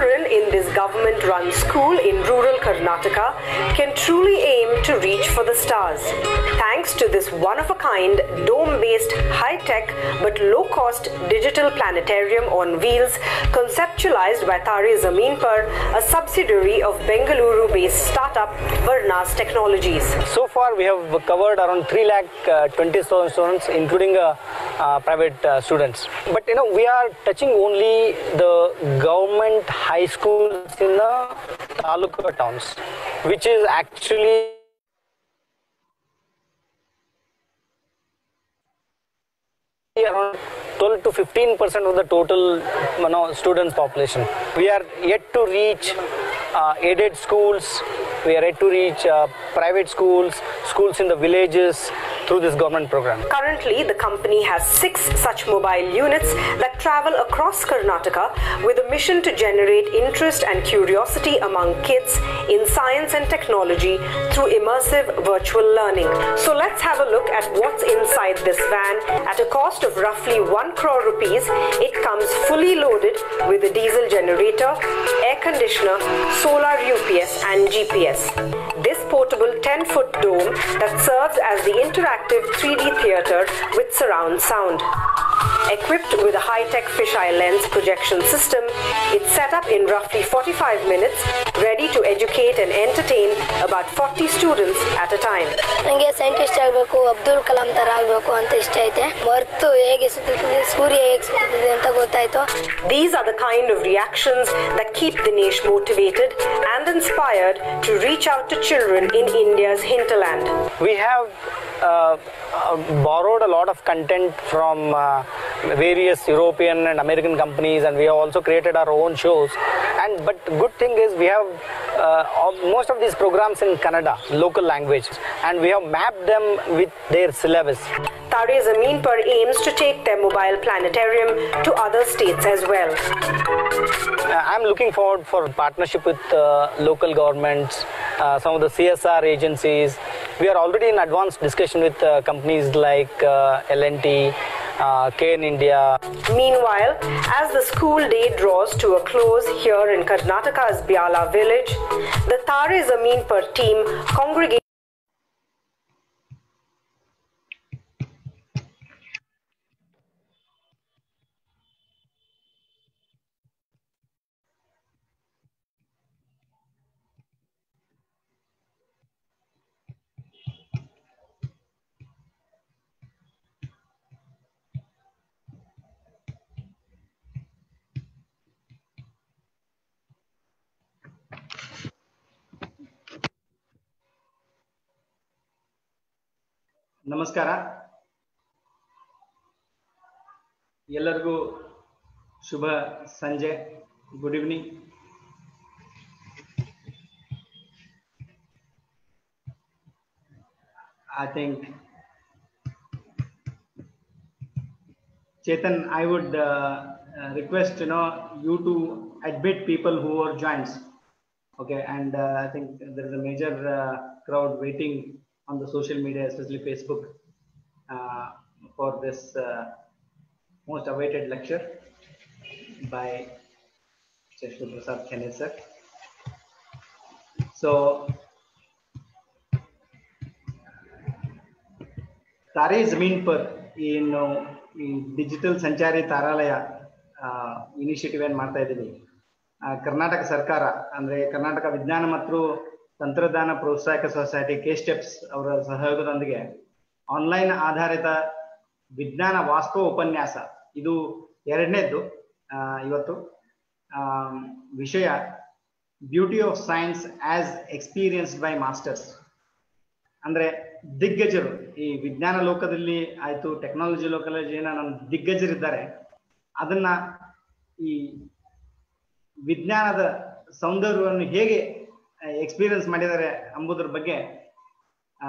children in this government run school in rural Karnataka can truly aim to reach for the stars. Thanks to this one of a kind, dome based, high tech, but low cost digital planetarium on wheels conceptualized by Tare Zameen Par, a subsidiary of Bengaluru based startup Varnas Technologies. So far, we have covered around 3 lakh uh, 20,000 students, including uh, uh, private uh, students. But you know, we are touching only the government high schools in the taluka towns, which is actually around 12 to 15 percent of the total you know, students population. We are yet to reach uh, aided schools. We are yet to reach uh, private schools, schools in the villages through this government program. Currently, the company has six such mobile units that travel across Karnataka with a mission to generate interest and curiosity among kids in science and technology through immersive virtual learning. So let's have a look at what's inside this van. At a cost of roughly 1 crore rupees, it comes fully loaded with a diesel generator, air conditioner, solar UPS and GPS. This portable 10 foot dome that serves as the interactive 3D theater with surround sound. Equipped with a high-tech fisheye lens projection system, it's set up in roughly 45 minutes, ready to educate and entertain about 40 students at a time. ನನಗೆ scientist ಆಗಬೇಕು ಅಬ್ದುಲ್ ಕಲಾಂ ಥರ ಆಗಬೇಕು ಅಂತ ಇಷ್ಟ ಐತೆ ಮರ್ತು ಹೇಗೆ ಸುತ್ತುತ್ತದೆ ಸೂರ್ಯ ಹೇಗೆ ಸುತ್ತುತ್ತದೆ ಅಂತ ಗೊತ್ತಾಯ್ತು These are the kind of reactions that keep Dinesh motivated and inspired to reach out to children in India's hinterland. We have uh, uh, borrowed a lot of content from uh, various European and American companies, and we have also created our own shows. And but good thing is we have uh, all- most of these programs in Kannada, local language, and we have mapped them with their syllabus. Tare Zameen Par aims to take their mobile planetarium to other states as well. Uh, I'm looking forward for partnership with uh, local governments, uh, some of the CSR agencies. We are already in advanced discussion with uh, companies like uh, L&T, uh, KN India, Meanwhile, as the school day draws to a close here in Karnataka's Biala village, the Tare Zameen Par team congregates. ನಮಸ್ಕಾರ ಎಲ್ಲರಿಗೂ ಶುಭ ಸಂಜೆ good evening I think Chetan, I would uh, uh, request you know you to admit people who are joins. Okay, and uh, I think there is a major uh, crowd waiting on the social media, especially Facebook, uh, for this uh, most awaited lecture by Cheshwar Prasad Khene sir. So, ತಾರೆ Zameen per ಏನು ಈ digital ಸಂಚಾರಿ ತಾರಾಲಯ initiative ಏನ್ ಮಾಡ್ತಾ ಇದ್ದೀವಿ ಆ, ಕರ್ನಾಟಕ ಸರ್ಕಾರ ಅಂದ್ರೆ ಕರ್ನಾಟಕ ವಿಜ್ಞಾನ ಮತ್ತು ತಂತ್ರಜ್ಞಾನ ಪ್ರೋತ್ಸಾಹಕ ಸೊಸೈಟಿ ಕೆ ಸ್ಟೆಪ್ಸ್ ಅವರ ಸಹಯೋಗದೊಂದಿಗೆ ಆನ್ಲೈನ್ ಆಧಾರಿತ ವಿಜ್ಞಾನ ವಾಸ್ತವ ಉಪನ್ಯಾಸ ಇದು ಎರಡನೇದ್ದು ಆ, ಇವತ್ತು ಆ, ವಿಷಯ beauty of science as experienced by masters ಅಂದ್ರೆ ದಿಗ್ಗಜರು ಈ ವಿಜ್ಞಾನ ಲೋಕದಲ್ಲಿ ಆಯ್ತು ಟೆಕ್ನಾಲಜಿ ಲೋಕದಲ್ಲಿ ಏನ ನಮ್ಮ ದಿಗ್ಗಜರಿದ್ದಾರೆ ಅದನ್ನ ಈ ವಿಜ್ಞಾನದ ಸೌಂದರ್ಯವನ್ನು ಹೇಗೆ ಎಕ್ಸ್ಪೀರಿಯನ್ಸ್ ಮಾಡಿದ್ದಾರೆ ಎಂಬುದರ ಬಗ್ಗೆ ಆ,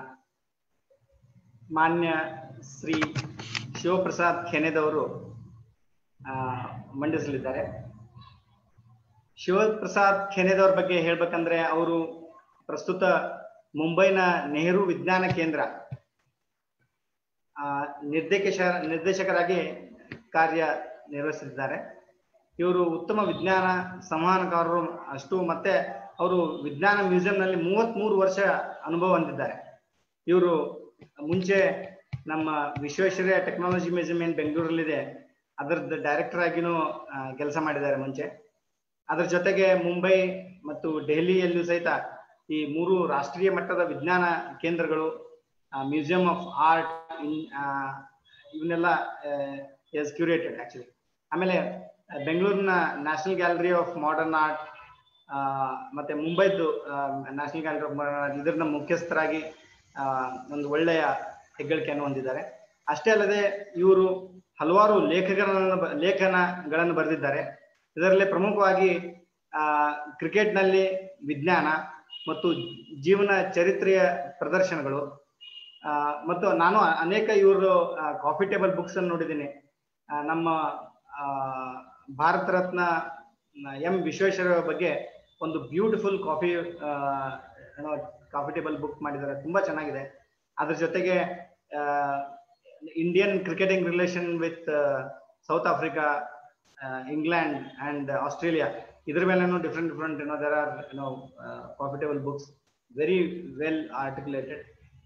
ಮಾನ್ಯ ಶ್ರೀ ಶಿವಪ್ರಸಾದ್ ಖೆನೆದವರು ಆ, ಮಂಡಿಸಲಿದ್ದಾರೆ ಶಿವಪ್ರಸಾದ್ ಖೆನೆದವ್ರ ಬಗ್ಗೆ ಹೇಳ್ಬೇಕಂದ್ರೆ ಅವರು ಪ್ರಸ್ತುತ ಮುಂಬೈನ ನೆಹರು ವಿಜ್ಞಾನ ಕೇಂದ್ರ ಆ, ನಿರ್ದೇಶ ನಿರ್ದೇಶಕರಾಗಿ ಕಾರ್ಯ ನಿರ್ವಹಿಸುತ್ತಿದ್ದಾರೆ ಇವರು ಉತ್ತಮ ವಿಜ್ಞಾನ ಸಂವಹನಕಾರರು ಅಷ್ಟು ಮತ್ತೆ ಅವರು ವಿಜ್ಞಾನ ಮ್ಯೂಸಿಯಂನಲ್ಲಿ ಮೂವತ್ತ್ಮೂರು ವರ್ಷ ಅನುಭವ ಹೊಂದಿದ್ದಾರೆ ಇವರು ಮುಂಚೆ ನಮ್ಮ ವಿಶ್ವೇಶ್ವರಯ್ಯ ಟೆಕ್ನಾಲಜಿ ಮ್ಯೂಸಿಯಂ ಏನು ಬೆಂಗಳೂರಲ್ಲಿದೆ ಅದರದ್ದು ಡೈರೆಕ್ಟರ್ ಆಗಿನೂ ಕೆಲಸ ಮಾಡಿದ್ದಾರೆ ಮುಂಚೆ ಅದರ ಜೊತೆಗೆ ಮುಂಬೈ ಮತ್ತು ದೆಹಲಿಯಲ್ಲೂ ಸಹಿತ ಈ ಮೂರು ರಾಷ್ಟ್ರೀಯ ಮಟ್ಟದ ವಿಜ್ಞಾನ ಕೇಂದ್ರಗಳು ಮ್ಯೂಸಿಯಂ ಆಫ್ ಆರ್ಟ್ ಇನ್ ಇವನ್ನೆಲ್ಲ ಎಸ್ ಕ್ಯೂರೇಟೆಡ್ ಆಕ್ಚುಲಿ ಆಮೇಲೆ ಆ, ಬೆಂಗಳೂರಿನ national gallery of modern art ಮತ್ತೆ ಮುಂಬೈದ್ದು national gallery of modern art ಇದರ ಮುಖ್ಯಸ್ಥರಾಗಿ ಆ, ಒಂದು ಒಳ್ಳೆಯ ಹೆಗ್ಗಳಿಕೆಯನ್ನು ಹೊಂದಿದ್ದಾರೆ ಅಷ್ಟೇ ಅಲ್ಲದೆ ಇವರು ಹಲವಾರು ಲೇಖಕರನ್ನು ಬ- ಲೇಖನಗಳನ್ನು ಬರೆದಿದ್ದಾರೆ ಇದರಲ್ಲಿ ಪ್ರಮುಖವಾಗಿ ಆ, ಕ್ರಿಕೆಟ್ನಲ್ಲಿ ವಿಜ್ಞಾನ ಮತ್ತು ಜೀವನ ಚರಿತ್ರೆಯ ಪ್ರದರ್ಶನಗಳು ಆ, ಮತ್ತು ನಾನು ಅನೇಕ ಇವರು ಕಾಫಿ ಟೇಬಲ್ ಬುಕ್ಸ್ ಅನ್ನು ನೋಡಿದ್ದೀನಿ ಆ, ನಮ್ಮ ಆ, ಭಾರತ ರತ್ನ ಎಂ ವಿಶ್ವೇಶ್ವರ ಬಗ್ಗೆ ಒಂದು beautiful coffee coffee table book ಮಾಡಿದ್ದಾರೆ ತುಂಬಾ ಚೆನ್ನಾಗಿದೆ ಅದ್ರ ಜೊತೆಗೆ Indian cricketing relation with South Africa England and Australia ಇದ್ರ ಮೇಲೆನೂ ಡಿಫ್ರೆಂಟ್ ಡಿಫ್ರೆಂಟ್ ಏನೋ ದರ್ ಆರ್ ಏನೋ coffee table books very well articulated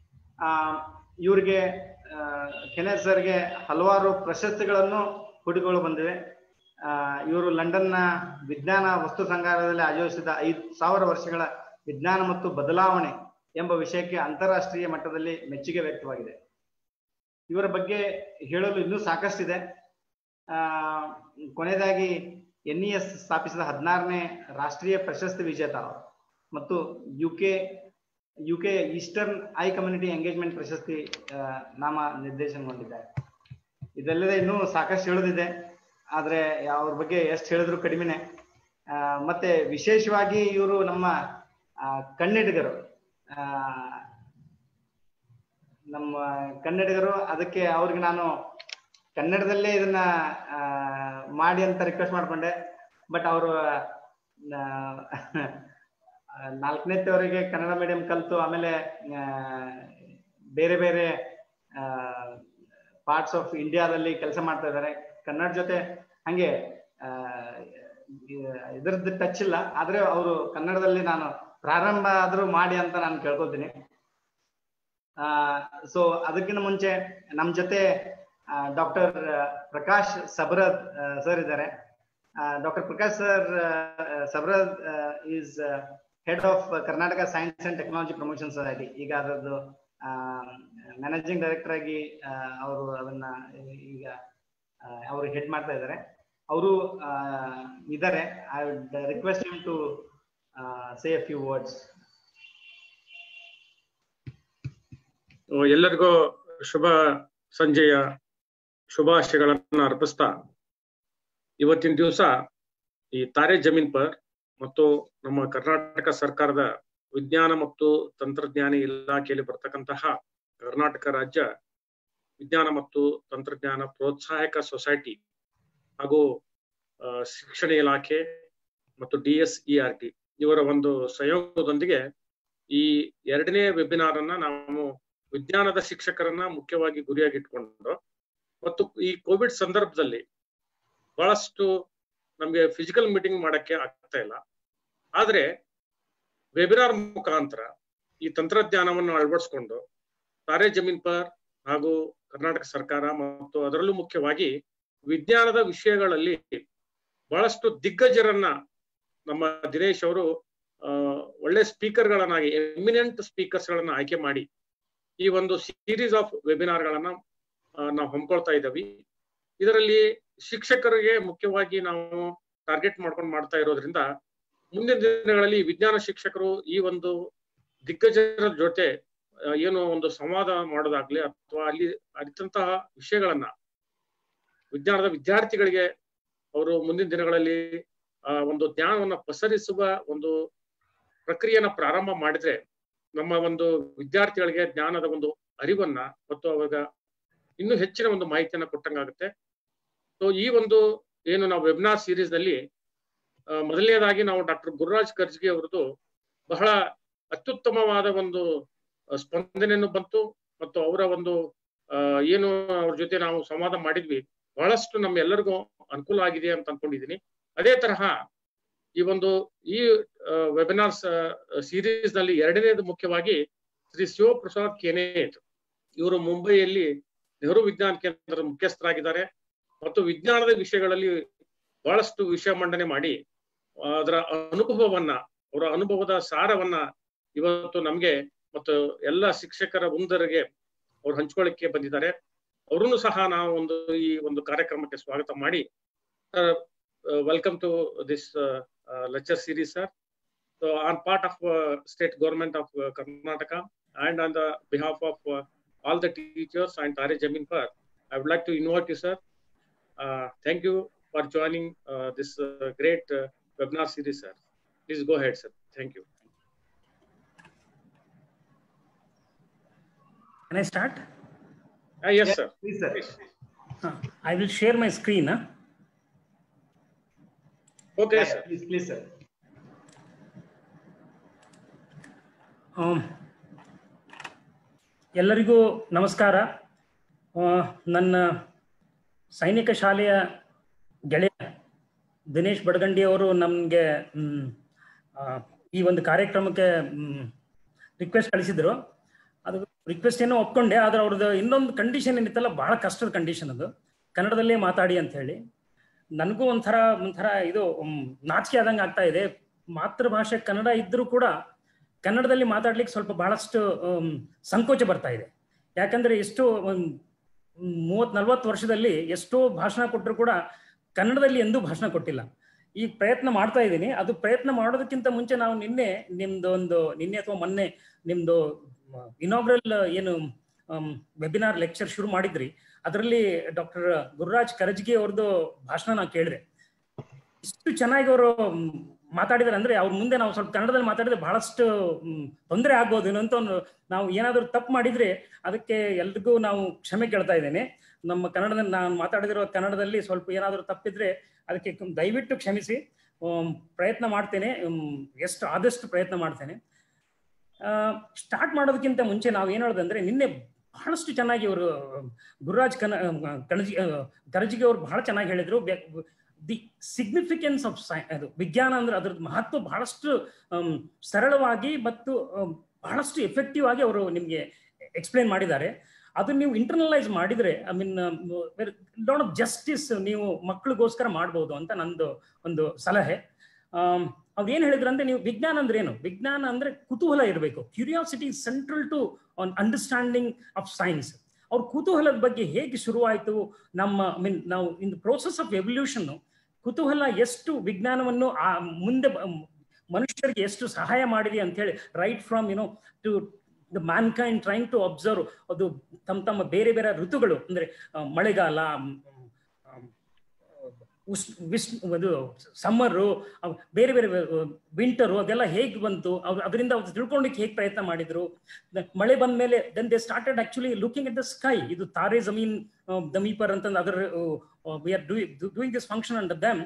ಇವ್ರಿಗೆ ಕೆನೆರ್ ಸರ್ಗೆ ಹಲವಾರು ಪ್ರಶಸ್ತಿಗಳನ್ನು ಹುಡುಗಳು ಬಂದಿವೆ ಇವರು ಲಂಡನ್ನ ವಿಜ್ಞಾನ ವಸ್ತು ಸಂಗ್ರಹಾಲಯದಲ್ಲಿ ಆಯೋಜಿಸಿದ ಐದು ಸಾವಿರ ವರ್ಷಗಳ ವಿಜ್ಞಾನ ಮತ್ತು ಬದಲಾವಣೆ ಎಂಬ ವಿಷಯಕ್ಕೆ ಅಂತಾರಾಷ್ಟ್ರೀಯ ಮಟ್ಟದಲ್ಲಿ ಮೆಚ್ಚುಗೆ ವ್ಯಕ್ತವಾಗಿದೆ ಇವರ ಬಗ್ಗೆ ಹೇಳಲು ಇನ್ನೂ ಸಾಕಷ್ಟಿದೆ ಆ, ಕೊನೆಯದಾಗಿ ಎನ್ ಇ ಎಸ್ ಸ್ಥಾಪಿಸಿದ ಹದಿನಾರನೇ ರಾಷ್ಟ್ರೀಯ ಪ್ರಶಸ್ತಿ ವಿಜೇತ ಅವರು ಮತ್ತು U K U K Eastern Eye community engagement ಪ್ರಶಸ್ತಿ ಆ, ನಾಮ ನಿರ್ದೇಶನಗೊಂಡಿದ್ದಾರೆ ಇದಲ್ಲದೆ ಇನ್ನೂ ಸಾಕಷ್ಟು ಹೇಳೋದಿದೆ ಆದರೆ ಅವ್ರ ಬಗ್ಗೆ ಎಷ್ಟು ಹೇಳಿದ್ರು ಕಡಿಮೆನೆ ಆ, ಮತ್ತೆ ವಿಶೇಷವಾಗಿ ಇವರು ನಮ್ಮ ಆ, ಕನ್ನಡಿಗರು ಆ, ನಮ್ಮ ಕನ್ನಡಿಗರು ಅದಕ್ಕೆ ಅವ್ರಿಗೆ ನಾನು ಕನ್ನಡದಲ್ಲೇ ಇದನ್ನ ಆ, ಮಾಡಿ ಅಂತ ರಿಕ್ವೆಸ್ಟ್ ಮಾಡ್ಕೊಂಡೆ ಬಟ್ ಅವರು ನಾಲ್ಕನೇತ್ತವರಿಗೆ ಕನ್ನಡ ಮೀಡಿಯಂ ಕಲಿತು ಆಮೇಲೆ ಆ, ಬೇರೆ ಬೇರೆ ಪಾರ್ಟ್ಸ್ ಆಫ್ ಇಂಡಿಯಾದಲ್ಲಿ ಕೆಲಸ ಮಾಡ್ತಾ ಇದ್ದಾರೆ ಕನ್ನಡ ಜೊತೆ ಹಂಗೆ ಆ, ಇದ್ರದ್ದು ಟಚ್ ಇಲ್ಲ ಆದ್ರೆ ಅವರು ಕನ್ನಡದಲ್ಲಿ ನಾನು ಪ್ರಾರಂಭ ಆದ್ರೂ ಮಾಡಿ ಅಂತ ನಾನು ಕೇಳ್ಕೊತೀನಿ ಸೊ ಅದಕ್ಕಿಂತ ಮುಂಚೆ ನಮ್ಮ ಜೊತೆ ಡಾಕ್ಟರ್ ಪ್ರಕಾಶ್ ಸಬ್ರದ್ ಸರ್ ಇದ್ದಾರೆ doctor Prakash sir Sabrad is head of Karnataka science and technology promotion society ಈಗ ಅದರದ್ದು ಮ್ಯಾನೇಜಿಂಗ್ ಡೈರೆಕ್ಟರ್ ಆಗಿ ಅವರು ಅದನ್ನ ಈಗ ಅವರು ಹೆಡ್ ಮಾಡ್ತಾ ಇದ್ದಾರೆ ಅವರು ಇದ್ದಾರೆ I would request him to say a few words ಎಲ್ಲರಿಗೂ ಶುಭ ಸಂಜೆಯ ಶುಭಾಶಯಗಳನ್ನು ಅರ್ಪಿಸ್ತಾ ಇವತ್ತಿನ ದಿವಸ ಈ ತಾರೆ ಜಮೀನ್ ಪರ್ ಮತ್ತು ನಮ್ಮ ಕರ್ನಾಟಕ ಸರ್ಕಾರದ ವಿಜ್ಞಾನ ಮತ್ತು ತಂತ್ರಜ್ಞಾನ ಇಲಾಖೆಯಲ್ಲಿ ಬರ್ತಕ್ಕಂತಹ ಕರ್ನಾಟಕ ರಾಜ್ಯ ವಿಜ್ಞಾನ ಮತ್ತು ತಂತ್ರಜ್ಞಾನ ಪ್ರೋತ್ಸಾಹಕ ಸೊಸೈಟಿ ಹಾಗೂ ಆ, ಶಿಕ್ಷಣ ಇಲಾಖೆ ಮತ್ತು D S E R T ಇವರ ಒಂದು ಸಹಯೋಗದೊಂದಿಗೆ ಈ ಎರಡನೇ ವೆಬಿನಾರ್ ಅನ್ನ ನಾವು ವಿಜ್ಞಾನದ ಶಿಕ್ಷಕರನ್ನ ಮುಖ್ಯವಾಗಿ ಗುರಿಯಾಗಿಟ್ಕೊಂಡು ಮತ್ತು ಈ ಕೋವಿಡ್ ಸಂದರ್ಭದಲ್ಲಿ ಬಹಳಷ್ಟು ನಮ್ಗೆ ಫಿಸಿಕಲ್ ಮೀಟಿಂಗ್ ಮಾಡಕ್ಕೆ ಆಗ್ತಾ ಇಲ್ಲ ಆದ್ರೆ ವೆಬಿನಾರ್ ಮುಖಾಂತರ ಈ ತಂತ್ರಜ್ಞಾನವನ್ನು ಅಳವಡಿಸ್ಕೊಂಡು ತಾರೆ ಜಮೀನ್ ಪರ್ ಹಾಗೂ ಕರ್ನಾಟಕ ಸರ್ಕಾರ ಮತ್ತು ಅದರಲ್ಲೂ ಮುಖ್ಯವಾಗಿ ವಿಜ್ಞಾನದ ವಿಷಯಗಳಲ್ಲಿ ಬಹಳಷ್ಟು ದಿಗ್ಗಜರನ್ನ ನಮ್ಮ ದಿನೇಶ್ ಅವರು ಆ, ಒಳ್ಳೆ ಸ್ಪೀಕರ್ಗಳನ್ನಾಗಿ ಎಮಿನೆಂಟ್ ಸ್ಪೀಕರ್ಸ್ ಗಳನ್ನ ಆಯ್ಕೆ ಮಾಡಿ ಈ ಒಂದು ಸೀರೀಸ್ ಆಫ್ ವೆಬಿನಾರ್ ಗಳನ್ನ ಆ, ನಾವು ಹಮ್ಮಿಕೊಳ್ತಾ ಇದ್ದೀವಿ ಇದರಲ್ಲಿ ಶಿಕ್ಷಕರಿಗೆ ಮುಖ್ಯವಾಗಿ ನಾವು ಟಾರ್ಗೆಟ್ ಮಾಡ್ಕೊಂಡು ಮಾಡ್ತಾ ಇರೋದ್ರಿಂದ ಮುಂದಿನ ದಿನಗಳಲ್ಲಿ ವಿಜ್ಞಾನ ಶಿಕ್ಷಕರು ಈ ಒಂದು ದಿಗ್ಗಜರ ಜೊತೆ ಆ, ಏನು ಒಂದು ಸಂವಾದ ಮಾಡೋದಾಗ್ಲಿ ಅಥವಾ ಅಲ್ಲಿ ಅರಿತಂತಹ ವಿಷಯಗಳನ್ನ ವಿಜ್ಞಾನದ ವಿದ್ಯಾರ್ಥಿಗಳಿಗೆ ಅವರು ಮುಂದಿನ ದಿನಗಳಲ್ಲಿ ಆ ಒಂದು ಜ್ಞಾನವನ್ನ ಪಸರಿಸುವ ಒಂದು ಪ್ರಕ್ರಿಯೆನ ಪ್ರಾರಂಭ ಮಾಡಿದ್ರೆ ನಮ್ಮ ಒಂದು ವಿದ್ಯಾರ್ಥಿಗಳಿಗೆ ಜ್ಞಾನದ ಒಂದು ಅರಿವನ್ನ ಮತ್ತು ಅವಾಗ ಇನ್ನೂ ಹೆಚ್ಚಿನ ಒಂದು ಮಾಹಿತಿಯನ್ನ ಕೊಟ್ಟಂಗಾಗುತ್ತೆ ಸೊ ಈ ಒಂದು ಏನು ನಾವು ವೆಬಿನಾರ್ ಸೀರೀಸ್ ನಲ್ಲಿ ಆ, ಮೊದಲನೇದಾಗಿ ನಾವು ಡಾಕ್ಟರ್ ಗುರುರಾಜ್ ಕರ್ಜ್ಗಿ ಅವರದ್ದು ಬಹಳ ಅತ್ಯುತ್ತಮವಾದ ಒಂದು ಆ, ಸ್ಪಂದನೆಯನ್ನು ಬಂತು ಮತ್ತು ಅವರ ಒಂದು ಆ, ಏನು ಅವ್ರ ಜೊತೆ ನಾವು ಸಂವಾದ ಮಾಡಿದ್ವಿ ಬಹಳಷ್ಟು ನಮ್ಮೆಲ್ಲರಿಗೂ ಅನುಕೂಲ ಆಗಿದೆ ಅಂತ ಅನ್ಕೊಂಡಿದೀನಿ ಅದೇ ತರಹ ಈ ಒಂದು ಈ ವೆಬಿನಾರ್ಸ್ ಸೀರೀಸ್ ನಲ್ಲಿ ಎರಡನೇದು ಮುಖ್ಯವಾಗಿ ಶ್ರೀ ಶಿವಪ್ರಸಾದ್ ಕೆನೇತ್ ಇವರು ಮುಂಬೈಯಲ್ಲಿ ನೆಹರು ವಿಜ್ಞಾನ ಕೇಂದ್ರದ ಮುಖ್ಯಸ್ಥರಾಗಿದ್ದಾರೆ ಮತ್ತು ವಿಜ್ಞಾನದ ವಿಷಯಗಳಲ್ಲಿ ಬಹಳಷ್ಟು ವಿಷಯ ಮಂಡನೆ ಮಾಡಿ ಅದರ ಅನುಭವವನ್ನ ಅವರ ಅನುಭವದ ಸಾರವನ್ನ ಇವತ್ತು ನಮ್ಗೆ ಮತ್ತು ಎಲ್ಲ ಶಿಕ್ಷಕರ ಮುಂದರಿಗೆ ಅವ್ರು ಹಂಚ್ಕೊಳ್ಳಿಕ್ಕೆ ಬಂದಿದ್ದಾರೆ ಅವರನ್ನು ಸಹ ನಾವು ಒಂದು ಈ ಒಂದು ಕಾರ್ಯಕ್ರಮಕ್ಕೆ ಸ್ವಾಗತ ಮಾಡಿ welcome to this lecture series sir so on part of state government of Karnataka and on the behalf of all the teachers and Taare Zameen Par I would like to invite you sir thank you for joining this great webinar series sir please go head sir thank you Can I start? Uh, yes, sir. Please, sir. Please. Uh, I will share my screen. Huh? Okay, Yeah, sir. Please, please, sir. Um, ಎಲ್ಲರಿಗೂ ನಮಸ್ಕಾರ ಆ, ನನ್ನ ಸೈನಿಕ ಶಾಲೆಯ ಗೆಳೆಯ ದಿನೇಶ್ ಬಡಗಂಡಿ ಅವರು ನಮಗೆ ಈ ಒಂದು ಕಾರ್ಯಕ್ರಮಕ್ಕೆ ರಿಕ್ವೆಸ್ಟ್ ಕಳಿಸಿದ್ರು ಅದು ರಿಕ್ವೆಸ್ಟ್ ಏನೋ ಒಪ್ಕೊಂಡೆ ಆದ್ರೆ ಅವ್ರದ್ದು ಇನ್ನೊಂದು ಕಂಡೀಷನ್ ಏನಿತ್ತಲ್ಲ ಬಹಳ ಕಷ್ಟದ ಕಂಡೀಷನ್ ಅದು ಕನ್ನಡದಲ್ಲೇ ಮಾತಾಡಿ ಅಂತ ಹೇಳಿ ನನಗೂ ಒಂಥರ ಒಂಥರ ಇದು ಮ್, ನಾಚಿಕೆ ಆದಂಗೆ ಆಗ್ತಾ ಇದೆ ಮಾತೃಭಾಷೆ ಕನ್ನಡ ಇದ್ರೂ ಕೂಡ ಕನ್ನಡದಲ್ಲಿ ಮಾತಾಡ್ಲಿಕ್ಕೆ ಸ್ವಲ್ಪ ಬಹಳಷ್ಟು ಆಮ್, ಸಂಕೋಚ ಬರ್ತಾ ಇದೆ ಯಾಕಂದ್ರೆ ಎಷ್ಟೋ ಮೂವತ್ ನಲ್ವತ್ತು ವರ್ಷದಲ್ಲಿ ಎಷ್ಟೋ ಭಾಷಣ ಕೊಟ್ಟರು ಕೂಡ ಕನ್ನಡದಲ್ಲಿ ಎಂದೂ ಭಾಷಣ ಕೊಟ್ಟಿಲ್ಲ ಈ ಪ್ರಯತ್ನ ಮಾಡ್ತಾ ಇದ್ದೀನಿ ಅದು ಪ್ರಯತ್ನ ಮಾಡೋದಕ್ಕಿಂತ ಮುಂಚೆ ನಾವು ನಿನ್ನೆ ನಿಮ್ದು ಒಂದು ನಿನ್ನೆ ಅಥವಾ ಮೊನ್ನೆ ನಿಮ್ದು ಇನಾಗ್ರಲ್ ಏನು ವೆಬಿನಾರ್ ಲೆಕ್ಚರ್ ಶುರು ಮಾಡಿದ್ರಿ ಅದರಲ್ಲಿ ಡಾಕ್ಟರ್ ಗುರುರಾಜ್ ಕರಜ್ಗಿ ಅವ್ರದ್ದು ಭಾಷಣ ನಾವು ಕೇಳಿದೆ ಇಷ್ಟು ಚೆನ್ನಾಗಿ ಅವರು ಮಾತಾಡಿದಾರೆ ಅಂದ್ರೆ ಅವ್ರ ಮುಂದೆ ನಾವು ಸ್ವಲ್ಪ ಕನ್ನಡದಲ್ಲಿ ಮಾತಾಡಿದ್ರೆ ಬಹಳಷ್ಟು ಮ್, ತೊಂದರೆ ಆಗ್ಬೋದು ಏನಂತ ಒಂದು ನಾವು ಏನಾದರೂ ತಪ್ಪು ಮಾಡಿದ್ರೆ ಅದಕ್ಕೆ ಎಲ್ರಿಗೂ ನಾವು ಕ್ಷಮೆ ಕೇಳ್ತಾ ಇದ್ದೇನೆ ನಮ್ಮ ಕನ್ನಡದಲ್ಲಿ ನಾನು ಮಾತಾಡಿದಿರೋ ಕನ್ನಡದಲ್ಲಿ ಸ್ವಲ್ಪ ಏನಾದರೂ ತಪ್ಪಿದ್ರೆ ಅದಕ್ಕೆ ಕ- ದಯವಿಟ್ಟು ಕ್ಷಮಿಸಿ ಉಮ್, ಪ್ರಯತ್ನ ಮಾಡ್ತೇನೆ ಉಮ್, ಎಷ್ಟು ಆದಷ್ಟು ಪ್ರಯತ್ನ ಮಾಡ್ತೇನೆ ಸ್ಟಾರ್ಟ್ ಮಾಡೋದಕ್ಕಿಂತ ಮುಂಚೆ ನಾವು ಏನು ಹೇಳೋದಂದ್ರೆ ನಿನ್ನೆ ಬಹಳಷ್ಟು ಚೆನ್ನಾಗಿ ಅವರು ಗುರುರಾಜ್ ಕನ ಕಣಜಿ ಕರಜಿಗೆ ಅವರು ಬಹಳ ಚೆನ್ನಾಗಿ ಹೇಳಿದ್ರು ದಿ ಸಿಗ್ನಿಫಿಕೆನ್ಸ್ ಆಫ್ ಸೈ ಅದು ವಿಜ್ಞಾನ ಅಂದ್ರೆ ಅದ್ರದ್ದು ಮಹತ್ವ ಬಹಳಷ್ಟು ಆಮ್, ಸರಳವಾಗಿ ಮತ್ತು ಆಮ್, ಬಹಳಷ್ಟು ಎಫೆಕ್ಟಿವ್ ಆಗಿ ಅವರು ನಿಮಗೆ ಎಕ್ಸ್ಪ್ಲೇನ್ ಮಾಡಿದ್ದಾರೆ ಅದನ್ನ ನೀವು ಇಂಟರ್ನಲೈಸ್ ಮಾಡಿದ್ರೆ I mean lot of justice ನೀವು ಮಕ್ಕಳಿಗೋಸ್ಕರ ಮಾಡ್ಬೋದು ಅಂತ ನಂದು ಒಂದು ಸಲಹೆ ಆಮ್, ಅವ್ರು ಏನ್ ಹೇಳಿದ್ರು ಅಂದ್ರೆ ನೀವು ವಿಜ್ಞಾನ ಅಂದ್ರೆ ಏನು ವಿಜ್ಞಾನ ಅಂದ್ರೆ ಕುತೂಹಲ ಇರಬೇಕು curiosity central to an understanding of science ಅವ್ರ ಕುತೂಹಲದ ಬಗ್ಗೆ ಹೇಗೆ ಶುರುವಾಯಿತು ನಮ್ಮ ಐ ಮೀನ್ ನಾವು ಇನ್ ಪ್ರೋಸೆಸ್ ಆಫ್ ಎವಲ್ಯೂಷನ್ ಕುತೂಹಲ ಎಷ್ಟು ವಿಜ್ಞಾನವನ್ನು ಆ ಮುಂದೆ ಬ- ಮನುಷ್ಯರಿಗೆ ಎಷ್ಟು ಸಹಾಯ ಮಾಡಿದೆ ಅಂತ ಹೇಳಿ right from you know to the mankind trying to observe ಅದು ತಮ್ಮ ತಮ್ಮ ಬೇರೆ ಬೇರೆ ಋತುಗಳು ಅಂದ್ರೆ ಆ, ಮಳೆಗಾಲ ಮ್, ಆ, ಉಸ್ ವಿಸ್ ಅದು ಸಮ್ಮರು ಬೇರೆ ಬೇರೆ ವಿಂಟರು ಅದೆಲ್ಲ ಹೇಗೆ ಬಂತು ಅವ್ರು ಅದರಿಂದ ಅವ್ರು ತಿಳ್ಕೊಳ್ಳಿಕ್ಕೆ ಹೇಗೆ ಪ್ರಯತ್ನ ಮಾಡಿದ್ರು ದ- ಮಳೆ ಬಂದ ಮೇಲೆ then they started actually looking at the sky ಇದು ತಾರೆ ಜಮೀನ್ ದಮೀಪರ್ ಅಂತಂದು ಅದರ we are doing this function under them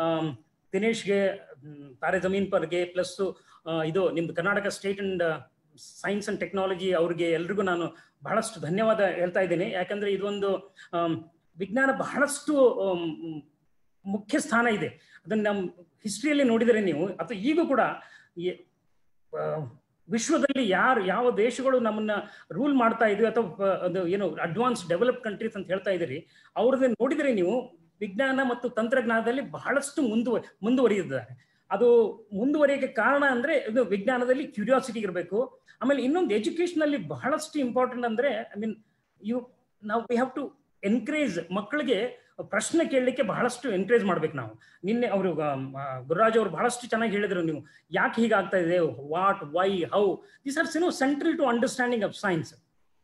ದಿನೇಶ್ಗೆ ಮ್, ತಾರೆ ಜಮೀನ್ ಪರ್ಗೆ ಪ್ಲಸ್ ಇದು ನಿಮ್ದು Karnataka state and science and technology ಅವ್ರಿಗೆ ಎಲ್ರಿಗೂ ನಾನು ಬಹಳಷ್ಟು ಧನ್ಯವಾದ ಹೇಳ್ತಾ ಇದ್ದೀನಿ ಯಾಕಂದ್ರೆ ಇದೊಂದು ಆಮ್, ವಿಜ್ಞಾನ ಬಹಳಷ್ಟು ಆಮ್, ಮುಖ್ಯ ಸ್ಥಾನ ಇದೆ ಅದನ್ನ ನಮ್ಮ ಹಿಸ್ಟ್ರಿಯಲ್ಲಿ ನೋಡಿದರೆ ನೀವು ಅಥವಾ ಈಗೂ ಕೂಡ ಈ, ಆ, ವಿಶ್ವದಲ್ಲಿ ಯಾರು ಯಾವ ದೇಶಗಳು ನಮ್ಮನ್ನ ರೂಲ್ ಮಾಡ್ತಾ ಇದ್ವಿ ಅಥವಾ ಪ- ಅದು ಏನು ಅಡ್ವಾನ್ಸ್ ಡೆವಲಪ್ ಕಂಟ್ರೀಸ್ ಅಂತ ಹೇಳ್ತಾ ಇದ್ದೀರಿ ಅವ್ರದ್ದು ನೋಡಿದರೆ ನೀವು ವಿಜ್ಞಾನ ಮತ್ತು ತಂತ್ರಜ್ಞಾನದಲ್ಲಿ ಬಹಳಷ್ಟು ಮುಂದುವ ಮುಂದುವರಿದಿದ್ದಾರೆ ಅದು ಮುಂದುವರಿಯಕ್ಕೆ ಕಾರಣ ಅಂದ್ರೆ ಇದು ವಿಜ್ಞಾನದಲ್ಲಿ ಕ್ಯೂರಿಯಾಸಿಟಿ ಇರಬೇಕು ಆಮೇಲೆ ಇನ್ನೊಂದು ಎಜುಕೇಶನ್ ಅಲ್ಲಿ ಬಹಳಷ್ಟು ಇಂಪಾರ್ಟೆಂಟ್ ಅಂದ್ರೆ ಐ ಮೀನ್ ಯು ನಾವು ವಿ ಹ್ಯಾವ್ ಟು ಎನ್ಕರೇಜ್ ಮಕ್ಕಳಿಗೆ ಪ್ರಶ್ನೆ ಕೇಳಲಿಕ್ಕೆ ಬಹಳಷ್ಟು ಎನ್ಕರೇಜ್ ಮಾಡ್ಬೇಕು ನಾವು ನಿನ್ನೆ ಅವರು ಗುರುರಾಜ್ ಅವರು ಬಹಳಷ್ಟು ಚೆನ್ನಾಗಿ ಹೇಳಿದ್ರು ನೀವು ಯಾಕೆ ಹೀಗಾಗ್ತಾ ಇದೆ what why how this are ಸಿನೋ central to understanding of science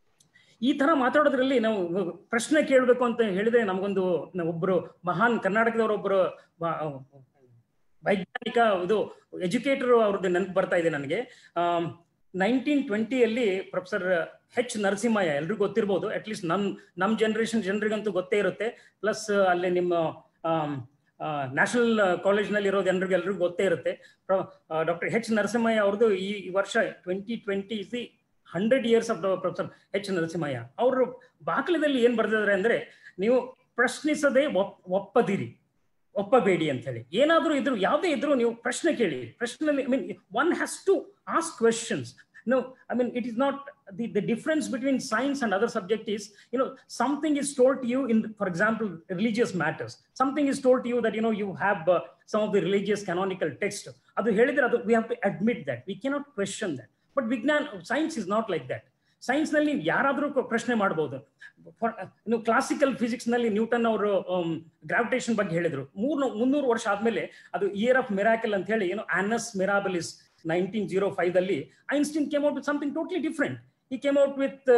ಈ ತರ ಮಾತಾಡೋದ್ರಲ್ಲಿ ನಾವು ಪ್ರಶ್ನೆ ಕೇಳಬೇಕು ಅಂತ ಹೇಳಿದ್ರೆ ನಮಗೊಂದು ಒಬ್ಬರು ಮಹಾನ್ ಕರ್ನಾಟಕದವರೊಬ್ಬರು ವೈಜ್ಞಾನಿಕ ಇದು ಎಜುಕೇಟರ್ ಅವ್ರದ್ದು ನೆನಪು ಬರ್ತಾ ಇದೆ ನನಗೆ ನೈನ್ಟೀನ್ ಟ್ವೆಂಟಿಯಲ್ಲಿ ಪ್ರೊಫೆಸರ್ ಹೆಚ್ ನರಸಿಂಹಯ್ಯ ಎಲ್ರಿಗೂ ಗೊತ್ತಿರ್ಬೋದು ಅಟ್ಲೀಸ್ಟ್ ನಮ್ ನಮ್ ಜನರೇಷನ್ ಜನರಿಗಂತೂ ಗೊತ್ತೇ ಇರುತ್ತೆ ಪ್ಲಸ್ ಅಲ್ಲಿ ನಿಮ್ಮ ನ್ಯಾಷನಲ್ ಕಾಲೇಜ್ನಲ್ಲಿ ಇರೋ ಜನರಿಗೆ ಎಲ್ರಿಗೂ ಗೊತ್ತೇ ಇರುತ್ತೆ ಡಾಕ್ಟರ್ ಹೆಚ್ ನರಸಿಂಹಯ್ಯ ಅವ್ರದ್ದು ಈ ವರ್ಷ twenty twenty is the hundred years of professor H Narasimhaiah ಅವರು ಬಾಕಲದಲ್ಲಿ ಏನ್ ಬರ್ದಿದ್ದಾರೆ ಅಂದ್ರೆ ನೀವು ಪ್ರಶ್ನಿಸದೆ ಒಪ್ ಒಪ್ಪದಿರಿ ಒಪ್ಪಬೇಡಿ ಅಂತ ಹೇಳಿ ಏನಾದರೂ ಇದ್ರು ಯಾವುದೇ ಇದ್ರು ನೀವು ಪ್ರಶ್ನೆ ಕೇಳಿ ಪ್ರಶ್ನೆ I mean one has to ask questions no i mean it is not the, the difference between science and other subject is you know something is told to you in for example religious matters something is told to you that you know you have uh, some of the religious canonical text adu ಹೇಳಿದ್ರೆ ಅದು we have to admit that we cannot question that but vignan science is not like that science ನಲ್ಲಿ ಯಾರಾದರೂ ಪ್ರಶ್ನೆ ಮಾಡಬಹುದು ನೀವು classical physics ನಲ್ಲಿ Newton ಅವರು gravitation ಬಗ್ಗೆ ಹೇಳಿದ್ರು ಮೂರ್ ಮುನ್ನೂರು ವರ್ಷ ಆದ್ಮೇಲೆ ಅದು ಇಯರ್ ಆಫ್ ಮಿರಾಕಲ್ ಅಂತ ಹೇಳಿ ಏನು annus mirabilis nineteen zero five ಅಲ್ಲಿ Einstein came out with something totally different ಈ came out with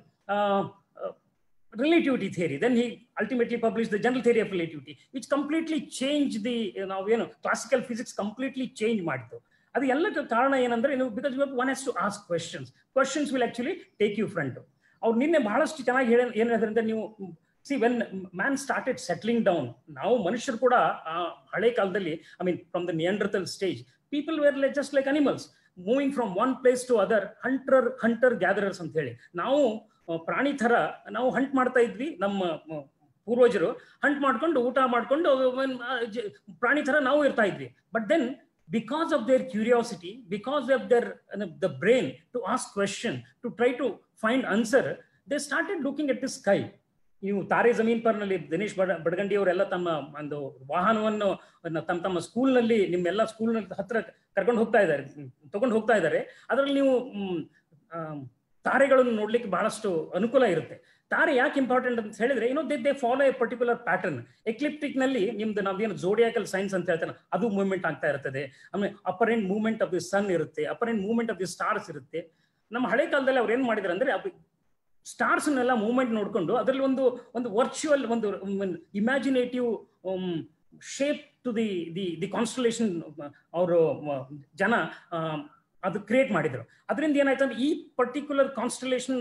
relativity theory. Then he ultimately published the general theory of relativity, which completely changed the ನಾವು ಏನು classical physics completely change ಮಾಡಿತು ಅದು ಎಲ್ಲಕ್ಕೆ ಕಾರಣ ಏನಂದ್ರೆ ನೀವು because you one has to ask questions questions will actually take you front ಅವ್ರು ನಿನ್ನೆ ಬಹಳಷ್ಟು ಚೆನ್ನಾಗಿ ಹೇಳ ಏನ್ ಹೇಳಿದ್ರೆ ನೀವು see when man started settling down ನಾವು ಮನುಷ್ಯರು ಕೂಡ ಹಳೆ ಕಾಲದಲ್ಲಿ I mean from the Neanderthal stage people were like just like animals moving from one place to other hunter hunter gatherers ಅಂತ ಹೇಳಿ ನಾವು ಪ್ರಾಣಿ ಥರ ನಾವು ಹಂಟ್ ಮಾಡ್ತಾ ಇದ್ವಿ ನಮ್ಮ ಪೂರ್ವಜರು ಹಂಟ್ ಮಾಡ್ಕೊಂಡು ಊಟ ಮಾಡ್ಕೊಂಡು ಪ್ರಾಣಿ ಥರ ನಾವು ಇರ್ತಾ ಇದ್ವಿ but then because of their curiosity, because of their uh, the brain to ask question, to try to find answer, they started looking at the sky. ನೀವು ತಾರೆ ಜಮೀನ್ ಪರ್ನಲ್ಲಿ ದಿನೇಶ್ ಬಡ ಬಡಗಂಡಿ ಅವರೆಲ್ಲ ತಮ್ಮ ಒಂದು ವಾಹನವನ್ನು ತಮ್ಮ ತಮ್ಮ ಸ್ಕೂಲ್ನಲ್ಲಿ ನಿಮ್ಮೆಲ್ಲ ಸ್ಕೂಲ್ ಹತ್ರ ಕರ್ಕೊಂಡು ಹೋಗ್ತಾ ಇದ್ದಾರೆ ತಗೊಂಡು ಹೋಗ್ತಾ ಇದ್ದಾರೆ ಅದರಲ್ಲಿ ನೀವು ತಾರೆಗಳನ್ನು ನೋಡ್ಲಿಕ್ಕೆ ಬಹಳಷ್ಟು ಅನುಕೂಲ ಇರುತ್ತೆ ತಾರೆ ಯಾಕೆ ಇಂಪಾರ್ಟೆಂಟ್ ಅಂತ ಹೇಳಿದ್ರೆ ಏನೋ they they follow a particular pattern ecliptic ನಲ್ಲಿ ನಿಮ್ದು ನಾವೇನು ಜೋಡಿಯಾಕಲ್ ಸೈನ್ಸ್ ಅಂತ ಹೇಳ್ತಾನೆ ಅದು ಮೂವ್ಮೆಂಟ್ ಆಗ್ತಾ ಇರ್ತದೆ ಆಮೇಲೆ apparent movement of the sun ಇರುತ್ತೆ apparent movement of the stars ಇರುತ್ತೆ ನಮ್ಮ ಹಳೆ ಕಾಲದಲ್ಲಿ ಅವ್ರು ಏನ್ ಮಾಡಿದ್ರು ಅಂದ್ರೆ ಸ್ಟಾರ್ಸ್ ನೆಲ್ಲ ಮೂವ್ಮೆಂಟ್ ನೋಡ್ಕೊಂಡು ಅದರಲ್ಲಿ ಒಂದು ಒಂದು ವರ್ಚುವಲ್ ಒಂದು imaginative shape to the the the constellation ಅವರು ಜನ ಅದು ಕ್ರಿಯೇಟ್ ಮಾಡಿದ್ರು ಅದರಿಂದ ಏನಾಯ್ತು ಅಂದ್ರೆ ಈ ಪರ್ಟಿಕ್ಯುಲರ್ ಕಾನ್ಸ್ಟಲೇಷನ್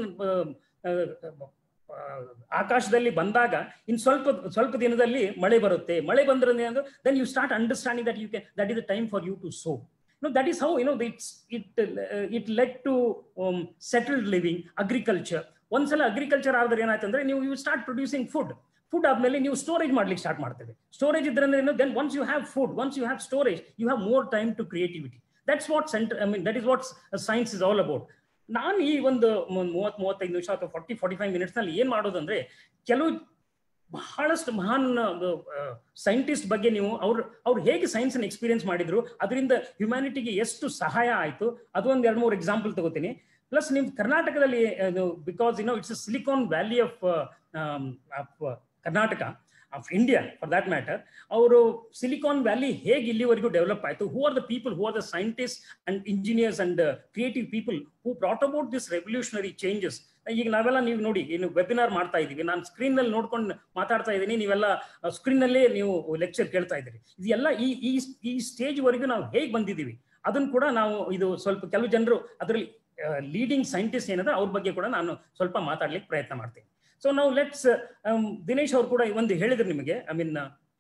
ಆಕಾಶದಲ್ಲಿ ಬಂದಾಗ ಇನ್ ಸ್ವಲ್ಪ ಸ್ವಲ್ಪ ದಿನದಲ್ಲಿ ಮಳೆ ಬರುತ್ತೆ ಮಳೆ ಬಂದ್ರೆ then you start understanding that you can that is the time for you to so No, that is how you know it's it uh, it led to um, settled living, agriculture. ಒಂದ್ಸಲ agriculture ಆದ್ರೆ ಏನಾಯ್ತು ಅಂದ್ರೆ ನೀವು you start producing food food ಆದ್ಮೇಲೆ ನೀವು storage ಮಾಡ್ಲಿಕ್ಕೆ start ಮಾಡ್ತೇವೆ storage ಇದ್ರೆ ಏನು then once you have food once you have storage you have more time to creativity that's what centre I mean that is what science is all about ನಾನು ಈ ಒಂದು ಮೂವತ್ ಮೂವತ್ತೈದು ನಿಮಿಷ ಅಥವಾ ಫಾರ್ಟಿ ಫಾರ್ಟಿ ಫೈವ್ ಮಿನಿಟ್ಸ್ ನಲ್ಲಿ ಏನ್ ಮಾಡೋದಂದ್ರೆ ಕೆಲವು ಬಹಳಷ್ಟು ಮಹಾನ್ ಸೈಂಟಿಸ್ಟ್ ಬಗ್ಗೆ ನೀವು ಅವ್ರು ಅವ್ರು ಹೇಗೆ ಸೈನ್ಸ್ ಅನ್ನು ಎಕ್ಸ್ಪೀರಿಯನ್ಸ್ ಮಾಡಿದ್ರು ಅದರಿಂದ ಹ್ಯುಮ್ಯಾನಿಟಿಗೆ ಎಷ್ಟು ಸಹಾಯ ಆಯ್ತು ಅದು ಒಂದ್ ಎರಡು ಮೂರು ಎಕ್ಸಾಂಪಲ್ ತಗೋತೀನಿ ಪ್ಲಸ್ ನಿಮ್ ಕರ್ನಾಟಕದಲ್ಲಿ because you know it's Silicon Valley of Karnataka of India for that matter ಅವರು ಸಿಲಿಕಾನ್ ವ್ಯಾಲಿ ಹೇಗೆ ಇಲ್ಲಿವರೆಗೂ ಡೆವಲಪ್ ಆಯಿತು who are the people who are the scientist and engineers and creative people who brought about this revolutionary changes ಈಗ ನಾವೆಲ್ಲ ನೀವು ನೋಡಿ ಇನ್ನು webinar ಮಾಡ್ತಾ ಇದ್ದೀವಿ ನಾನು ಸ್ಕ್ರೀನ್ ನಲ್ಲಿ ನೋಡ್ಕೊಂಡು ಮಾತಾಡ್ತಾ ಇದ್ದೀನಿ ನೀವೆಲ್ಲ ಸ್ಕ್ರೀನ್ ನಲ್ಲೇ ನೀವು ಲೆಕ್ಚರ್ ಕೇಳ್ತಾ ಇದ್ದೀರಿ ಇದೆಲ್ಲ ಈ ಈ ಈ ಸ್ಟೇಜ್ ವರೆಗೂ ನಾವು ಹೇಗೆ ಬಂದಿದ್ದೀವಿ ಅದನ್ನು ಕೂಡ ನಾವು ಇದು ಸ್ವಲ್ಪ ಕೆಲವು ಜನರು ಅದರಲ್ಲಿ ಲೀಡಿಂಗ್ ಸೈಂಟಿಸ್ಟ್ ಏನಾದ್ರೆ ಅವ್ರ ಬಗ್ಗೆ ಕೂಡ ನಾನು ಸ್ವಲ್ಪ ಮಾತಾಡ್ಲಿಕ್ಕೆ ಪ್ರಯತ್ನ ಮಾಡ್ತೀನಿ ಸೊ ನಾವು ಲೆಟ್ಸ್ ದಿನೇಶ್ ಅವ್ರು ಕೂಡ ಒಂದು ಹೇಳಿದ್ರು ನಿಮಗೆ I mean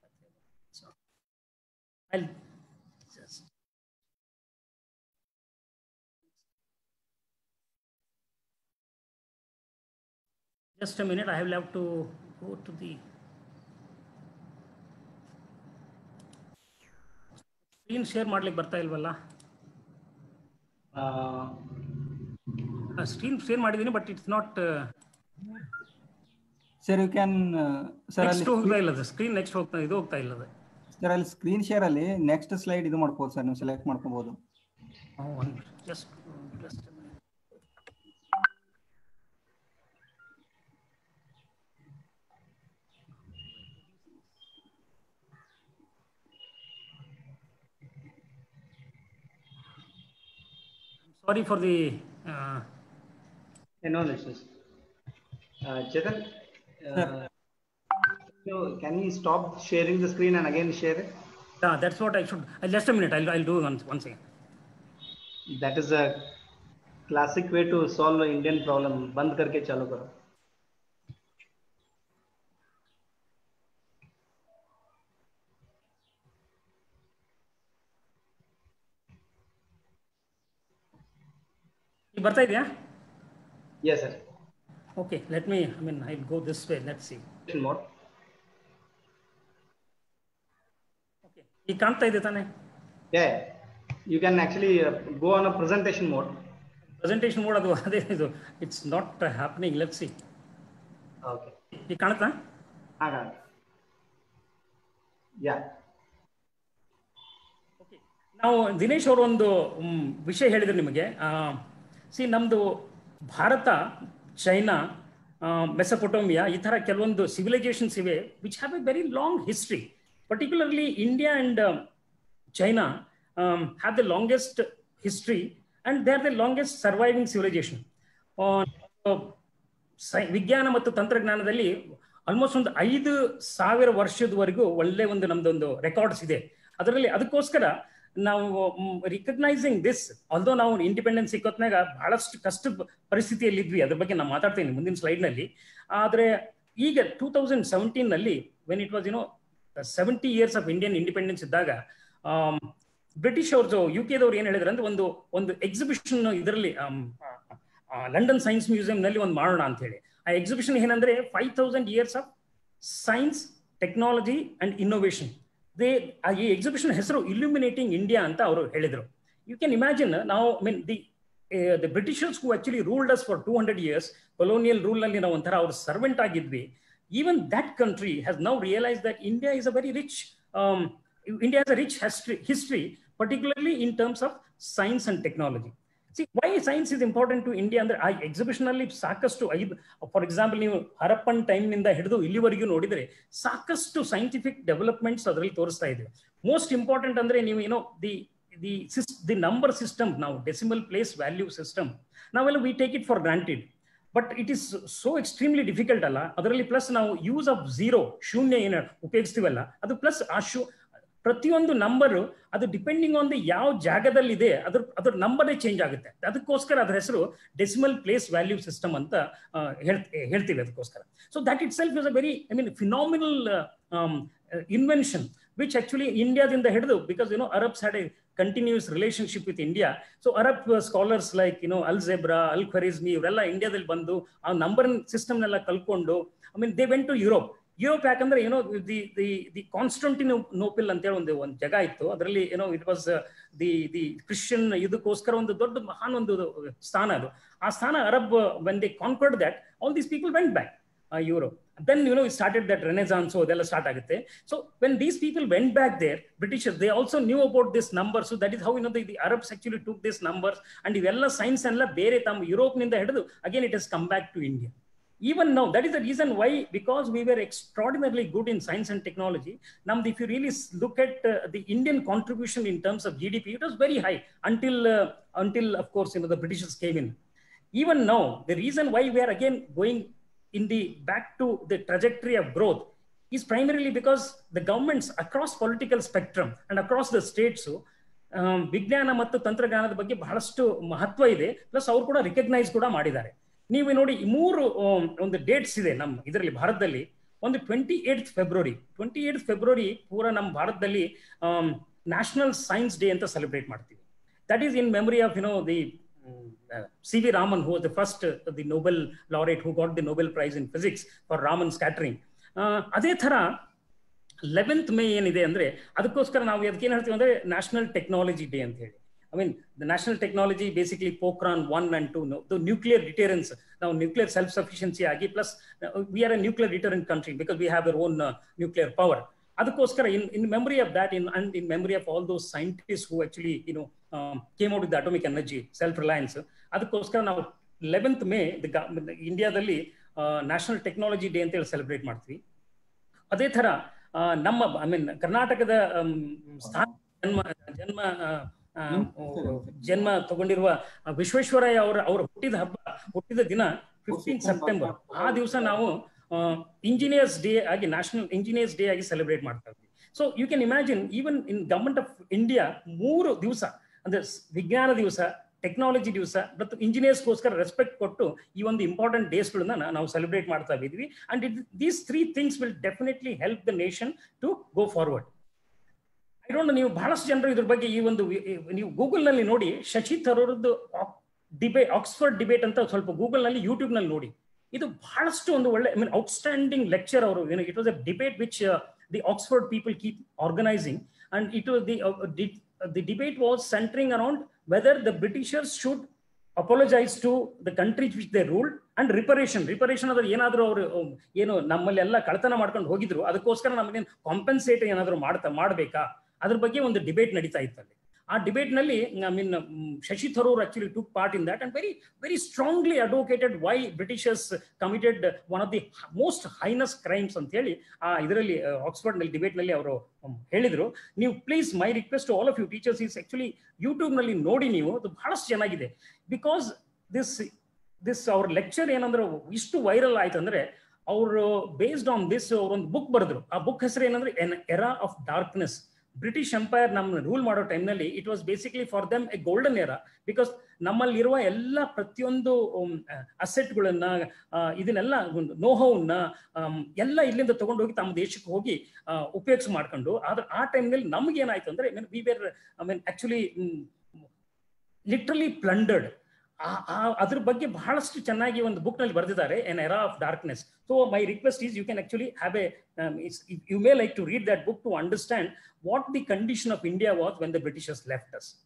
just a minute i will have to go to the screen share ಮಾಡ್ಲಿಕ್ಕೆ ಬರ್ತಾ ಇಲ್ವಲ್ಲ ಸ್ಕ್ರೀನ್ ಶೇರ್ ಮಾಡಿದ್ದೀನಿ but it's not sir you can sir next ಹೋಗ್ತಾ ಇಲ್ಲ ಸ್ಕ್ರೀನ್ ನೆಕ್ಸ್ಟ್ ಹೋಗ್ತಾ ಇದು ಹೋಗ್ತಾ ಇಲ್ಲ ಸರ್ ಅಲ್ಲಿ ಸ್ಕ್ರೀನ್ ಶೇರ್ ಅಲ್ಲಿ ನೆಕ್ಸ್ಟ್ ಸ್ಲೈಡ್ ಇದು ಮಾಡ್ಬೋದು ಸರ್ ನೀವು ಸೆಲೆಕ್ಟ್ ಮಾಡ್ಕೋಬಹುದು just just sorry for the uh, no issues. Uh, Chetan, uh, so can you stop sharing the screen and again share it? Yeah, that's what I should. Uh, just a minute. I'll I'll do once once again. That is a classic way to solve an Indian problem. बंद करके चालू करो. ಬರ್ತಾ ಇದೆಯಾ Yes, sir. Okay, let me, I mean, I'll go this way. Let's see. More. ಈಗ ಕಾಣ್ತಾ ಇದೆ ತಾನೆ Yeah, you can actually uh, go on a presentation mode. Presentation mode ಅದು ಅದೇ ಇದು it's not happening let see Okay. ಈಗ ಕಾಣುತ್ತಾ ಹಾಗಾಗಿ ಯಾ ನಾವು ದಿನೇಶ್ ಅವರು ಒಂದು ಮ್, ವಿಷಯ ಹೇಳಿದ್ರು ನಿಮಗೆ ಸಿ ನಮ್ಮದು ಭಾರತ ಚೈನಾ ಮೆಸಪೊಟೋಮಿಯಾ ಈ ಥರ ಕೆಲವೊಂದು ಸಿವಿಲೈಸೇಷನ್ಸ್ ಇವೆ which have a very long history particularly India and China have the longest history and they are the longest surviving civilisation ಸೈ- ವಿಜ್ಞಾನ ಮತ್ತು ತಂತ್ರಜ್ಞಾನದಲ್ಲಿ ಆಲ್ಮೋಸ್ಟ್ ಒಂದು ಐದು ಸಾವಿರ ವರ್ಷದವರೆಗೂ ಒಳ್ಳೆ ಒಂದು ನಮ್ದೊಂದು ರೆಕಾರ್ಡ್ಸ್ ಇದೆ ಅದರಲ್ಲಿ ಅದಕ್ಕೋಸ್ಕರ ನಾವು ರಿಕಗ್ನೈಸಿಂಗ್ ದಿಸ್ ಆಲ್ದೋ ನಾವು ಇಂಡಿಪೆಂಡೆನ್ಸ್ ಸಿಕ್ಕೋತ್ನಾಗ ಬಹಳಷ್ಟು ಕಷ್ಟ ಪರಿಸ್ಥಿತಿಯಲ್ಲಿ ಇದ್ವಿ ಅದ್ರ ಬಗ್ಗೆ ನಾನು ಮಾತಾಡ್ತೀನಿ ಮುಂದಿನ ಸ್ಲೈಡ್ನಲ್ಲಿ ಆದರೆ ಈಗ ಟೂ ತೌಸಂಡ್ ಸೆವೆಂಟೀನ್ನಲ್ಲಿ when it was you know seventy years of Indian independence ಇದ್ದಾಗ ಬ್ರಿಟಿಷ್ ಅವ್ರದ್ದು ಯು ಕೆದವ್ರು ಏನು ಹೇಳಿದ್ರು ಅಂದ್ರೆ ಒಂದು ಒಂದು ಎಕ್ಸಿಬಿಷನ್ ಇದರಲ್ಲಿ ಲಂಡನ್ ಸೈನ್ಸ್ ಮ್ಯೂಸಿಯಂ ನಲ್ಲಿ ಒಂದು ಮಾಡೋಣ ಅಂತ ಹೇಳಿ ಆ ಎಕ್ಸಿಬಿಷನ್ ಏನಂದ್ರೆ five thousand years of science technology and innovation they ಆ ಈ ಎಕ್ಸಿಬಿಷನ್ ಹೆಸರು ಇಲ್ಯುಮಿನೇಟಿಂಗ್ ಇಂಡಿಯಾ ಅಂತ ಅವರು ಹೇಳಿದರು ಯು ಕ್ಯಾನ್ ಇಮ್ಯಾಜಿನ್ ನಾವು mean the the Britishers who actually ruled us for two hundred years colonial rule ನಲ್ಲಿ ನಾವು ಒಂಥರ ಅವ್ರ ಸರ್ವೆಂಟ್ ಆಗಿದ್ವಿ even that country has now realise that India is a very rich India has a rich history, history, particularly in terms of science and technology. See, why science is important to India ಅಂದ್ರೆ ಆ exhibition ಅಲ್ಲಿ ಸಾಕಷ್ಟು ಐದು for example ನೀವು Harappan time ನಿಂದ ಹಿಡಿದು ಇಲ್ಲಿವರೆಗೂ ನೋಡಿದ್ರೆ ಸಾಕಷ್ಟು ಸೈಂಟಿಫಿಕ್ ಡೆವಲಪ್ಮೆಂಟ್ಸ್ ಅದರಲ್ಲಿ ತೋರಿಸ್ತಾ ಇದೆ ಮೋಸ್ಟ್ ಇಂಪಾರ್ಟೆಂಟ್ ಅಂದ್ರೆ ನೀವು ಏನೋ the the the number system ನಾವು ಡೆಸಿಮಲ್ ಪ್ಲೇಸ್ ವ್ಯಾಲ್ಯೂ ಸಿಸ್ಟಮ್ ನಾವೆಲ್ಲ we take it for granted but it is so extremely difficult ಅಲ್ಲ ಅದರಲ್ಲಿ ಪ್ಲಸ್ ನಾವು ಯೂಸ್ ಆಫ್ ಝೀರೋ ಶೂನ್ಯ ಏನು ಉಪಯೋಗಿಸ್ತೀವಲ್ಲ ಅದು ಪ್ಲಸ್ ಆ ಶೂ ಪ್ರತಿಯೊಂದು ನಂಬರ್ ಅದು ಡಿಪೆಂಡಿಂಗ್ ಆನ್ ದಿ ಯಾವ ಜಾಗದಲ್ಲಿದೆ ಅದ್ರ ಅದ್ರ ನಂಬರೇ ಚೇಂಜ್ ಆಗುತ್ತೆ ಅದಕ್ಕೋಸ್ಕರ ಅದ್ರ ಹೆಸರು ಡೆಸಿಮಲ್ ಪ್ಲೇಸ್ ವ್ಯಾಲ್ಯೂ ಸಿಸ್ಟಮ್ ಅಂತ ಆ, ಹೇಳ್- ಹೇಳ್ತೀವಿ ಅದಕ್ಕೋಸ್ಕರ so that itself is a very I mean phenomenal invention which actually ಇಂಡಿಯಾದಿಂದ ಹಿಡಿದು because you know Arabs had a continuous relationship with India so Arab scholars like you know algebra al Khwarizmi ಇವರೆಲ್ಲ ಇಂಡಿಯಾದಲ್ಲಿ ಬಂದು ಆ number ಸಿಸ್ಟಮ್ನೆಲ್ಲ ಕಲ್ಕೊಂಡು I mean they went to Europe Europe ಯಾಕಂದ್ರೆ ಏನೋ the the the Constantinople ಅಂತೇಳಿ ಒಂದು ಒಂದು ಜಾಗ ಇತ್ತು ಅದರಲ್ಲಿ ಏನೋ it was the the Christian ಇದಕ್ಕೋಸ್ಕರ ಒಂದು ದೊಡ್ಡ ಮಹಾನ್ ಒಂದು ಸ್ಥಾನ ಅದು ಆ ಸ್ಥಾನ Arab when they conquered that all these people went back Europe then you know started that renaissance ಅದೆಲ್ಲ ಸ್ಟಾರ್ಟ್ ಆಗುತ್ತೆ so when these people went back there Britishers they also knew about this number so that is how you know the Arabs actually took this numbers and ಇವೆಲ್ಲ science ಎಲ್ಲ ಬೇರೆ ತಮ್ಮ ಯುರೋಪ್ನಿಂದ ಹಿಡಿದು again it has come back to India even now that is the reason why because we were extraordinarily good in science and technology now if you really s- look at uh, the indian contribution in terms of gdp it was very high until uh, until of course you know the britishers came in even now the reason why we are again going in the back to the trajectory of growth is primarily because the governments across political spectrum and across the states um, ವಿಜ್ಞಾನ ಮತ್ತು ತಂತ್ರಜ್ಞಾನದ ಬಗ್ಗೆ ಬಹಳಷ್ಟು ಮಹತ್ವ ಇದೆ plus ಅವ್ರು ಕೂಡ recognise ಕೂಡ ಮಾಡಿದ್ದಾರೆ ನೀವು ನೋಡಿ ಈ ಮೂರು ಆಮ್, ಒಂದು ಡೇಟ್ಸ್ ಇದೆ ನಮ್ಮ ಇದರಲ್ಲಿ ಭಾರತದಲ್ಲಿ ಒಂದು twenty eight February twenty eight February ಪೂರ ನಮ್ಮ ಭಾರತದಲ್ಲಿ ನ್ಯಾಷನಲ್ ಸೈನ್ಸ್ ಡೇ ಅಂತ ಸೆಲೆಬ್ರೇಟ್ ಮಾಡ್ತೀವಿ that is in memory of you know the C V Raman who the first the Nobel laureate who got the Nobel prize in physics for Raman scattering ಅದೇ ಥರ eleventh May ಏನಿದೆ ಅಂದ್ರೆ ಅದಕ್ಕೋಸ್ಕರ ನಾವು ಅದಕ್ಕೆ ಏನು ಹೇಳ್ತೀವಿ ಅಂದ್ರೆ ನ್ಯಾಷನಲ್ ಟೆಕ್ನಾಲಜಿ ಡೇ ಅಂತ ಹೇಳಿ I mean the national technology basically Pokhran one and two the nuclear deterrence ನಾವು ನ್ಯೂಕ್ಲಿಯರ್ ಸೆಲ್ಫ್ ಸಫಿಷಿಯನ್ಸಿ ಆಗಿ plus we are a nuclear deterrent country because we have our own nuclear power ಅದಕ್ಕೋಸ್ಕರ in in memory of that in and in memory of all those scientist who actually you know came out with atomic energy self reliance ಅದಕ್ಕೋಸ್ಕರ ನಾವು eleventh May ಇಂಡಿಯಾದಲ್ಲಿ national technology day ಅಂತೇಳಿ celebrate ಮಾಡ್ತೀವಿ ಅದೇ ತರ ಆ, ನಮ್ಮ ಐ ಮೀನ್ ಕರ್ನಾಟಕದ ಆಮ್, ಸ್ಥಾನ ಜನ್ಮ ಜನ್ಮ ಆ, ಆ, ಜನ್ಮ ತಗೊಂಡಿರುವ ವಿಶ್ವೇಶ್ವರಯ್ಯ ಅವರ ಅವರ ಹುಟ್ಟಿದ ಹಬ್ಬ ಹುಟ್ಟಿದ ದಿನ ಫಿಫ್ಟೀನ್ ಸೆಪ್ಟೆಂಬರ್ ಆ ದಿವಸ ನಾವು ಇಂಜಿನಿಯರ್ಸ್ ಡೇ ಆಗಿ ನ್ಯಾಷನಲ್ ಇಂಜಿನಿಯರ್ಸ್ ಡೇ ಆಗಿ ಸೆಲೆಬ್ರೇಟ್ ಮಾಡ್ತಾ ಇದ್ವಿ so you can imagine even in government of India ಮೂರು ದಿವಸ ಅಂದ್ರೆ ಸ್- ವಿಜ್ಞಾನ ದಿವಸ ಟೆಕ್ನಾಲಜಿ ದಿವಸ ಮತ್ತು ಇಂಜಿನಿಯರ್ಸ್ಗೋಸ್ಕರ ರೆಸ್ಪೆಕ್ಟ್ ಕೊಟ್ಟು ಈ ಒಂದು ಇಂಪಾರ್ಟೆಂಟ್ ಡೇಸ್ಗಳನ್ನ ನಾವು ಸೆಲೆಬ್ರೇಟ್ ಮಾಡ್ತಾ ಇದ್ದೀವಿ and it these three things will definitely help the nation to go forward I don't ನೀವು ಬಹಳಷ್ಟು ಜನರು ಇದ್ರ ಬಗ್ಗೆ ಈ ಒಂದು ವಿ- ನೀವು ಗೂಗಲ್ ನಲ್ಲಿ ನೋಡಿ ಶಶಿ ಥರೂರ್ದು ಡಿಬೇಟ್ ಆಕ್ಸ್ಫರ್ಡ್ ಡಿಬೇಟ್ ಅಂತ ಸ್ವಲ್ಪ ಗೂಗಲ್ ನಲ್ಲಿ ಯೂಟ್ಯೂಬ್ ನಲ್ಲಿ ನೋಡಿ ಇದು ಬಹಳಷ್ಟು ಒಂದು ಒಳ್ಳೆ ಐ ಮೀನ್ ಔಟ್ಸ್ಟ್ಯಾಂಡಿಂಗ್ ಲೆಕ್ಚರ್ ಅವರು it was a debate which the Oxford people keep organising and it was the uh, the, the debate was centering around whether the Britishers should apologize to the countries which they ruled and reparation reparation ಅಂದ್ರೆ ಏನಾದ್ರು ಅವರು ಏನು ನಮ್ಮಲ್ಲಿ ಎಲ್ಲ ಕಳ್ತನ ಮಾಡ್ಕೊಂಡು ಹೋಗಿದ್ರು ಅದಕ್ಕೋಸ್ಕರ ನಮಗೆ ಕಾಂಪನ್ಸೇಟ್ ಏನಾದ್ರು ಮಾಡ್ತಾ ಮಾಡ್ಬೇಕಾ ಅದ್ರ ಬಗ್ಗೆ ಒಂದು ಡಿಬೇಟ್ ನಡೀತಾ ಇತ್ತು ಅಲ್ಲಿ ಆ ಡಿಬೇಟ್ ನಲ್ಲಿ I mean Shashi Tharoor actually took part in that and very very strongly advocated why Britishers committed one of the most heinous crimes ಅಂತ ಹೇಳಿ ಆ ಇದರಲ್ಲಿ ಆಕ್ಸ್ಫರ್ಡ್ ನಲ್ಲಿ ಡಿಬೇಟ್ ನಲ್ಲಿ ಅವರು ಹೇಳಿದ್ರು ನೀವು please my request all of you teachers is actually YouTube ನಲ್ಲಿ ನೋಡಿ ನೀವು ಅದು ಬಹಳಷ್ಟು ಚೆನ್ನಾಗಿದೆ ಬಿಕಾಸ್ ದಿಸ್ ದಿಸ್ ಅವ್ರ ಲೆಕ್ಚರ್ ಏನಂದ್ರೆ ಇಷ್ಟು ವೈರಲ್ ಆಯ್ತು ಅಂದ್ರೆ ಅವರು ಬೇಸ್ಡ್ ಆನ್ ದಿಸ್ ಅವ್ರೊಂದು ಬುಕ್ ಬರೆದ್ರು ಆ ಬುಕ್ ಹೆಸರು ಏನಂದ್ರೆ an era of darkness British empire ನಮ್ಮ ರೂಲ್ ಮಾಡೋ ಟೈಮ್ನಲ್ಲಿ it was basically for them a golden era because ನಮ್ಮಲ್ಲಿರುವ ಎಲ್ಲ ಪ್ರತಿಯೊಂದು ಅಸೆಟ್ಗಳನ್ನ ಇದನ್ನೆಲ್ಲ ಒಂದು ನೋಹವನ್ನ ಎಲ್ಲ ಇಲ್ಲಿಂದ ತಗೊಂಡೋಗಿ ತಮ್ಮ ದೇಶಕ್ಕೆ ಹೋಗಿ ಉಪಯೋಗಿಸ್ ಮಾಡ್ಕೊಂಡು ಆದ್ರೆ ಆ ಟೈಮ್ನಲ್ಲಿ ನಮ್ಗೆ ಏನಾಯ್ತು ಅಂದ್ರೆ we were I mean actually literally plundered ಅದ್ರ ಬಗ್ಗೆ ಬಹಳಷ್ಟು ಚೆನ್ನಾಗಿ ಒಂದು ಬುಕ್ ನಲ್ಲಿ ಬರೆದಿದ್ದಾರೆ an era of darkness so my request is you can actually have a you may like to read that book to understand what the condition of India was when the Britishers left us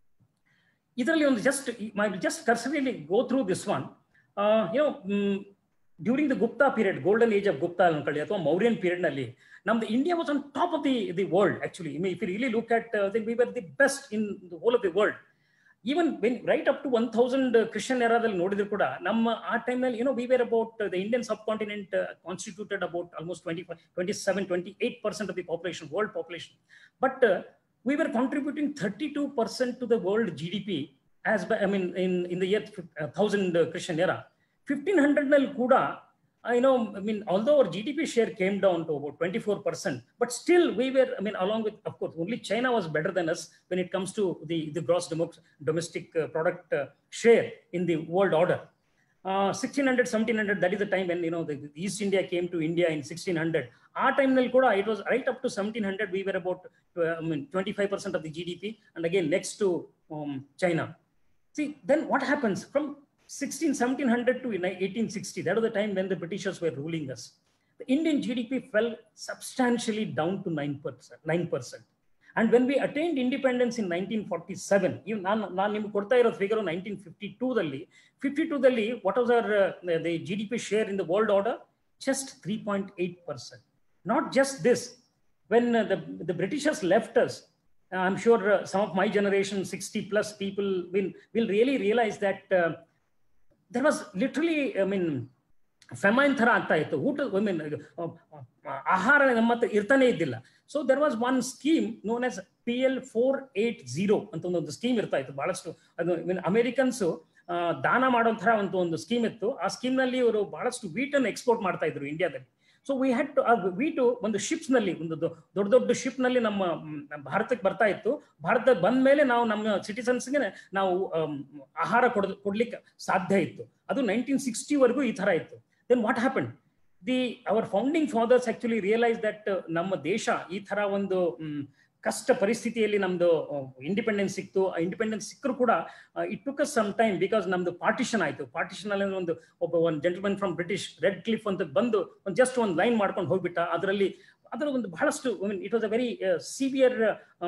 ಇದರಲ್ಲಿ ಒಂದು just my just cursorily go through this one you know during the Gupta period golden age of Gupta ಅನ್ಕೊಳ್ಳಿ ಅಥವಾ Mauryan period ನಲ್ಲಿ ನಮ್ದು India was on top of the the world actually if you really look at we were the best in the whole of the world even when right up to one thousand Christian ಎರಾದಲ್ಲಿ ನೋಡಿದ್ರು ಕೂಡ ನಮ್ಮ ಆ ಟೈಮ್ನಲ್ಲಿ ಏನೋ we were about the Indian subcontinent constituted about almost twenty twenty seven twenty eight percent of the population world population but we var contributing thirty two percent to the world G D P as by I mean in in the year thousand Christian era fifteen hundred ನಲ್ಲಿ ಕೂಡ I know, I mean, although our GDP share came down to about 24%, but still we were, I mean, along with, of course, only China was better than us when it comes to the, the gross domestic uh, product uh, share in the world order. Uh, 1600, 1700, that is the time when, you know, the, the East India came to India in 1600. Our time, Kuda, it was right up to 1700, we were about, I mean, 25% of the GDP, and again, next to um, China. See, then what happens from 16, 1700 to 1860, that was the time when the Britishers were ruling us. The Indian GDP fell substantially down to 9%. 9%. And when we attained independence in 1947, even ನಾನು ನಿಮ್ಗೆ ಕೊಡ್ತಾ ಇರೋ figure nineteen fifty ಟೂದಲ್ಲಿ ಫಿಫ್ಟಿ ಟೂದಲ್ಲಿ what was our the G D P share in the world order just three point eight percent not just this when the the Britishers left us I'm sure uh, some of my generation, 60 plus people, will, will really realize that uh, there was literally, I mean, famine ಥರ ಆಗ್ತಾ ಇತ್ತು ಊಟ I mean ಆಹಾರ ನಮ್ಮ ಹತ್ರ ಇರ್ತಾನೆ ಇದ್ದಿಲ್ಲ so there was one scheme known as P L four eight zero ಅಂತ ಒಂದು ಸ್ಕೀಮ್ ಇರ್ತಾ ಇತ್ತು ಬಹಳಷ್ಟು ಅದು ಮೀನ್ ಅಮೆರಿಕನ್ಸು ದಾನ ಮಾಡೋ ಥರ ಒಂದು ಒಂದು ಸ್ಕೀಮ್ ಇತ್ತು ಆ ಸ್ಕೀಮ್ ನಲ್ಲಿ ಇವರು ಬಹಳಷ್ಟು ವೀಟ್ ಅನ್ನು ಎಕ್ಸ್ಪೋರ್ಟ್ ಮಾಡ್ತಾ ಇದ್ರು ಇಂಡಿಯಾದಲ್ಲಿ so we had to wheat ಒಂದು ಶಿಪ್ಸ್ ನಲ್ಲಿ ಒಂದು ದೊಡ್ಡ ದೊಡ್ಡ ಶಿಪ್ ನಲ್ಲಿ ನಮ್ಮ ಭಾರತಕ್ಕೆ ಬರ್ತಾ ಇತ್ತು ಭಾರತ ಬಂದ ಮೇಲೆ ನಾವು ನಮ್ಮ ಸಿಟಿಸನ್ಸ್ಗೆ ನಾವು ಆಹಾರ ಕೊಡ್ ಕೊಡ್ಲಿಕ್ಕೆ ಸಾಧ್ಯ ಇತ್ತು ಅದು ನೈನ್ಟೀನ್ ಸಿಕ್ಸ್ಟಿವರೆಗೂ ಈ ತರ ಇತ್ತು then what happen the our founding fathers actually realise that ನಮ್ಮ ದೇಶ ಈ ತರ ಒಂದು ಕಷ್ಟ ಪರಿಸ್ಥಿತಿಯಲ್ಲಿ ನಮ್ದು ಇಂಡಿಪೆಂಡೆನ್ಸ್ ಸಿಕ್ತು ಇಂಡಿಪೆಂಡೆನ್ಸ್ ಸಿಕ್ಕರು ಕೂಡ it took us some time because ನಮ್ದು ಪಾರ್ಟಿಷನ್ ಆಯ್ತು ಪಾರ್ಟಿಷನ್ ಅಲ್ಲಿ ಒಂದು ಒಬ್ಬ ಒಂದು gentleman from British Radcliffe ಅಂತ ಬಂದು ಒಂದು ಜಸ್ಟ್ ಒಂದು ಲೈನ್ ಮಾಡ್ಕೊಂಡು ಹೋಗ್ಬಿಟ್ಟ ಅದರಲ್ಲಿ ಅದರ ಒಂದು ಬಹಳಷ್ಟು it was a very severe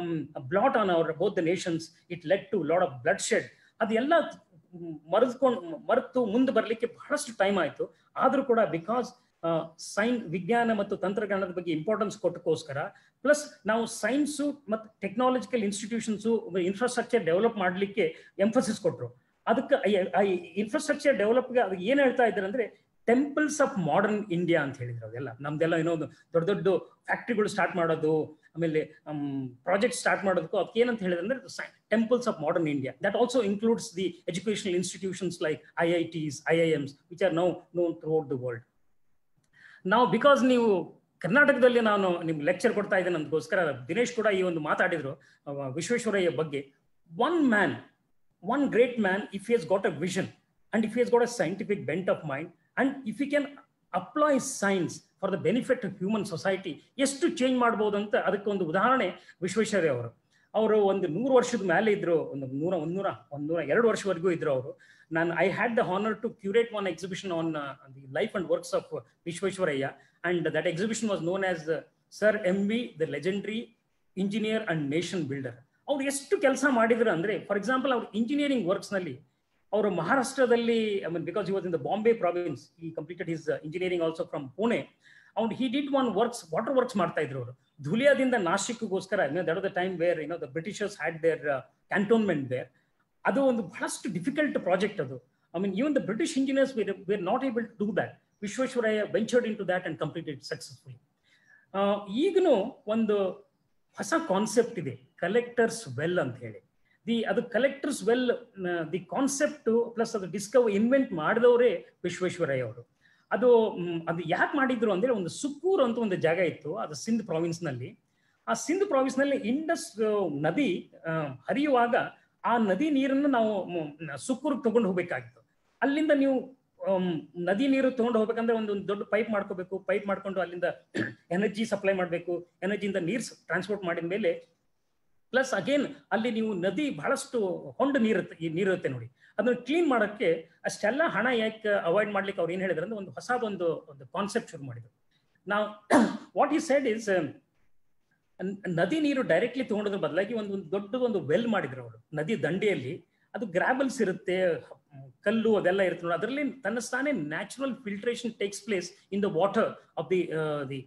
blot on our both the nations it let to lot of bloodshed ಅದೆಲ್ಲ ಮರೆದ್ಕೊಂಡು ಮರೆತು ಮುಂದೆ ಬರಲಿಕ್ಕೆ ಬಹಳಷ್ಟು ಟೈಮ್ ಆಯ್ತು ಆದ್ರೂ ಕೂಡ ಬಿಕಾಸ್ ಸೈನ್ ವಿಜ್ಞಾನ ಮತ್ತು ತಂತ್ರಜ್ಞಾನದ ಬಗ್ಗೆ ಇಂಪಾರ್ಟೆನ್ಸ್ ಕೊಟ್ಟಕ್ಕೋಸ್ಕರ ಪ್ಲಸ್ ನಾವು ಸೈನ್ಸು ಮತ್ತು ಟೆಕ್ನಾಲಜಿಕಲ್ ಇನ್ಸ್ಟಿಟ್ಯೂಷನ್ಸು ಇನ್ಫ್ರಾಸ್ಟ್ರಕ್ಚರ್ ಡೆವಲಪ್ ಮಾಡಲಿಕ್ಕೆ ಎಂಫಸಿಸ್ ಕೊಟ್ಟರು ಅದಕ್ಕೆ ಇನ್ಫ್ರಾಸ್ಟ್ರಕ್ಚರ್ ಡೆವಲಪ್ಗೆ ಅದು ಏನು ಹೇಳ್ತಾ ಇದ್ದಾರೆ ಅಂದ್ರೆ ಟೆಂಪಲ್ಸ್ ಆಫ್ ಮಾಡರ್ನ್ ಇಂಡಿಯಾ ಅಂತ ಹೇಳಿದ್ರು ಅದೆಲ್ಲ ನಮ್ದೆಲ್ಲ ಏನೋ ದೊಡ್ಡ ದೊಡ್ಡ ಫ್ಯಾಕ್ಟ್ರಿಗಳು ಸ್ಟಾರ್ಟ್ ಮಾಡೋದು ಆಮೇಲೆ ಪ್ರಾಜೆಕ್ಟ್ ಸ್ಟಾರ್ಟ್ ಮಾಡೋದಕ್ಕೂ ಅದಕ್ಕೆ ಏನಂತ ಹೇಳಿದ್ರೆ ಅಂದ್ರೆ temples of modern India that also includes the educational institutions like I I Ts I I Ms which are now known throughout the world ನಾವು ಬಿಕಾಸ್ ನೀವು ಕರ್ನಾಟಕದಲ್ಲಿ ನಾನು ನಿಮ್ಗೆ ಲೆಕ್ಚರ್ ಕೊಡ್ತಾ ಇದ್ದೇನೆ ಅದಕ್ಕೋಸ್ಕರ ದಿನೇಶ್ ಕೂಡ ಈ ಒಂದು ಮಾತಾಡಿದ್ರು ವಿಶ್ವೇಶ್ವರಯ್ಯ ಬಗ್ಗೆ one man one great man if he's got a vision and if he's got a scientific bent of mind and if you can apply science for the benefit of human society ಎಷ್ಟು change ಮಾಡ್ಬೋದು ಅಂತ ಅದಕ್ಕೆ ಒಂದು ಉದಾಹರಣೆ ವಿಶ್ವೇಶ್ವರಯ್ಯ ಅವರು ಅವರು ಒಂದು ನೂರು ವರ್ಷದ ಮೇಲೆ ಇದ್ರು ಒಂದು ನೂರ ಒಂದೂರ ಒಂದೂರ ಎರಡು ವರ್ಷವರೆಗೂ ಇದ್ರು ಅವರು ನಾನು I had the honour to curate one exhibition on the life and works of Visvesvaraya and that exhibition was known as sir M V the legendary engineer and nation builder ಅವ್ರು ಎಷ್ಟು ಕೆಲಸ ಮಾಡಿದ್ರು ಅಂದ್ರೆ ಫಾರ್ ಎಕ್ಸಾಂಪಲ್ ಅವ್ರು engineering works ನಲ್ಲಿ ಅವರು ಮಹಾರಾಷ್ಟ್ರದಲ್ಲಿ I mean because was in the Bombay province he completed his engineering also from Pune ಅವ್ನು he did one works water works ಮಾಡ್ತಾ ಇದ್ರು ಅವರು ಧುಲಿಯಾದಿಂದ ನಾಶಿಕ್ಗೋಸ್ಕರ ದಟ್ ದ ಟೈಮ್ ವೇರ್ ಏನೋ the Britishers had there cantonment there ಅದು ಒಂದು ಬಹಳಷ್ಟು ಡಿಫಿಕಲ್ಟ್ ಪ್ರಾಜೆಕ್ಟ್ ಅದು I mean even the British engineers were not able to do that Visvesvaraya ventured in to that and completed successfully ಈಗನು ಒಂದು ಹೊಸ concept ಇದೆ collectors well ಅಂತ ಹೇಳಿ ದಿ ಅದು collectors well the concept plus ಅದು ಡಿಸ್ಕವರ್ ಇನ್ವೆಂಟ್ ಮಾಡಿದವರೇ ವಿಶ್ವೇಶ್ವರಯ್ಯ ಅವರು ಅದು ಅದು ಯಾಕೆ ಮಾಡಿದ್ರು ಅಂದ್ರೆ ಒಂದು ಸುಕ್ಕೂರ್ ಅಂತ ಒಂದು ಜಾಗ ಇತ್ತು ಅದು ಸಿಂಧ್ ಪ್ರಾವಿನ್ಸ್ ನಲ್ಲಿ ಆ ಸಿಂಧ್ ಪ್ರಾವಿನ್ಸ್ ನಲ್ಲಿ ಇಂಡಸ್ ನದಿ ಹರಿಯುವಾಗ ಆ ನದಿ ನೀರನ್ನು ನಾವು ಸುಕ್ಕೂರ್ಗೆ ತಗೊಂಡು ಹೋಗ್ಬೇಕಾಗಿತ್ತು ಅಲ್ಲಿಂದ ನೀವು ನದಿ ನೀರು ತಗೊಂಡು ಹೋಗ್ಬೇಕಂದ್ರೆ ಒಂದು ದೊಡ್ಡ ಪೈಪ್ ಮಾಡ್ಕೋಬೇಕು ಪೈಪ್ ಮಾಡ್ಕೊಂಡು ಅಲ್ಲಿಂದ ಎನರ್ಜಿ ಸಪ್ಲೈ ಮಾಡಬೇಕು ಎನರ್ಜಿಯಿಂದ ನೀರು ಟ್ರಾನ್ಸ್ಪೋರ್ಟ್ ಮಾಡಿದ ಮೇಲೆ ಪ್ಲಸ್ ಅಗೇನ್ ಅಲ್ಲಿ ನೀವು ನದಿ ಬಹಳಷ್ಟು ಹೊಂಡು ನೀರುತ್ತೆ ಈ ನೀರಿರುತ್ತೆ ನೋಡಿ ಅದನ್ನ ಕ್ಲೀನ್ ಮಾಡೋಕ್ಕೆ ಅಷ್ಟೆಲ್ಲ ಹಣ ಯಾಕೆ ಅವಾಯ್ಡ್ ಮಾಡ್ಲಿಕ್ಕೆ ಅವ್ರು ಏನ್ ಹೇಳಿದ್ರು ಅಂದ್ರೆ ಒಂದು ಹೊಸದೊಂದು ಒಂದು ಕಾನ್ಸೆಪ್ಟ್ ಶುರು ಮಾಡಿದ್ರು ನಾವು ವಾಟ್ ಈ ಸೈಡ್ ಇಸ್ ನದಿ ನೀರು ಡೈರೆಕ್ಟ್ಲಿ ತಗೊಂಡೋದ್ರ ಬದಲಾಗಿ ಒಂದು ದೊಡ್ಡದೊಂದು ವೆಲ್ ಮಾಡಿದ್ರು ಅವರು ನದಿ ದಂಡೆಯಲ್ಲಿ ಅದು ಗ್ರಾಬಲ್ಸ್ ಇರುತ್ತೆ ಕಲ್ಲು ಅದೆಲ್ಲ ಇರುತ್ತೆ ನೋಡಿ ಅದರಲ್ಲಿ ತನ್ನಸ್ತಾನೆ natural filtration takes place in the water of the the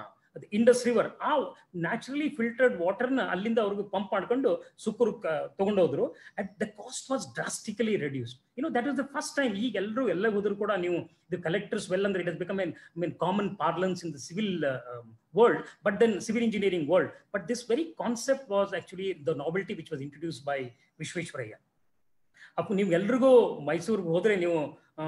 Indus river ಆ ನ್ಯಾಚುರಲಿ ಫಿಲ್ಟರ್ಡ್ ವಾಟರ್ನ ಅಲ್ಲಿಂದ ಅವ್ರಿಗೆ ಪಂಪ್ ಮಾಡ್ಕೊಂಡು ಸುಕ್ಕೂರು ತಗೊಂಡೋದ್ರು at the cost was drastically reduced you know that is the first time ಈಗ ಎಲ್ಲರೂ ಎಲ್ಲ ಹೋದ್ರು ಕೂಡ ನೀವು ದ ಕಲೆಕ್ಟರ್ಸ್ ವೆಲ್ ಅಂದ್ರೆ it is become an mean common parlance in the civil world but then civil engineering world but this very concept was actually the novelty which was introduce by Visvesvaraya ಅಪ್ಪ ನೀವು ಎಲ್ರಿಗೂ ಮೈಸೂರಿಗೆ ಹೋದ್ರೆ ನೀವು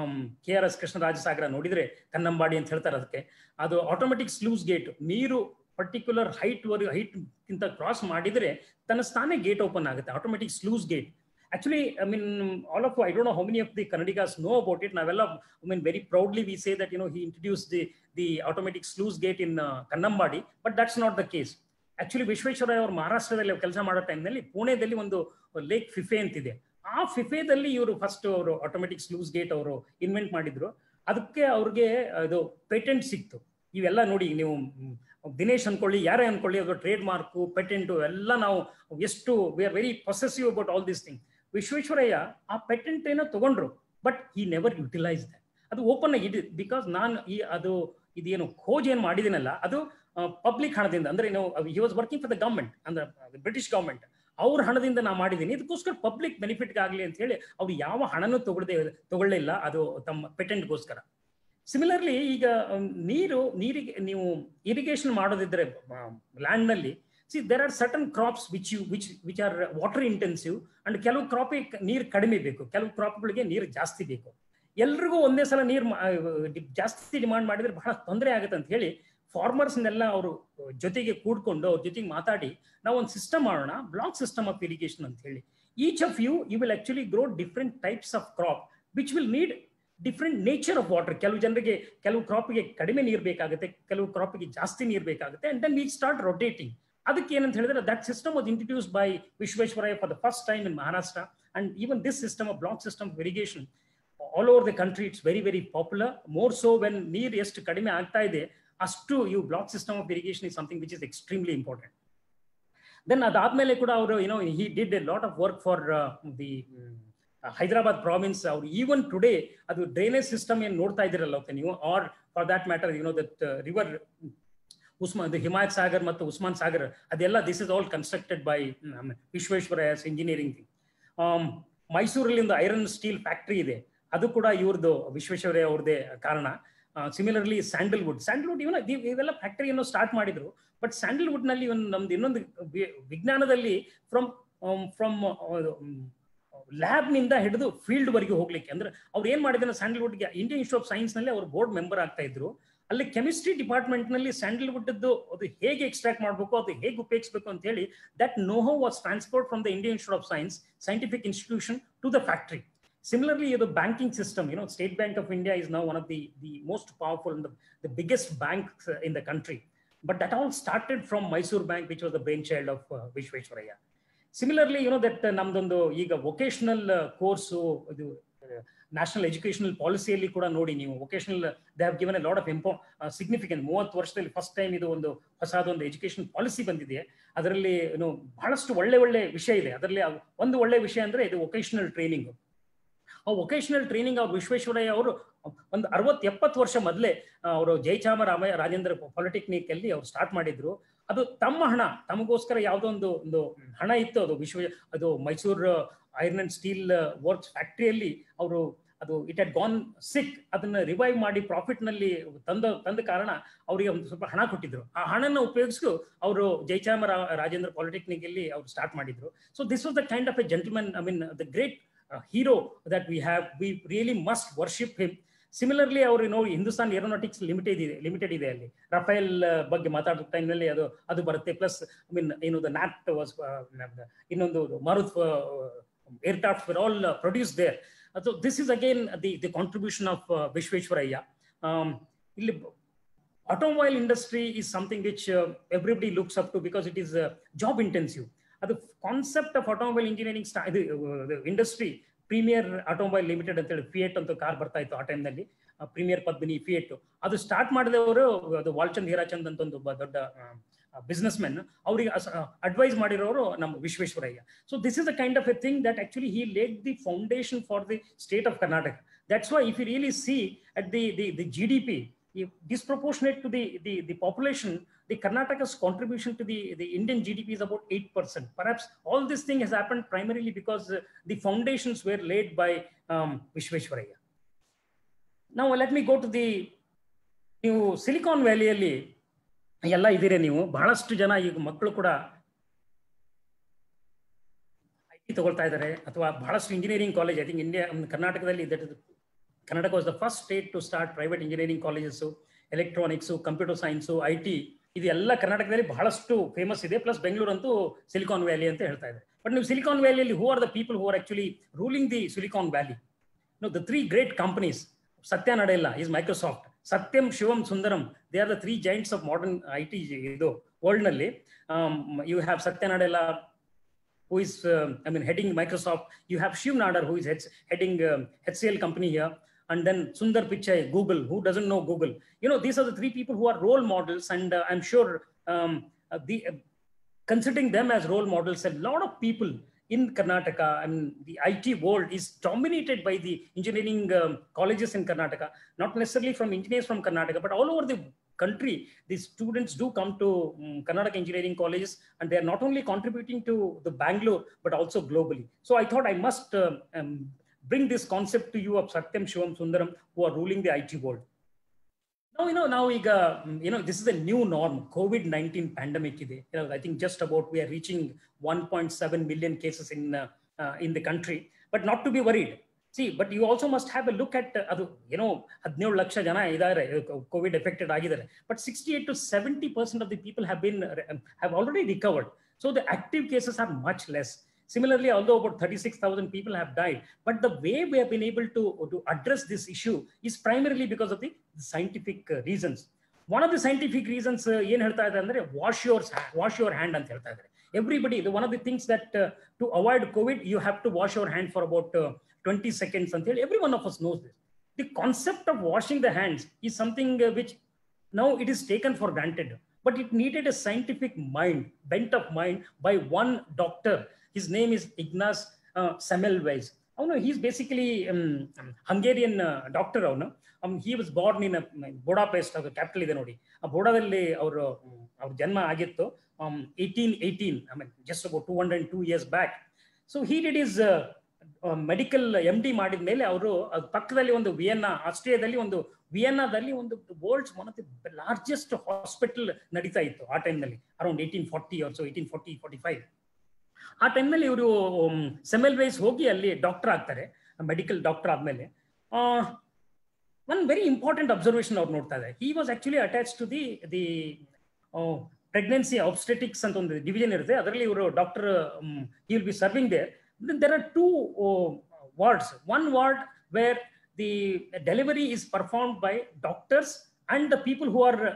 K R S Krishnarajasagar ನೋಡಿದ್ರೆ ಕನ್ನಂಬಾಡಿ ಅಂತ ಹೇಳ್ತಾರೆ ಅದಕ್ಕೆ ಅದು ಆಟೋಮೆಟಿಕ್ ಸ್ಲೂಸ್ ಗೇಟ್ ನೀರು ಪರ್ಟಿಕ್ಯುಲರ್ ಹೈಟ್ ವರೆಗೆ ಹೈಟ್ ಗಿಂತ ಕ್ರಾಸ್ ಮಾಡಿದ್ರೆ ತನ್ನ ಸ್ಥಾನ ಗೇಟ್ ಓಪನ್ ಆಗುತ್ತೆ automatic sluice gate actually I mean all of I don't know how many of the Kannadigas know about it ನಾವೆಲ್ಲ I mean very proudly we say that you know he introduce the the automatic sluice gate in Kannambadi but that's not the case actually Visvesvaraya ಅವರು ಮಹಾರಾಷ್ಟ್ರದಲ್ಲಿ ಕೆಲಸ ಮಾಡೋ ಟೈಮ್ನಲ್ಲಿ ಪುಣೆದಲ್ಲಿ ಒಂದು lake ಫಿಫೆ ಅಂತಿದೆ ಆ ಫಿಫೆದಲ್ಲಿ ಇವರು ಫಸ್ಟ್ ಅವರು ಆಟೋಮೆಟಿಕ್ ಸ್ಲೂಸ್ ಗೇಟ್ ಅವರು ಇನ್ವೆಂಟ್ ಮಾಡಿದ್ರು ಅದಕ್ಕೆ ಅವ್ರಿಗೆ ಇದು ಪೇಟೆಂಟ್ ಸಿಕ್ತು ಇವೆಲ್ಲ ನೋಡಿ ನೀವು ದಿನೇಶ್ ಅನ್ಕೊಳ್ಳಿ ಯಾರೇ ಅನ್ಕೊಳ್ಳಿ ಅದು ಟ್ರೇಡ್ ಮಾರ್ಕು ಪೇಟೆಂಟು ಎಲ್ಲ ನಾವು ಎಷ್ಟು we are very possessive about all this thing Visvesvaraya ಆ ಪೇಟೆಂಟ್ ಏನೋ ತಗೊಂಡ್ರು but he never utilise that ಅದು ಓಪನ್ ಆಗಿ ಇಡ್ ಬಿಕಾಸ್ ನಾನು ಈ ಅದು ಇದೇನು ಖೋಜ್ ಏನು ಮಾಡಿದಿನಲ್ಲ ಅದು ಪಬ್ಲಿಕ್ ಹಣದಿಂದ ಅಂದ್ರೆ ನಾವು he was working for the government ಅಂದ್ರೆ ಬ್ರಿಟಿಷ್ ಗವರ್ಮೆಂಟ್ ಅವ್ರ ಹಣದಿಂದ ನಾ ಮಾಡಿದ್ದೀನಿ ಇದಕ್ಕೋಸ್ಕರ ಪಬ್ಲಿಕ್ ಬೆನಿಫಿಟ್ ಆಗಲಿ ಅಂತ ಹೇಳಿ ಅವ್ರು ಯಾವ ಹಣನೂ ತಗೊಳ್ಳದೆ ತಗೊಳ್ಳಿಲ್ಲ ಅದು ತಮ್ಮ ಪೇಟೆಂಟ್ಗೋಸ್ಕರ ಸಿಮಿಲರ್ಲಿ ಈಗ ನೀರು ನೀರಿಗೆ ನೀವು ಇರಿಗೇಷನ್ ಮಾಡೋದಿದ್ರೆ ಲ್ಯಾಂಡ್ ನಲ್ಲಿ see there are certain crops which you which which are water intensive and ಕೆಲವು ಕ್ರಾಪಿಗೆ ನೀರು ಕಡಿಮೆ ಬೇಕು ಕೆಲವು ಕ್ರಾಪ್ಗಳಿಗೆ ನೀರು ಜಾಸ್ತಿ ಬೇಕು ಎಲ್ರಿಗೂ ಒಂದೇ ಸಲ ನೀರು ಜಾಸ್ತಿ ಡಿಮಾಂಡ್ ಮಾಡಿದ್ರೆ ಬಹಳ ತೊಂದರೆ ಆಗುತ್ತೆ ಅಂತ ಹೇಳಿ ಫಾರ್ಮರ್ಸ್ನೆಲ್ಲ ಅವರು ಜೊತೆಗೆ ಕೂಡ್ಕೊಂಡು ಅವ್ರ ಜೊತೆಗೆ ಮಾತಾಡಿ ನಾವು ಒಂದು ಸಿಸ್ಟಮ್ ಮಾಡೋಣ ಬ್ಲಾಕ್ ಸಿಸ್ಟಮ್ ಆಫ್ ಇರಿಗೇಷನ್ ಅಂತ ಹೇಳಿ each of you you will actually grow different types of crop which will need different nature of water ಕೆಲವು ಜನರಿಗೆ ಕೆಲವು ಕ್ರಾಪ್ಗೆ ಕಡಿಮೆ ನೀರು ಬೇಕಾಗುತ್ತೆ ಕೆಲವು ಕ್ರಾಪ್ಗೆ ಜಾಸ್ತಿ ನೀರು ಬೇಕಾಗುತ್ತೆ and then we start rotating ಅದಕ್ಕೆ ಏನಂತ ಹೇಳಿದ್ರೆ that system was introduce by Visvesvaraya for the first time in Maharashtra and even this system of block system of irrigation all over the country it's very very popular more so when ನೀರು ಎಷ್ಟು ಕಡಿಮೆ ಆಗ್ತಾ ಇದೆ ಅಷ್ಟು ಇವು block system of irrigation is something which is extremely important then ಅದಾದ್ಮೇಲೆ ಕೂಡ ಅವರು ಏನೋ he did a lot of work for the Hyderabad province ಅವ್ರು ಈವನ್ ಟುಡೇ ಅದು ಡ್ರೈನೇಜ್ ಸಿಸ್ಟಮ್ ಏನು ನೋಡ್ತಾ ಇದ್ದೀರಲ್ಲ ನೀವು are for that matter you know that river Usman Himayat Sagar ಮತ್ತು ಉಸ್ಮಾನ್ ಸಾಗರ್ ಅದೆಲ್ಲ this is all constructed by Visvesvaraya's engineering ಮೈಸೂರಲ್ಲಿ ಒಂದು ಐರನ್ ಸ್ಟೀಲ್ ಫ್ಯಾಕ್ಟ್ರಿ ಇದೆ ಅದು ಕೂಡ ಇವ್ರದ್ದು ವಿಶ್ವೇಶ್ವರಯ್ಯ ಅವ್ರದ್ದೇ ಕಾರಣ ಸಿಮಿಲರ್ಲಿ ಸ್ಯಾಂಡಲ್ವುಡ್ ಸ್ಯಾಂಡಲ್ವುಡ್ ಇವನ ಇವೆಲ್ಲ ಫ್ಯಾಕ್ಟರಿಯನ್ನು ಸ್ಟಾರ್ಟ್ ಮಾಡಿದ್ರು ಬಟ್ ಸ್ಯಾಂಡಲ್ವುಡ್ ನಲ್ಲಿ ಒಂದು ನಮ್ದು ಇನ್ನೊಂದು ವಿಜ್ಞಾನದಲ್ಲಿ ಫ್ರಮ್ ಫ್ರಮ್ ಲ್ಯಾಬ್ ನಿಂದ ಹಿಡಿದು ಫೀಲ್ಡ್ ವರೆಗೆ ಹೋಗ್ಲಿಕ್ಕೆ ಅಂದ್ರೆ ಅವ್ರು ಏನ್ ಮಾಡಿದ್ರೆ ಸ್ಯಾಂಡಲ್ವುಡ್ಗೆ ಇಂಡಿಯನ್ ಇನ್ಸ್ಟಿಟ್ಯೂಟ್ ಆಫ್ ಸೈನ್ಸ್ ನಲ್ಲಿ ಅವ್ರು ಬೋರ್ಡ್ ಮೆಂಬರ್ ಆಗ್ತಾ ಇದ್ರು ಅಲ್ಲಿ ಕೆಮಿಸ್ಟ್ರಿ ಡಿಪಾರ್ಟ್ಮೆಂಟ್ ನಲ್ಲಿ ಸ್ಯಾಂಡಲ್ವುಡ್ ಅದು ಹೇಗೆ ಎಕ್ಸ್ಟ್ರಾಕ್ಟ್ ಮಾಡಬೇಕು ಅದು ಹೇಗೆ ಉಪಯೋಗಿಸಬೇಕು ಅಂತ ಹೇಳಿ that know how was transport from the Indian Institute of Science scientific institution to the factory Similarly, the banking system, you know, State Bank of India is now one of the, the most powerful and the, the biggest banks uh, in the country. But that all started from Mysore Bank, which was the brainchild of uh, Vishweshwaraya. Similarly, you know, that uh, ನಮ್ದೊಂದು ಈಗ vocational course ಇದು national educational ಪಾಲಿಸಿಯಲ್ಲಿ ಕೂಡ ನೋಡಿ ನೀವು vocational they have given a lot of ಇಂಪೋ significant ಮೂವತ್ತು ವರ್ಷದಲ್ಲಿ ಫಸ್ಟ್ ಟೈಮ್ ಇದು ಒಂದು ಹೊಸದೊಂದು ಎಜುಕೇಶನ್ ಪಾಲಿಸಿ ಬಂದಿದೆ ಅದರಲ್ಲಿ ಏನು ಬಹಳಷ್ಟು ಒಳ್ಳೆ ಒಳ್ಳೆ ವಿಷಯ ಇದೆ ಅದರಲ್ಲಿ ಒಂದು ಒಳ್ಳೆ ವಿಷಯ ಅಂದ್ರೆ ಇದು ವೊಕೇಶನಲ್ ಟ್ರೈನಿಂಗ್ ಆ ವೊಕೇಶನಲ್ ಟ್ರೈನಿಂಗ್ ಅವ್ರು ವಿಶ್ವೇಶ್ವರಯ್ಯ ಅವರು ಒಂದು ಅರವತ್ ಎಪ್ಪತ್ತು ವರ್ಷ ಮೊದಲೇ ಅವರು ಜಯಚಾಮರಾಮ ರಾಜೇಂದ್ರ ಪಾಲಿಟೆಕ್ನಿಕ್ ಅಲ್ಲಿ ಅವ್ರು ಸ್ಟಾರ್ಟ್ ಮಾಡಿದ್ರು ಅದು ತಮ್ಮ ಹಣ ತಮಗೋಸ್ಕರ ಯಾವುದೋ ಒಂದು ಒಂದು ಹಣ ಇತ್ತು ಅದು ವಿಶ್ವ ಅದು Mysore Iron and Steel Works ಫ್ಯಾಕ್ಟ್ರಿಯಲ್ಲಿ ಅವರು ಅದು ಇಟ್ ಹ್ಯಾಡ್ ಗಾನ್ ಸಿಕ್ ಅದನ್ನ ರಿವೈವ್ ಮಾಡಿ ಪ್ರಾಫಿಟ್ ನಲ್ಲಿ ತಂದ ತಂದ ಕಾರಣ ಅವರಿಗೆ ಒಂದು ಸ್ವಲ್ಪ ಹಣ ಕೊಟ್ಟಿದ್ರು ಆ ಹಣನ ಉಪಯೋಗಿಸ್ಕು ಅವರು ಜಯಚಾಮ ರಾಜೇಂದ್ರ ಪಾಲಿಟೆಕ್ನಿಕ್ ಅಲ್ಲಿ ಅವ್ರು ಸ್ಟಾರ್ಟ್ ಮಾಡಿದ್ರು so this was the kind of a gentleman I mean the great hero that we have we really must worship him similarly ಅವರು ನೋಡಿ ಹಿಂದೂಸ್ತಾನ್ ಏರೋನಾಟಿಕ್ಸ್ ಲಿಮಿಟೆಡ್ ಇದೆ ಲಿಮಿಟೆಡ್ ಇದೆ ಅಲ್ಲಿ ರಫೇಲ್ ಬಗ್ಗೆ ಮಾತಾಡೋ ಟೈಮ್ನಲ್ಲಿ ಅದು ಅದು ಬರುತ್ತೆ ಪ್ಲಸ್ ಐ ಮೀನ್ ಏನು ದ ನ್ಯಾಟ್ ವಾಸ್ ಇನ್ನೊಂದು Marut aircraft were all produce there so this is again the the contribution of Visvesvaraya ಇಲ್ಲಿ automobile industry is something which everybody looks up to because it is job intensive ಅದು concept of automobile engineering ಸ್ಟಾ ಇದು industry Premier Automobile Limited ಅಂತೇಳಿ Fiat ಅಂತ car ಬರ್ತಾ ಇತ್ತು ಆ ಟೈಮ್ನಲ್ಲಿ ಪ್ರೀಮಿಯರ್ ಪದ್ಮಿನಿ ಫಿಯೇಟ್ ಅದು ಸ್ಟಾರ್ಟ್ ಮಾಡಿದವರು ಅದು ವಾಲ್ಚಂದ್ ಹೀರಾಚಂದ್ ಅಂತ ಒಂದು ದೊಡ್ಡ ಬಿಸ್ನೆಸ್ ಮೆನ್ ಅವರಿಗೆ ಅಡ್ವೈಸ್ ಮಾಡಿರೋರು ನಮ್ಮ Visvesvaraya so this is the kind of a thing that actually he laid the foundation for the state of Karnataka that's why if you really see at the the the G D P disproportionate to the, the, the population, the Karnataka's contribution to the, the Indian GDP is about 8%. Perhaps all this thing has happened primarily because uh, the foundations were laid by um, Vishweshwaraya. Now let me go to the ನೀವು Silicon ವ್ಯಾಲಿಯಲ್ಲಿ ಎಲ್ಲ ಇದ್ದೀರಿ ನೀವು ಬಹಳಷ್ಟು ಜನ ಈಗ ಮಕ್ಕಳು ಕೂಡ ಐ ಟಿ ತಗೊಳ್ತಾ ಇದ್ದಾರೆ ಅಥವಾ ಬಹಳಷ್ಟು engineering college I think India ಕರ್ನಾಟಕದಲ್ಲಿ that is Karnataka was the first state to start private engineering colleges electronics computer science I T ಇದೆಲ್ಲ ಕರ್ನಾಟಕದಲ್ಲಿ ಬಹಳಷ್ಟು ಫೇಮಸ್ ಇದೆ ಪ್ಲಸ್ ಬೆಂಗಳೂರು ಅಂತೂ ಸಿಲಿಕಾನ್ ವ್ಯಾಲಿ ಅಂತ ಹೇಳ್ತಾ ಇದೆ ಬಟ್ ನೀವು ಸಿಲಿಕಾನ್ ವ್ಯಾಲಿಯಲ್ಲಿ who are the people who are actually ruling the Silicon Valley no the three great companies Satya Nadella is Microsoft Satyam Shivam Sundaram they are the three giants of modern I T ಇದು world ನಲ್ಲಿ you have Satya Nadella who is, uh, I mean, heading Microsoft. You have Shiv Nadar, who is heads, heading um, HCL company here. And then Sundar Pichai, Google. Who doesn't know Google? You know, these are the three people who are role models. And uh, I'm sure um, uh, the, considering them as role models, a lot of people in Karnataka, I mean, the IT world is dominated by the engineering um, colleges in Karnataka, not necessarily from engineers from Karnataka, but all over the country, these students do come to um, Karnataka engineering colleges and they are not only contributing to the Bangalore, but also globally. So I thought I must uh, um, bring this concept to you of Satyam Shivam Sundaram, who are ruling the IT world. Now, you know, now, ಈಗ, you know, this is a new norm. COVID-19 pandemic ಇದೆ. You know, I think just about we are reaching 1.7 million cases in, uh, uh, in the country, but not to be worried. See but you also must have a look at ಅದು ಏನೋ ಹದಿನೇಳು ಲಕ್ಷ ಜನ ಇದ್ದಾರೆ Covid affected ಆಗಿದ್ದಾರೆ but sixty eight to seventy percent of the people have been have already recovered so the active cases are much less Similarly, although about 36,000 people have died, but the way we have been able to, to address this issue is primarily because of the scientific uh, reasons. One of the scientific reasons, ಏನು ಹೇಳ್ತಾ ಇದ್ದಾರೆ ಅಂದ್ರೆ wash your wash your hand ಅಂತ ಹೇಳ್ತಾ ಇದ್ದಾರೆ everybody one of the things that to avoid Covid you have to wash your hand for about twenty seconds ಅಂತ ಹೇಳಿ every one of us knows this the concept of washing the hands is something which now it is taken for granted but it needed a scientific mind bent of mind by one doctor his name is Ignaz uh, Semmelweis. Oh no, he's basically um, Hungarian uh, doctor. Oh no, um, he was born in a, Budapest, ಅದು capital ಇದೆ ನೋಡಿ ಆ ಬೋಡಾದಲ್ಲಿ ಅವರು ಅವ್ರ ಜನ್ಮ ಆಗಿತ್ತು eighteen eighteen I mean just about two hundred two years back so he did his medical M D ಮಾಡಿದ ಮೇಲೆ ಅವರು ಪಕ್ಕದಲ್ಲಿ ಒಂದು ವಿಯನ್ನಾ ಆಸ್ಟ್ರಿಯಾದಲ್ಲಿ ಒಂದು ವಿಯನ್ನಾದಲ್ಲಿ ಒಂದು world's one of the largest hospital ನಡೀತಾ ಇತ್ತು ಆ ಟೈಮ್ನಲ್ಲಿ around eighteen forty also eighteen forty forty five ಆ ಟೈಮ್ನಲ್ಲಿ ಇವರು ಸೆಮೆಲ್ ವೈಸ್ ಹೋಗಿ ಅಲ್ಲಿ ಡಾಕ್ಟರ್ ಆಗ್ತಾರೆ ಮೆಡಿಕಲ್ ಡಾಕ್ಟರ್ ಆದ್ಮೇಲೆ ಒನ್ ವೆರಿ ಇಂಪಾರ್ಟೆಂಟ್ ಅಬ್ಸರ್ವೇಷನ್ ಅವ್ರು ನೋಡ್ತಾ ಇದ್ದಾರೆ he was actually attach to the the pregnancy obstetrics ಅಂತ ಒಂದು ಡಿವಿಷನ್ ಇರುತ್ತೆ ಅದರಲ್ಲಿ ಇವರು doctor he will be serving there there are two wards one ward where the delivery is performed by doctors and the people who are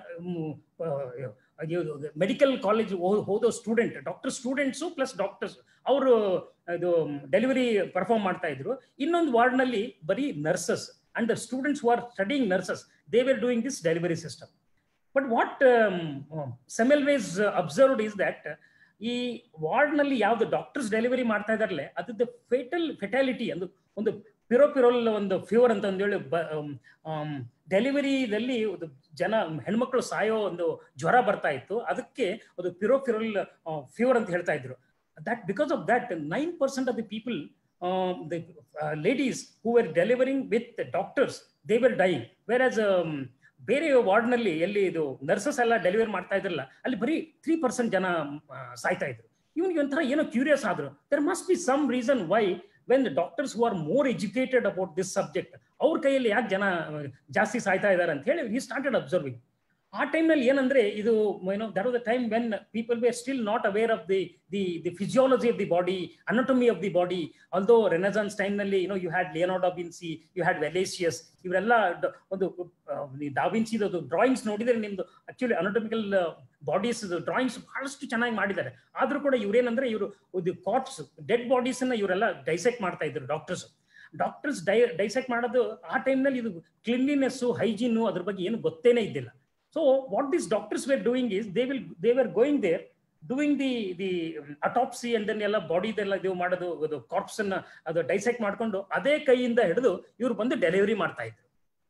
medical college ಹೋದೋ student doctor students plus doctors ಅವರು ಇದು delivery perform ಮಾಡ್ತಾ ಇದ್ರು ಇನ್ನೊಂದು ವಾರ್ಡ್ನಲ್ಲಿ ಬರೀ nurses and the students who are studying nurses they were doing this delivery system but what Semmelweis observed is that ಈ ವಾರ್ಡ್ನಲ್ಲಿ ಯಾವ್ದು ಡಾಕ್ಟರ್ಸ್ ಡೆಲಿವರಿ ಮಾಡ್ತಾ ಇದಾರಲ್ಲ ಅದ್ರದ್ದು ಫೇಟಲ್ ಫೆಟಾಲಿಟಿ ಒಂದು ಒಂದು ಪಿರೋಪಿರೋಲ್ ಒಂದು ಫೀವರ್ ಅಂತ ಒಂದು ಹೇಳಿ ಡೆಲಿವರಿದಲ್ಲಿ ಜನ ಹೆಣ್ಮಕ್ಳು ಸಾಯೋ ಒಂದು ಜ್ವರ ಬರ್ತಾ ಇತ್ತು ಅದಕ್ಕೆ ಒಂದು ಪಿರೋಪಿರೋಲ್ ಫೀವರ್ ಅಂತ ಹೇಳ್ತಾ ಇದ್ರು that because of that nine percent of the people the ladies who are delivering with doctors they were dying whereas ಬೇರೆ ವಾರ್ಡ್ನಲ್ಲಿ ಎಲ್ಲಿ ಇದು ನರ್ಸಸ್ ಎಲ್ಲ ಡೆಲಿವರಿ ಮಾಡ್ತಾ ಇದ್ರಲ್ಲ ಅಲ್ಲಿ ಬರೀ ತ್ರೀ ಪರ್ಸೆಂಟ್ ಜನ ಸಾಯ್ತಾ ಇದ್ರು ಇವನಿಗೆ ಒಂಥರ ಏನೋ ಕ್ಯೂರಿಯಸ್ ಆದ್ರು there must be some reason why when the doctors who are more educated about this subject ಅವ್ರ ಕೈಯಲ್ಲಿ ಯಾಕೆ ಜನ ಜಾಸ್ತಿ ಸಾಯ್ತಾ ಇದ್ದಾರೆ ಅಂತ ಹೇಳಿ ಈ ಸ್ಟಾರ್ಟೆಡ್ ಅಬ್ಸರ್ವಿಂಗ್ ಆ ಟೈಮ್ನಲ್ಲಿ ಏನಂದ್ರೆ ಇದು ಏನೋ that was the time when people were still not aware of the the the physiology of the body anatomy of the body although Renaissance ಟೈಮ್ನಲ್ಲಿ you know you had Leonardo Vinci you had Vesalius ಇವರೆಲ್ಲ ಒಂದು ಡಾವಿನ್ಸಿದು drawings ನೋಡಿದರೆ ನಿಮ್ದು actually ಅನಟಮಿಕಲ್ bodies drawings ಬಹಳಷ್ಟು ಚೆನ್ನಾಗಿ ಮಾಡಿದ್ದಾರೆ ಆದ್ರೂ ಕೂಡ ಇವ್ರೇನಂದ್ರೆ ಇವರು ಇದು ಕಾಟ್ಸ್ ಡೆಡ್ ಬಾಡೀಸ್ ಅನ್ನ ಇವರೆಲ್ಲ ಡೈಸೆಕ್ಟ್ ಮಾಡ್ತಾ ಇದ್ರು ಡಾಕ್ಟರ್ಸ್ ಡಾಕ್ಟರ್ಸ್ ಡೈ ಡೈಸೆಕ್ಟ್ ಮಾಡೋದು ಆ ಟೈಮ್ನಲ್ಲಿ ಇದು ಕ್ಲಿನ್ಲಿನೆಸ್ ಹೈಜೀನು ಅದ್ರ ಬಗ್ಗೆ ಏನು ಗೊತ್ತೇನೇ ಇದ್ದಿಲ್ಲ so what this doctors were doing is they will they were going there doing the the autopsy and then ಎಲ್ಲ ಬಾಡಿದೆಲ್ಲ ಇದು ಮಾಡೋದು ಅದು ಕಾರ್ಪ್ಸ್ ಅನ್ನ ಅದು ಡೈಸೆಕ್ಟ್ ಮಾಡ್ಕೊಂಡು ಅದೇ ಕೈಯಿಂದ ಹಿಡಿದು ಇವ್ರು ಬಂದು ಡೆಲಿವರಿ ಮಾಡ್ತಾ ಇದ್ರು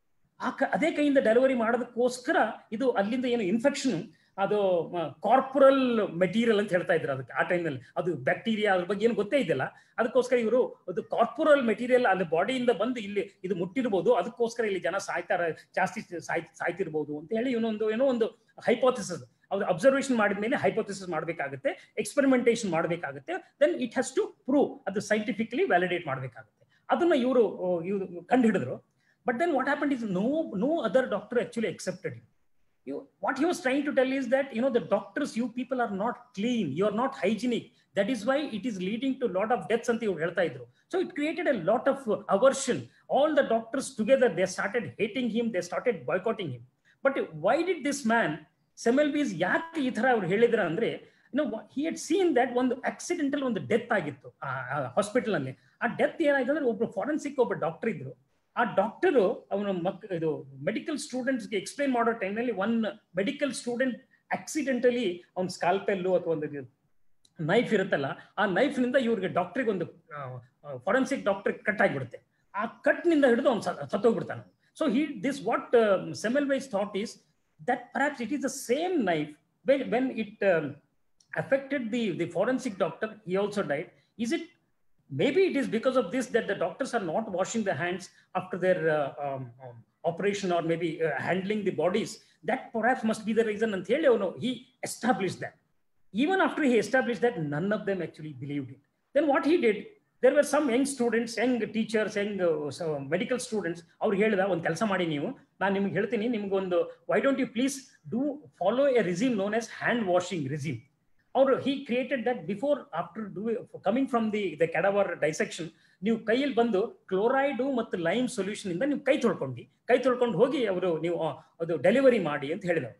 ಆ ಅದೇ ಕೈಯಿಂದ ಡೆಲಿವರಿ ಮಾಡೋದಕ್ಕೋಸ್ಕರ ಇದು ಅಲ್ಲಿಂದ ಏನು ಇನ್ಫೆಕ್ಷನ್ ಅದು ಕಾರ್ಪೊರಲ್ ಮೆಟೀರಿಯಲ್ ಅಂತ ಹೇಳ್ತಾ ಇದ್ರು ಅದಕ್ಕೆ ಆ ಟೈಮ್ನಲ್ಲಿ ಅದು ಬ್ಯಾಕ್ಟೀರಿಯಾ ಅದ್ರ ಬಗ್ಗೆ ಏನು ಗೊತ್ತೇ ಇದೆಯಲ್ಲ ಅದಕ್ಕೋಸ್ಕರ ಇವರು ಅದು ಕಾರ್ಪೊರಲ್ ಮೆಟೀರಿಯಲ್ ಅಲ್ಲಿ ಬಾಡಿಯಿಂದ ಬಂದು ಇಲ್ಲಿ ಇದು ಮುಟ್ಟಿರ್ಬೋದು ಅದಕ್ಕೋಸ್ಕರ ಇಲ್ಲಿ ಜನ ಸಾಯ್ತಾರ ಜಾಸ್ತಿ ಸಾಯ್ ಸಾಯ್ತಿರ್ಬೋದು ಅಂತ ಹೇಳಿ ಇವನೊಂದು ಏನೋ ಒಂದು ಹೈಪೋಥಿಸಸ್ ಅವ್ರು ಅಬ್ಸರ್ವೇಷನ್ ಮಾಡಿದ ಮೇಲೆ ಹೈಪೋಥಿಸಿಸ್ ಮಾಡಬೇಕಾಗುತ್ತೆ ಎಕ್ಸ್ಪೆರಿಮೆಂಟೇಷನ್ ಮಾಡಬೇಕಾಗುತ್ತೆ then it has to prove ಅದು ಸೈಂಟಿಫಿಕಲಿ ವ್ಯಾಲಿಡೇಟ್ ಮಾಡಬೇಕಾಗುತ್ತೆ ಅದನ್ನ ಇವರು ಇವರು ಕಂಡು ಹಿಡಿದ್ರು but then what happen is no no other doctor actually accepted you what he was trying to tell is that you know the doctors you people are not clean you are not hygienic that is why it is leading to a lot of deaths ಅಂತ ಇವ್ರು ಹೇಳ್ತಾ ಇದ್ರು so it created a lot of aversion all the doctors together they started hating him they started boycotting him but why did this man ಸೆಮೆಲ್ಬೀಸ್ ಯಾಕೆ ಈ ತರ ಅವ್ರು ಹೇಳಿದ್ರ ಅಂದ್ರೆ no he had seen that ಒಂದು ಆಕ್ಸಿಡೆಂಟಲ್ ಒಂದು ಡೆತ್ ಆಗಿತ್ತು hospital ಅಲ್ಲಿ ಆ ಡೆತ್ ಏನಾಯ್ತು ಅಂದ್ರೆ ಒಬ್ರು ಫಾರೆನ್ಸಿಕ್ ಒಬ್ಬ ಡಾಕ್ಟರ್ ಇದ್ರು ಆ ಡಾಕ್ಟರು ಅವನ ಮಕ್ ಇದು ಮೆಡಿಕಲ್ ಸ್ಟೂಡೆಂಟ್ಸ್ಗೆ ಎಕ್ಸ್ಪ್ಲೈನ್ ಮಾಡೋ ಟೈಮ್ನಲ್ಲಿ ಒನ್ ಮೆಡಿಕಲ್ ಸ್ಟೂಡೆಂಟ್ ಆಕ್ಸಿಡೆಂಟಲಿ ಅವ್ನ ಸ್ಕಾಲ್ಪೆಲ್ಲು ಅಥವಾ ಒಂದು ನೈಫ್ ಇರುತ್ತಲ್ಲ ಆ ನೈಫ್ನಿಂದ ಇವ್ರಿಗೆ ಡಾಕ್ಟ್ರಿಗೆ ಒಂದು ಫಾರೆನ್ಸಿಕ್ ಡಾಕ್ಟರ್ ಕಟ್ ಆಗಿಬಿಡುತ್ತೆ ಆ ಕಟ್ನಿಂದ ಹಿಡಿದು ಅವ್ನು ಸತ್ತೋಗ್ಬಿಡ್ತಾನೆ so he this what Semmelweis thought is that perhaps it is the same knife when it affected the, the forensic doctor, he also died. Is it maybe it is because of this that the doctors are not washing their hands after their uh, um, um, operation or maybe uh, handling the bodies that perhaps must be the reason and no he established that even after he established that none of them actually believed it then what he did there were some young students young teachers young uh, so medical students ಅವ್ರು ಹೇಳಿದ ಒಂದು ಕೆಲಸ ಮಾಡಿ ನೀವು ನಾನು ನಿಮ್ಗೆ ಹೇಳ್ತೀನಿ ನಿಮ್ಗೊಂದು why don't you please do follow a regime known as hand washing regime ಅವರು he created that before after do coming from the the cadaver dissection ನೀವು ಕೈಯಲ್ಲಿ ಬಂದು ಕ್ಲೋರೈಡು ಮತ್ತು ಲೈಮ್ ಸೊಲ್ಯೂಷನ್ ಇಂದ ನೀವು ಕೈ ತೊಳ್ಕೊಂಡು ಕೈ ತೊಳ್ಕೊಂಡು ಹೋಗಿ ಅವರು ನೀವು ಅದು ಡೆಲಿವರಿ ಮಾಡಿ ಅಂತ ಹೇಳಿದವರು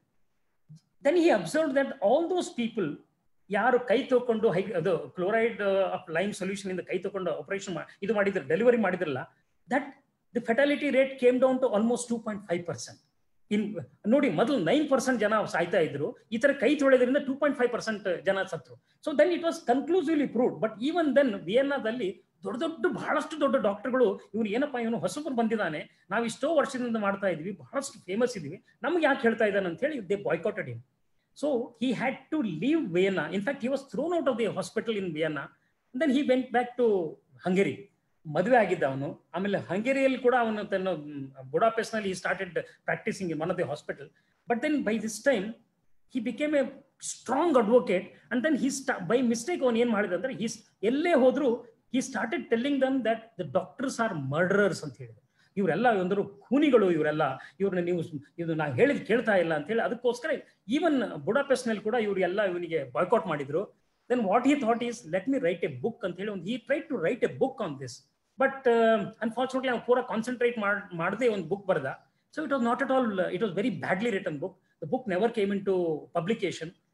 then he observe that all those people ಯಾರು ಕೈ ತೊಳ್ಕೊಂಡು ಹೈ ಅದು ಕ್ಲೋರೈಡ್ ಆಫ್ ಲೈಮ್ ಸೊಲ್ಯೂಷನ್ ಇಂದ ಕೈ ತೊಗೊಂಡು ಆಪರೇಷನ್ ಇದು ಮಾಡಿದ್ರು ಡೆಲಿವರಿ ಮಾಡಿದ್ರಲ್ಲ that the fatality rate came down to almost two point five percent in ನೋಡಿ ಮೊದಲು ನೈನ್ ಪರ್ಸೆಂಟ್ ಜನ ಸಾಯ್ತಾ ಇದ್ರು ಈ ತರ ಕೈ ತೊಳೆದ್ರಿಂದ ಟೂ ಪಾಯಿಂಟ್ ಫೈವ್ ಪರ್ಸೆಂಟ್ ಜನ ಸತ್ರು so then it was conclusively proved but even then ವಿಯನ್ನಾದಲ್ಲಿ ದೊಡ್ಡ ದೊಡ್ಡ ಬಹಳಷ್ಟು ದೊಡ್ಡ ಡಾಕ್ಟರ್ಗಳು ಇವನು ಏನಪ್ಪ ಇವನು ಹೊಸಬರು ಬಂದಿದ್ದಾನೆ ನಾವು ಇಷ್ಟೋ ವರ್ಷದಿಂದ ಮಾಡ್ತಾ ಇದೀವಿ ಬಹಳಷ್ಟು ಫೇಮಸ್ ಇದೀವಿ ನಮ್ಗೆ ಯಾಕೆ ಹೇಳ್ತಾ ಇದ್ದಾನೆ ಅಂತ ಹೇಳಿ they boycotted in so he had to leave Vienna in fact he was thrown out of the hospital in Vienna then he went back to Hungary ಮದುವೆ ಆಗಿದ್ದ ಅವನು ಆಮೇಲೆ ಹಂಗೇರಿಯಲ್ಲಿ ಕೂಡ ಅವನು ತನ್ನ ಬುಡಾಪೆಸ್ಟ್ ನಲ್ಲಿ started practising in one of the hospital but then by this time he became a strong advocate and then he by mistake ಅವನು ಏನ್ ಮಾಡಿದ ಅಂದ್ರೆ ಹಿ ಎಲ್ಲೇ ಹೋದ್ರು he started telling them that the doctors are murderers ಅಂತ ಹೇಳಿದ್ರು ಇವರೆಲ್ಲ ಒಂದರು ಖೂನಿಗಳು ಇವರೆಲ್ಲ ಇವ್ರನ್ನ ನೀವು ಇದು ನಾ ಹೇಳಿದ್ ಕೇಳ್ತಾ ಇಲ್ಲ ಅಂತ ಹೇಳಿ ಅದಕ್ಕೋಸ್ಕರ ಈವನ್ ಬುಡಾಪೆಸ್ಟ್ ನಲ್ಲಿ ಕೂಡ ಇವ್ರು ಎಲ್ಲ ಇವನಿಗೆ ಬಾಯ್ಕಾಟ್ ಮಾಡಿದ್ರು then what he thought is let me write a book ಅಂತ ಹೇಳಿ ಒಂದು he try to write a book on this but unfortunately ಅವ್ನು ಪೂರ ಕಾನ್ಸಂಟ್ರೇಟ್ ಮಾಡ್ ಮಾಡದೆ ಒಂದು ಬುಕ್ ಬರ್ದ so it was not at all it was very badly written book the book never came into publication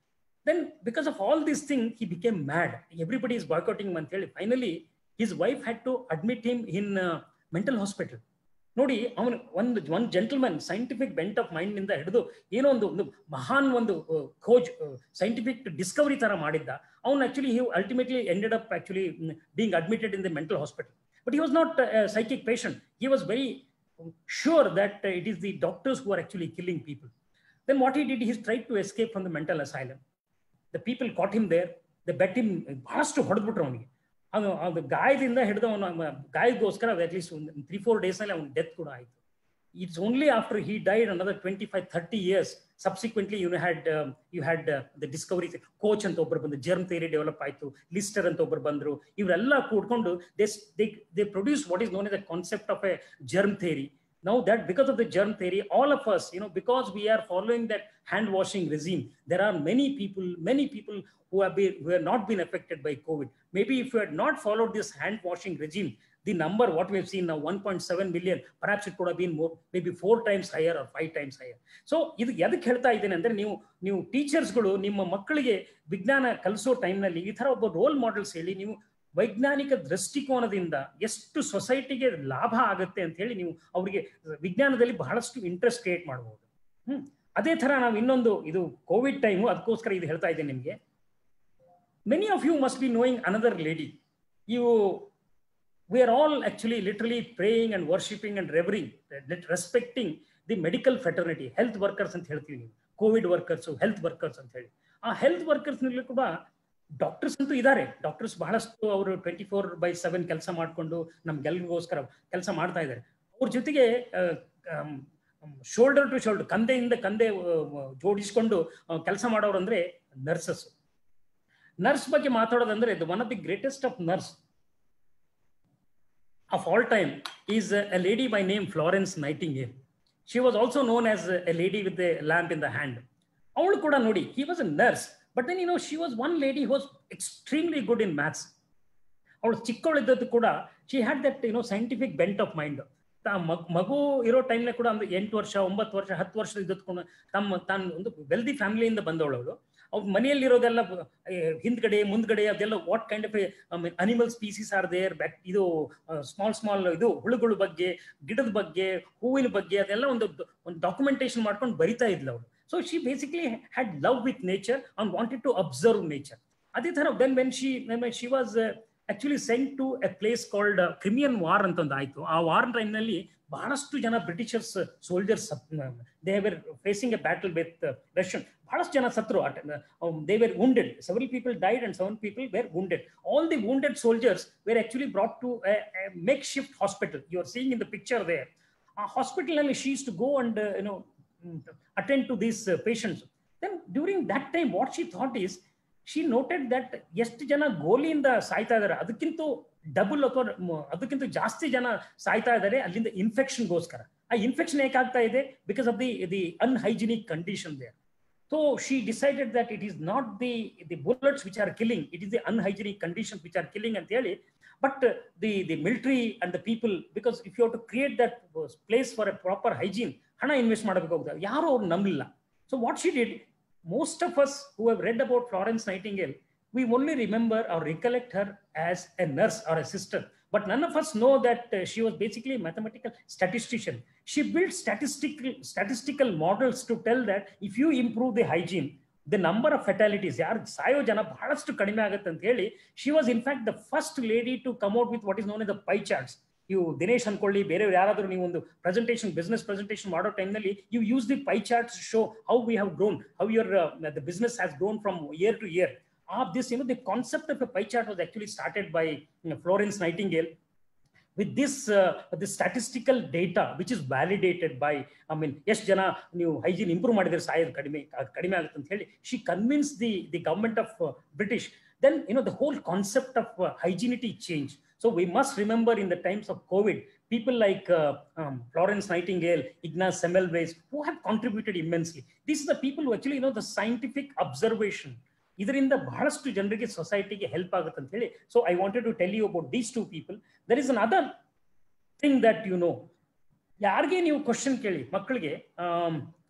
then because of all this thing he became mad everybody is boycotting ಅಂತ ಹೇಳಿ finally his wife had to admit him in mental hospital ನೋಡಿ ಅವನು ಒಂದು ಒಂದು gentleman scientific bent of mind ನಿಂದ ಹಿಡಿದು ಏನೋ ಒಂದು ಒಂದು ಮಹಾನ್ ಒಂದು ಖೋಜ್ ಸೈಂಟಿಫಿಕ್ ಡಿಸ್ಕವರಿ ತರ ಮಾಡಿದ್ದ ಅವನು actually he ultimately ended up actually being admitted in the mental hospital but he was not psychic patient he was very sure that uh, it is the doctors who are actually killing people. Then what he did, he tried to escape from the mental asylum. The people caught him there. They bet him ಬಹಳಷ್ಟು ಹೊಡೆದ್ಬಿಟ್ರು ಅವನಿಗೆ ಅವನು ಅದು ಗಾಯದಿಂದ ಹಿಡಿದು ಅವನು ಗಾಯಗೋಸ್ಕರ at least ಒಂದು three four ಡೇಸ್ನಲ್ಲಿ ಅವನ ಡೆತ್ ಕೂಡ ಆಯಿತು it's only after he died another twenty five thirty years subsequently you had you had the discovery Koch ಅಂತ ಒಬ್ಬರು ಬಂದು ಜರ್ಮ್ ಥಿಯರಿ ಡೆವಲಪ್ ಆಯಿತು ಲಿಸ್ಟರ್ ಅಂತ ಒಬ್ಬರು ಬಂದರು ಇವರೆಲ್ಲ ಕೂಡ್ಕೊಂಡು they they produce what is known is the concept of a germ theory now that because of the germ theory all of us you know because we are following that hand washing regime there are many people many people who have been who have not been affected by covid maybe if you had not followed this hand washing regime the number what we have seen now 1.7 million perhaps it could have been more maybe four times higher or five times higher so ಇದು ಎದಕ್ಕೆ ಹೇಳ್ತಾ ಇದ್ದೇನೆ ಅಂದ್ರೆ ನೀವು ನೀವು ಟೀಚರ್ಸ್ಗಳು ನಿಮ್ಮ ಮಕ್ಕಳಿಗೆ ವಿಜ್ಞಾನ ಕಲಿಸೋ ಟೈಮ್ನಲ್ಲಿ ಈ ತರ ಒಬ್ಬ ರೋಲ್ ಮಾಡೆಲ್ಸ್ ಹೇಳಿ ನೀವು ವೈಜ್ಞಾನಿಕ ದೃಷ್ಟಿಕೋನದಿಂದ ಎಷ್ಟು ಸೊಸೈಟಿಗೆ ಲಾಭ ಆಗುತ್ತೆ ಅಂತ ಹೇಳಿ ನೀವು ಅವರಿಗೆ ವಿಜ್ಞಾನದಲ್ಲಿ ಬಹಳಷ್ಟು ಇಂಟ್ರೆಸ್ಟ್ ಕ್ರಿಯೇಟ್ ಮಾಡಬಹುದು ಹ್ಮ್ ಅದೇ ತರ ನಾವು ಇನ್ನೊಂದು ಇದು ಕೋವಿಡ್ ಟೈಮು ಅದಕ್ಕೋಸ್ಕರ ಇದು ಹೇಳ್ತಾ ಇದ್ದೇನೆ ನಿಮಗೆ many of you must be knowing another lady you we are all actually literally praying and worshipping and revering respecting the medical fraternity health workers ಅಂತ ಹೇಳ್ತೀವಿ ನೀವು ಕೋವಿಡ್ ವರ್ಕರ್ಸ್ ಹೆಲ್ತ್ ವರ್ಕರ್ಸ್ ಅಂತ ಹೇಳಿ ಆ ಹೆಲ್ತ್ ವರ್ಕರ್ಸ್ ನಲ್ಲಿ ಕೂಡ doctors ಅಂತೂ ಇದ್ದಾರೆ ಡಾಕ್ಟರ್ಸ್ ಬಹಳಷ್ಟು ಅವರು ಟ್ವೆಂಟಿ ಫೋರ್ ಬೈ ಸೆವೆನ್ ಕೆಲಸ ಮಾಡಿಕೊಂಡು ನಮ್ಗೆಲ್ರಿಗೋಸ್ಕರ ಕೆಲಸ ಮಾಡ್ತಾ ಇದ್ದಾರೆ ಅವ್ರ ಜೊತೆಗೆ ಶೋಲ್ಡರ್ ಟು ಶೋಲ್ಡರ್ ಕಂದೆಯಿಂದ ಕಂದೆ ಜೋಡಿಸ್ಕೊಂಡು ಕೆಲಸ ಮಾಡೋರು ಅಂದ್ರೆ ನರ್ಸಸ್ ನರ್ಸ್ ಬಗ್ಗೆ ಮಾತಾಡೋದಂದ್ರೆ one of the greatest of nurse of all time is a lady by name Florence Nightingale she was also known as a lady with a lamp in the hand ಅವಳು ಕೂಡ ನೋಡಿ he was a nurse but then you know she was one lady was extremely good in maths ಅವಳು ಚಿಕ್ಕವಳಿದ್ದದ್ದು ಕೂಡ she had that you know scientific bent of mind ಮಗು ಇರೋ ಟೈಮ್ಲೆ ಕೂಡ ಒಂದು ಎಂಟು ವರ್ಷ ಒಂಬತ್ತು ವರ್ಷ ಹತ್ತು ವರ್ಷ ಇದ್ದದ್ಕೊಂಡು ತಮ್ಮ ತಾನು ಒಂದು ವೆಲ್ದಿ ಫ್ಯಾಮಿಲಿಯಿಂದ ಬಂದವಳು ಅವಳು ಅವ್ರ ಮನೆಯಲ್ಲಿರೋದೆಲ್ಲ ಹಿಂದ್ಗಡೆ ಮುಂದ್ಗಡೆ ಅದೆಲ್ಲ what kind of animal species are there back ಇದು ಸ್ಮಾಲ್ ಸ್ಮಾಲ್ ಇದು ಹುಳುಗಳ ಬಗ್ಗೆ ಗಿಡದ ಬಗ್ಗೆ ಹೂವಿನ ಬಗ್ಗೆ ಅದೆಲ್ಲ ಒಂದು ಒಂದು ಡಾಕ್ಯುಮೆಂಟೇಶನ್ ಮಾಡ್ಕೊಂಡು ಬರಿತಾ ಇದ್ಲು ಅವಳು so she basically had love with nature and wanted to observe nature ಅದೇ ತರ then when she she was actually sent to a place called Crimean war ಅಂತ ಒಂದು ಆಯ್ತು ಆ ವಾರ್ ಟೈಮ್ನಲ್ಲಿ ಬಹಳಷ್ಟು ಜನ Britishers soldiers they were facing a battle with Russian ಬಹಳಷ್ಟು ಜನ ಸತ್ರು they were wounded several people died and seven people were wounded all the wounded soldiers were actually brought to make shift hospital you are seeing in the picture there ಆ hospital ನಲ್ಲಿ she's to go and you know attend to these uh, patients. Then during that time, what she thought is, she noted that ಎಷ್ಟು ಜನ ಗೋಲಿಯಿಂದ ಸಾಯ್ತಾ ಇದ್ದಾರೆ ಅದಕ್ಕಿಂತ double ಅಥವಾ ಅದಕ್ಕಿಂತ ಜಾಸ್ತಿ ಜನ ಸಾಯ್ತಾ ಇದ್ದಾರೆ ಅಲ್ಲಿಂದ ಇನ್ಫೆಕ್ಷನ್ಗೋಸ್ಕರ ಆ ಇನ್ಫೆಕ್ಷನ್ ಯಾಕಾಗ್ತಾ ಇದೆ because of the the unhygienic condition there so she decided that it is not the the bullets which are killing it is the unhygienic condition which are killing ಅಂತ ಹೇಳಿ but the the military and the people because if you to create that place for a proper hygiene ಹಣ invest ಮಾಡಬೇಕು ಹೋಗ್ತಾರೆ ಯಾರು ಅವ್ರು ನಂಬಲಿಲ್ಲ so what she did most of us who have read about Florence Nightingale we only remember or recollect her as a nurse or a sister but none of us know that uh, she was basically a mathematical statistician she built statistical statistical models to tell that if you improve the hygiene the number of fatalities ಯಾರು ಸಾಯೋ ಜನ ಬಹಳಷ್ಟು ಕಡಿಮೆ ಆಗುತ್ತೆ ಅಂತ ಹೇಳಿ she was in fact the first lady to come out with what is known the pie charts ನೀವು ದಿನೇಶ್ ಅನ್ಕೊಳ್ಳಿ ಬೇರೆ ಯಾರಾದ್ರೂ ನೀವು ಒಂದು ಪ್ರೆಸೆಂಟೇಷನ್ ಬಿಸ್ನೆಸ್ ಪ್ರೆಸೆಂಟೇಷನ್ ಮಾಡೋ ಟೈಮ್ನಲ್ಲಿ you use the pie charts show how we have grown how your the business has grown from year to year of this, you know, the concept of a pie chart was actually started by you know, Florence Nightingale. With this, uh, the statistical data, which is validated by, I mean, yes, jana, ನೀವು hygiene improve ಮಾಡಿದ್ರೆ ಸಾಯೋದು ಕಡಿಮೆ ಕಡಿಮೆ ಆಗುತ್ತೆ ಅಂತ ಹೇಳಿ she convinced the the government of uh, British. Then, you know, the whole concept of uh, hygienity changed. So we must remember in the times of COVID, people like uh, um, Florence Nightingale, Ignaz Semmelweis, who have contributed immensely. These are the people who actually, you know, the scientific observation ಇದರಿಂದ ಬಹಳಷ್ಟು ಜನರಿಗೆ ಸೊಸೈಟಿಗೆ help ಆಗುತ್ತೆ ಅಂತ ಹೇಳಿ so I wanted to tell you about these two people there is another thing that you know ಯಾರಿಗೆ ನೀವು question ಕೇಳಿ ಮಕ್ಕಳಿಗೆ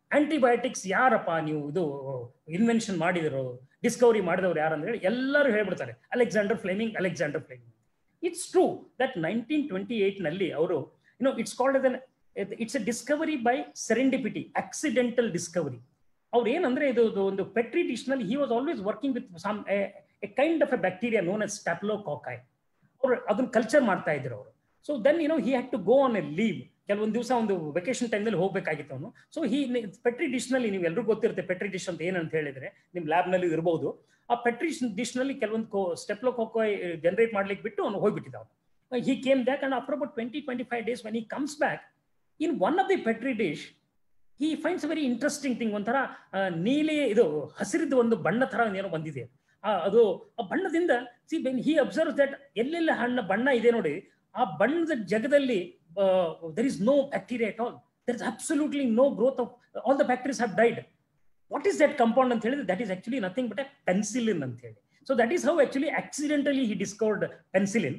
ಆಂಟಿಬಯೋಟಿಕ್ಸ್ ಯಾರಪ್ಪ ನೀವು ಇದು ಇನ್ವೆನ್ಷನ್ ಮಾಡಿದ್ರು ಡಿಸ್ಕವರಿ ಮಾಡಿದವರು ಯಾರು ಅಂತ ಹೇಳಿ ಎಲ್ಲರೂ ಹೇಳ್ಬಿಡ್ತಾರೆ Alexander Fleming Alexander Fleming it's true that nineteen twenty eight ನಲ್ಲಿ ಅವರು you know it's called an it's a discovery by serendipity accidental discovery ಅವ್ರು ಏನಂದ್ರೆ ಇದು ಇದು ಒಂದು ಪೆಟ್ರಿ ಡಿಶ್ ನಲ್ಲಿ he was always working with some a kind of a bacteria known as staphylococci ಅವರು ಅದನ್ನ ಕಲ್ಚರ್ ಮಾಡ್ತಾ ಇದ್ರು ಅವರು so then you know he had to go on a leave ಕೆಲವೊಂದು ದಿವಸ ಒಂದು ವೆಕೇಶನ್ ಟೈಮ್ನಲ್ಲಿ ಹೋಗ್ಬೇಕಾಗಿತ್ತು ಅವನು ಸೊ ಈ ಪೆಟ್ರಿ ಡಿಶ್ ನಲ್ಲಿ ನೀವು ಎಲ್ಲರೂ ಗೊತ್ತಿರುತ್ತೆ ಪೆಟ್ರಿ ಡಿಶ್ ಅಂತ ಏನಂತ ಹೇಳಿದ್ರೆ ನಿಮ್ ಲ್ಯಾಬ್ ನಲ್ಲಿ ಇರಬಹುದು ಆ ಪೆಟ್ರಿ ಡಿಶ್ ನಲ್ಲಿ ಕೆಲವೊಂದು ಸ್ಟೆಪ್ಲೋ ಕೋಕೋ ಜನರೇಟ್ ಮಾಡ್ಲಿಕ್ಕೆ ಬಿಟ್ಟು ಅವನು ಹೋಗ್ಬಿಟ್ಟಿದ್ದ ಅವನು he came back and after about twenty twenty five days when he comes back in one of the petri dish he finds very interesting thing ಒಂಥರ ನೀಲಿ ಇದು ಹಸಿರಿದ್ದು ಒಂದು ಬಣ್ಣ ತರ ಏನೋ ಬಂದಿದೆ ಅದು ಆ ಬಣ್ಣದಿಂದ see then he observe that ಎಲ್ಲೆಲ್ಲ ಹಣ್ಣ ಬಣ್ಣ ಇದೆ ನೋಡಿ ಆ ಬಣ್ಣದ ಜಗದಲ್ಲಿ there is no bacteria at all there is absolutely no growth of all the bacterias have died what is that compound ಅಂತ ಹೇಳಿದ್ರೆ that is actually nothing but a penicillin ಅಂತ ಹೇಳಿ so that is how actually accidentally he discovered penicillin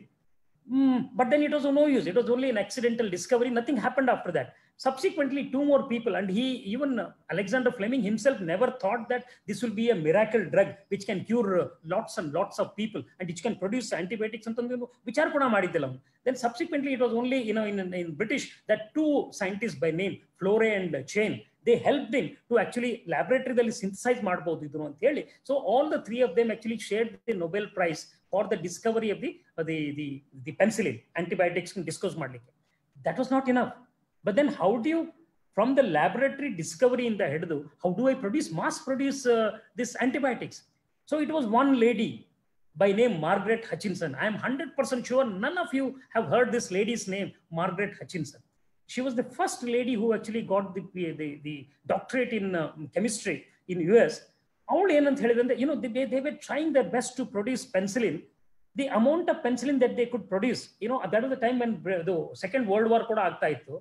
but then it was no use. It was only an accidental discovery. Nothing happened after that. Subsequently, two more people, and he even uh, Alexander Fleming himself never thought that this will be a miracle drug which can cure uh, lots and lots of people and which can produce antibiotics. And which are Then subsequently, it was only you know in, in British that two scientists by name Flore and Chain they helped him to actually laboratory synthesize ಮಾಡಬಹುದು ಇದನ್ನು ಅಂತ ಹೇಳಿ so all the three of them actually shared the Nobel prize for the discovery of the the the the penicillin antibiotics discuss ಮಾಡಲಿಕ್ಕೆ that was not enough but then how do you from the laboratory ಡಿಸ್ಕವರಿಯಿಂದ ಹಿಡಿದು how do I produce mass produce this antibiotics so it was one lady by name Margaret Hutchinson. I am 100% sure none of you have heard this lady's name, Margaret Hutchinson. She was the first lady who actually got the, the, the doctorate in uh, chemistry in US. ಅವಳು ಏನಂತ ಹೇಳಿದ್ರೆ you know they, they were trying their best to produce penicillin the amount of penicillin that they could produce you know that was the time when the second world war ಕೂಡ ಆಗ್ತಾ ಇತ್ತು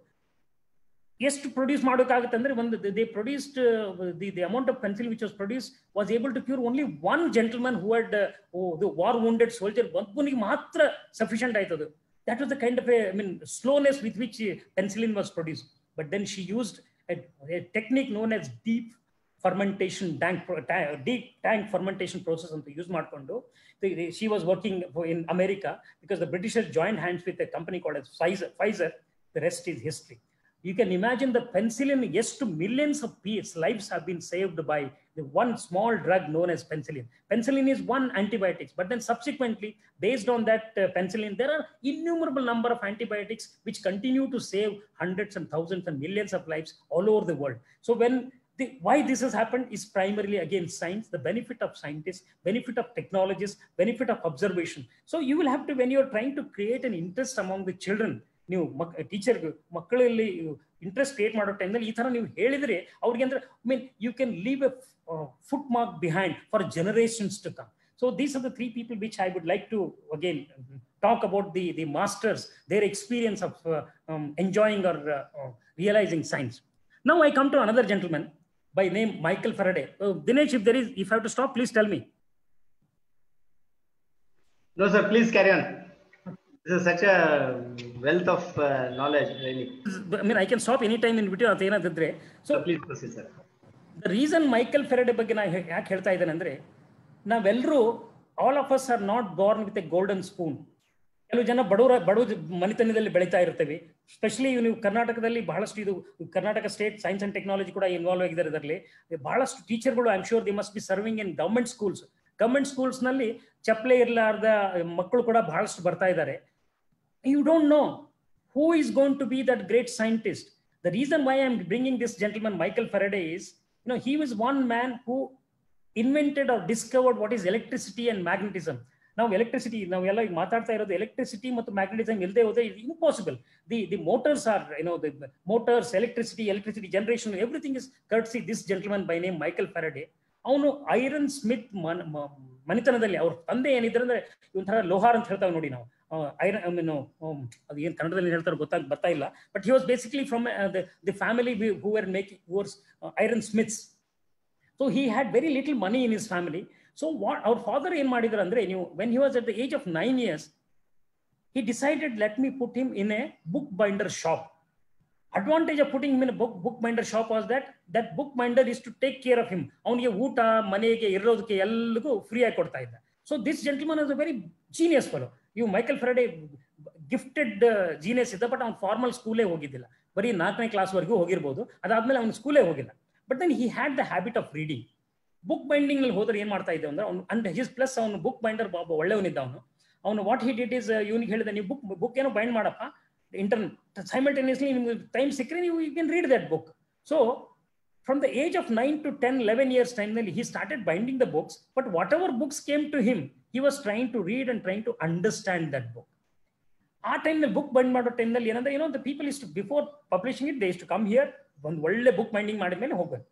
ಎಷ್ಟು produce ಮಾಡೋಕ್ಕಾಗುತ್ತೆ ಅಂದ್ರೆ ಒಂದು they produced the the amount of penicillin which was produce was able to cure only one gentleman who had war wounded soldier ಒಬ್ಬನಿಗೆ ಮಾತ್ರ sufficient ಆಯ್ತದು that was the kind of a, I mean, slowness with which penicillin was produced. But then she used a, a technique known as deep fermentation tank, deep tank fermentation process ಅಂತ use ಮಾಡಿಕೊಂಡು she was working in America because the Britishers joined hands with a company called as Pfizer. Pfizer. The rest is history. You can imagine the penicillin, yes, to millions of peers, lives have been saved by the one small drug known as penicillin. Penicillin is one antibiotics, but then subsequently, based on that uh, penicillin, there are innumerable number of antibiotics which continue to save hundreds and thousands and millions of lives all over the world. So when the, why this has happened is primarily again science, the benefit of scientists, benefit of technologists, benefit of observation. So you will have to, when you're trying to create an interest among the children, ನೀವು ಮಕ್ teacher ಮಕ್ಕಳಲ್ಲಿ interest create ಮಾಡೋ ಟೈಮ್ನಲ್ಲಿ ಈ ತರ ನೀವು ಹೇಳಿದ್ರೆ ಅವ್ರಿಗೆ ಅಂದ್ರೆ mean you can leave a foot mark behind for generations to come so these are the three people which I would like to again talk about the, the masters, their experience of uh, um, enjoying or uh, realizing science. Now I come to another gentleman by name Michael Faraday. Uh, Dinesh, if there is, if I have to stop, please tell me. No, sir, please carry on. This is such a wealth of uh, knowledge, really. I mean, I can stop anytime in between. ಅದೇನಾದ್ರೆ So please proceed, sir. The reason Michael Faraday ಬಗ್ಗೆ ನಾ ಯಾಕೆ ಹೇಳ್ತಾ ಇದ್ದೇನೆ ಅಂದ್ರೆ ನಾವೆಲ್ಲರೂ all of us are not born with a golden spoon ಕೆಲವು ಜನ ಬಡವರ ಬಡವ ಮನೆತನದಲ್ಲಿ ಬೆಳೀತಾ ಇರ್ತೇವೆ ಸ್ಪೆಷಲಿ ನೀವು ಕರ್ನಾಟಕದಲ್ಲಿ ಬಹಳಷ್ಟು ಇದು Karnataka state science and technology ಕೂಡ ಇನ್ವಾಲ್ವ್ ಆಗಿದ್ದಾರೆ ಇದರಲ್ಲಿ ಬಹಳಷ್ಟು ಟೀಚರ್ಗಳು I am sure they must be serving in government schools government schools ನಲ್ಲಿ ಚಪ್ಪಲೆ ಇರಲಾರ್ದ ಮಕ್ಕಳು ಕೂಡ ಬಹಳಷ್ಟು ಬರ್ತಾ ಇದ್ದಾರೆ you don't know who is going to be that great scientist the reason why I am bringing this gentleman Michael Faraday is you know he was one man who invented or discovered what is electricity and magnetism ನಾವು electricity ನಾವೆಲ್ಲ ಈಗ ಮಾತಾಡ್ತಾ ಇರೋದು electricity ಮತ್ತು magnetism ಇಲ್ಲದೆ ಹೋದ್ರೆ impossible the the motors are ಏನೋ the motors electricity electricity generation everything is courtesy this gentleman by name Michael Faraday ಅವನು ಐರನ್ ಸ್ಮಿತ್ ಮನೆತನದಲ್ಲಿ ಅವ್ರ ತಂದೆ ಏನಿದ್ರೆ ಅಂದ್ರೆ ಒಂಥರ ಲೋಹಾರ್ ಅಂತ ಹೇಳ್ತಾವೆ ನೋಡಿ ನಾವು ಐರನ್ ಮೀನು ಅದು ಏನು ಕನ್ನಡದಲ್ಲಿ ಹೇಳ್ತಾರೆ ಗೊತ್ತಾಗ ಬರ್ತಾ ಇಲ್ಲ but he was basically from the family who are making wares iron smiths so he had very little money in his family so what ಅವ್ರ ಫಾದರ್ ಏನ್ ಮಾಡಿದ್ರು ಅಂದ್ರೆ ನೀವು when he was at the age of nine years he decided let me put him in a book binder shop advantage of putting in book book binder shop was that that book binder is to take care of him ಅವನಿಗೆ ಊಟ ಮನೆಗೆ ಇರೋದಕ್ಕೆ ಎಲ್ಲರಿಗೂ free ಆಗಿ ಕೊಡ್ತಾ ಇದ್ದ so this gentleman is a very genius fellow ಇವು Michael Faraday gifted genius ಇದ್ದ ಬಟ್ ಅವ್ನು ಫಾರ್ಮಲ್ ಸ್ಕೂಲೇ ಹೋಗಿದ್ದಿಲ್ಲ ಬರೀ ನಾಲ್ಕನೇ ಕ್ಲಾಸ್ವರೆಗೂ ಹೋಗಿರ್ಬೋದು ಅದಾದ್ಮೇಲೆ ಅವ್ನು ಸ್ಕೂಲೇ ಹೋಗಿಲ್ಲ but then he had the habit of reading book binding ನಲ್ಲಿ ಹೋದ್ರೆ ಏನ್ ಮಾಡ್ತಾ ಇದ್ದೆ ಅಂದ್ರೆ ಅವ್ನು ಅಂಡ್ ಹಿಸ್ ಪ್ಲಸ್ ಅವನು ಬುಕ್ ಬೈಂಡರ್ ಒಬ್ಬ ಒಳ್ಳೆಯವನಿದ್ದ ಅವನು ಅವನು ವಾಟ್ ಹಿ ಡಿಟ್ ಇಸ್ ಇವನಿಗೆ ಹೇಳಿದ ನೀವು ಬುಕ್ ಬುಕ್ ಏನೋ ಬೈಂಡ್ ಮಾಡಪ್ಪ ಇಂಟರ್ ಸೈಮಲ್ಟೇನಿಯಸ್ಲಿ ನಿಮ್ಗೆ ಟೈಮ್ ಸಿಕ್ಕರೆ ನೀವು you can read that book so from the age of nine to ten eleven years ಟೈಮ್ನಲ್ಲಿ he started binding the books but whatever books came to him he was trying to read and trying to understand that book ಆ ಟೈಮ್ನಲ್ಲಿ book bind ಮಾಡೋ ಟೈಮ್ನಲ್ಲಿ ಏನಂದ್ರೆ ಏನೋ the people is to before publishing it they is to come here ಒಂದು ಒಳ್ಳೆ book binding ಮಾಡಿದ್ಮೇಲೆ ಹೋಗ್ಬೇಕು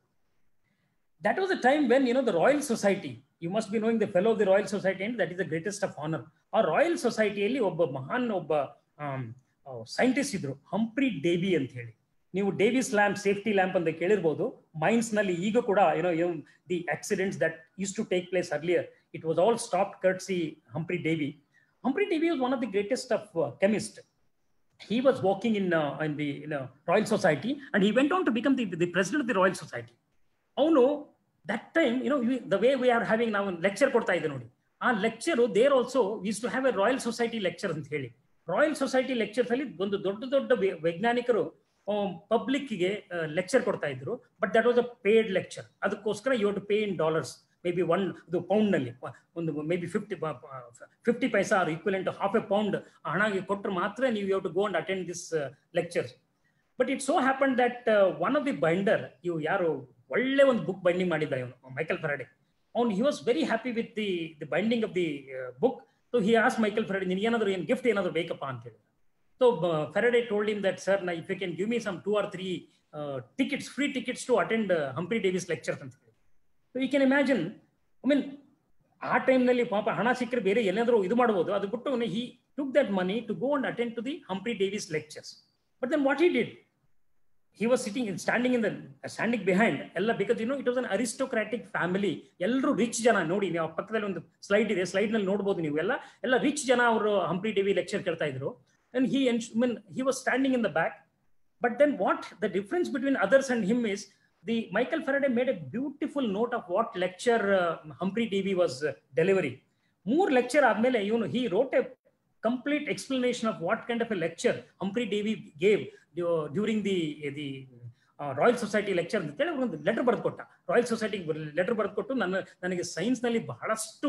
that was a time when you know the royal society you must be knowing the fellow of the royal society and that is the greatest of honor ಆ Royal ಸೊಸೈಟಿಯಲ್ಲಿ ಒಬ್ಬ ಮಹಾನ್ ಒಬ್ಬ scientist ಇದ್ರು ಹಂಪ್ರಿ Davy ಅಂತ ಹೇಳಿ ನೀವು ಡೇವಿಸ್ ಲ್ಯಾಂಪ್ ಸೇಫ್ಟಿ ಲ್ಯಾಂಪ್ ಅಂತ ಕೇಳಿರ್ಬೋದು ಮೈನ್ಸ್ ನಲ್ಲಿ ಈಗ ಕೂಡ ಏನೋ the accidents that use to take place earlier it was all stop courtesy Humphry Davy Humphry Davy was one of the greatest of chemist he was working in uh, in the in, uh, Royal Society and he went on to become the, the president of the Royal Society. ಅವನು that time you know the way we are having ನಾವು lecture ಕೊಡ್ತಾ ಇದ್ದೆ ನೋಡಿ ಆ lecture there also use to have a Royal Society lecture ಅಂತ ಹೇಳಿ royal society lectures ಅಲ್ಲಿ ಒಂದು ದೊಡ್ಡ ದೊಡ್ಡ ವೈಜ್ಞಾನಿಕರು ಪಬ್ಲಿಕ್ಗೆ ಲೆಕ್ಚರ್ ಕೊಡ್ತಾ ಇದ್ರು but that was a paid lecture ಅದಕ್ಕೋಸ್ಕರ you to pay in dollars may be one ಇದು ಪೌಂಡ್ ನಲ್ಲಿ ಒಂದು may be fifty fifty paisa or equivalent half a pound ಹಣಗೆ ಕೊಟ್ಟರೆ ಮಾತ್ರ ನೀವು you to go and attend this lectures but it so happen that one of the binder ಇವು ಯಾರು ಒಳ್ಳೆ ಒಂದು ಬುಕ್ ಬೈಂಡಿಂಗ್ ಮಾಡಿದ್ದ ಇವನು ಮೈಕಲ್ ಫೆರಡೆ ಅವ್ನು he was very happy with the the binding of the book so he ಆಸ್ Michael Faraday ನಿನ್ಗೆ ಏನಾದ್ರು ಏನು ಗಿಫ್ಟ್ ಏನಾದ್ರು ಬೇಕಪ್ಪ ಅಂತ ಹೇಳಿ so Faraday told him that sir ನಾ if you can give me some two or three tickets free tickets to attend Humphry Davis lectures ಅಂತ ಹೇಳಿ so you can imagine I mean ಆ ಟೈಮ್ನಲ್ಲಿ ಪಾಪ ಹಣ ಸಿಕ್ಕರೆ ಬೇರೆ ಏನಾದರೂ ಇದು ಮಾಡ್ಬೋದು ಅದು ಬಿಟ್ಟು he took that money to go and attend to the Humphry Davis lectures but then what he did he was sitting standing in the standing behind ಎಲ್ಲ because you know it was an aristocratic family ಎಲ್ಲರೂ rich ಜನ ನೋಡಿ ನೀವು ಪಕ್ಕದಲ್ಲಿ ಒಂದು slide ಇದೆ slide ನಲ್ಲಿ ನೋಡಬಹುದು ನೀವು ಎಲ್ಲ ಎಲ್ಲ ರಿಚ್ ಜನ ಅವರು ಹಂಪ್ರಿ ಡೆವಿ ಲೆಕ್ಚರ್ ಕೇಳ್ತಾ ಇದ್ರು and he mean he was standing in the back but then what the difference between others and him is the Michael Faraday made a beautiful note of what lecture Humphry Davy was delivery ಮೂರ್ lecture ಆದ್ಮೇಲೆ ಇವನು he wrote a complete explanation of what kind of a lecture Humphrey Davy gave during the the uh, Royal Society lecture ಅಂತೇಳಿ ಒಂದು letter ಬರೆದು ಕೊಟ್ಟ royal ಸೊಸೈಟಿಗೆ letter ಬರೆದು ಕೊಟ್ಟು ನನ್ನ ನನಗೆ ಸೈನ್ಸ್ ನಲ್ಲಿ ಬಹಳಷ್ಟು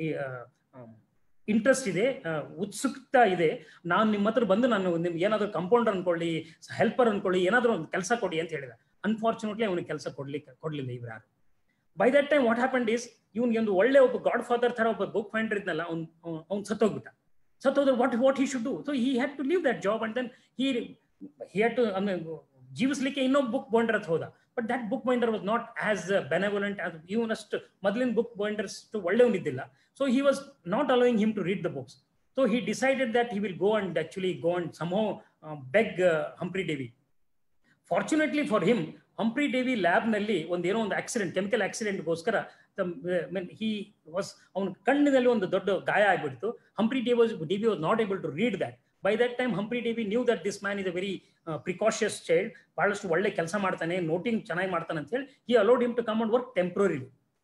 ಇಂಟ್ರೆಸ್ಟ್ ಇದೆ ಉತ್ಸುಕತ ಇದೆ ನಾನು ನಿಮ್ಮ ಹತ್ರ ಬಂದು ನಾನು ನಿಮ್ಗೆ ಏನಾದರೂ ಕಂಪೌಂಡರ್ ಅನ್ಕೊಳ್ಳಿ ಹೆಲ್ಪರ್ ಅನ್ಕೊಳ್ಳಿ ಏನಾದರೂ ಒಂದು ಕೆಲಸ ಕೊಡಿ ಅಂತ ಹೇಳಿದ ಅನ್ಫಾರ್ಚುನೇಟ್ಲಿ ಅವನಿಗೆ ಕೆಲಸ ಕೊಡ್ಲಿಕ್ಕೆ ಕೊಡ್ಲಿಲ್ಲ ಇವ್ರು ಯಾರು by that time what happen is ಇವ್ನಿಗೆ ಒಂದು ಒಳ್ಳೆ ಒಬ್ಬ ಗಾಡ್ ಫಾದರ್ ತರ ಒಬ್ಬ ಬುಕ್ ಫೈಂಡರ್ ಇದ್ನಲ್ಲ ಅವ್ನು ಅವ್ನು ಸತ್ತೋಗ್ಬಿಟ್ಟ ಸತ್ತೋದ್ರೆ what what he should do so he had to leave that job and then he he had to ಜೀವಿಸ್ಲಿಕ್ಕೆ ಇನ್ನೊಬ್ಬ ಬುಕ್ ಬೈಂಡರ್ ಹತ್ರ ಹೋದ but that book binder was not as benevolent as ಇವನಷ್ಟು ಮೊದಲಿನ ಬುಕ್ ಬೈಂಡರ್ಸ್ ಒಳ್ಳೆಯವನಿದ್ದಿಲ್ಲ so he was not allowing him to read the books so he decided that he will go and actually go and somehow beg Humphry Davy fortunately for him Humphry Davy lab ನಲ್ಲಿ ಒಂದು ಏನೋ ಒಂದು accident chemical ಆಕ್ಸಿಡೆಂಟ್ಗೋಸ್ಕರ mean he was ಅವನ ಕಣ್ಣಿನಲ್ಲಿ ಒಂದು ದೊಡ್ಡ ಗಾಯ ಆಗ್ಬಿಡ್ತು Humphry D was Davy was not able to read that by that time Humphry D knew that this man is a very precocious child ಬಹಳಷ್ಟು ಒಳ್ಳೆ ಕೆಲಸ ಮಾಡ್ತಾನೆ ನೋಟಿಂಗ್ ಚೆನ್ನಾಗಿ ಮಾಡ್ತಾನೆ ಅಂತ ಹೇಳಿ he allowed him to come and work temporary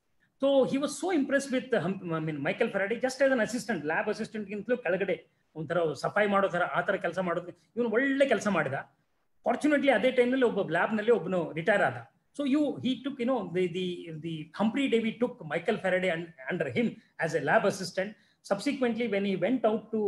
so he was so impress with I mean Michael Faraday just as an assistant lab ಅಸಿಸ್ಟೆಂಟ್ಗಿಂತಲೂ ಕೆಳಗಡೆ ಒಂಥರ ಸಫಾಯಿ ಮಾಡೋ ಥರ ಆ ಥರ ಕೆಲಸ ಮಾಡೋದು ಇವನು ಒಳ್ಳೆ ಕೆಲಸ ಮಾಡಿದ ಫಾರ್ಚುನೇಟ್ಲಿ ಅದೇ ಟೈಮ್ನಲ್ಲಿ ಒಬ್ಬ ಲ್ಯಾಬ್ನಲ್ಲಿ ಒಬ್ಬನು ರಿಟೈರ್ ಆದ so you he took you know the the the Humphry Davy took Michael Faraday under him as a lab assistant subsequently when he went out to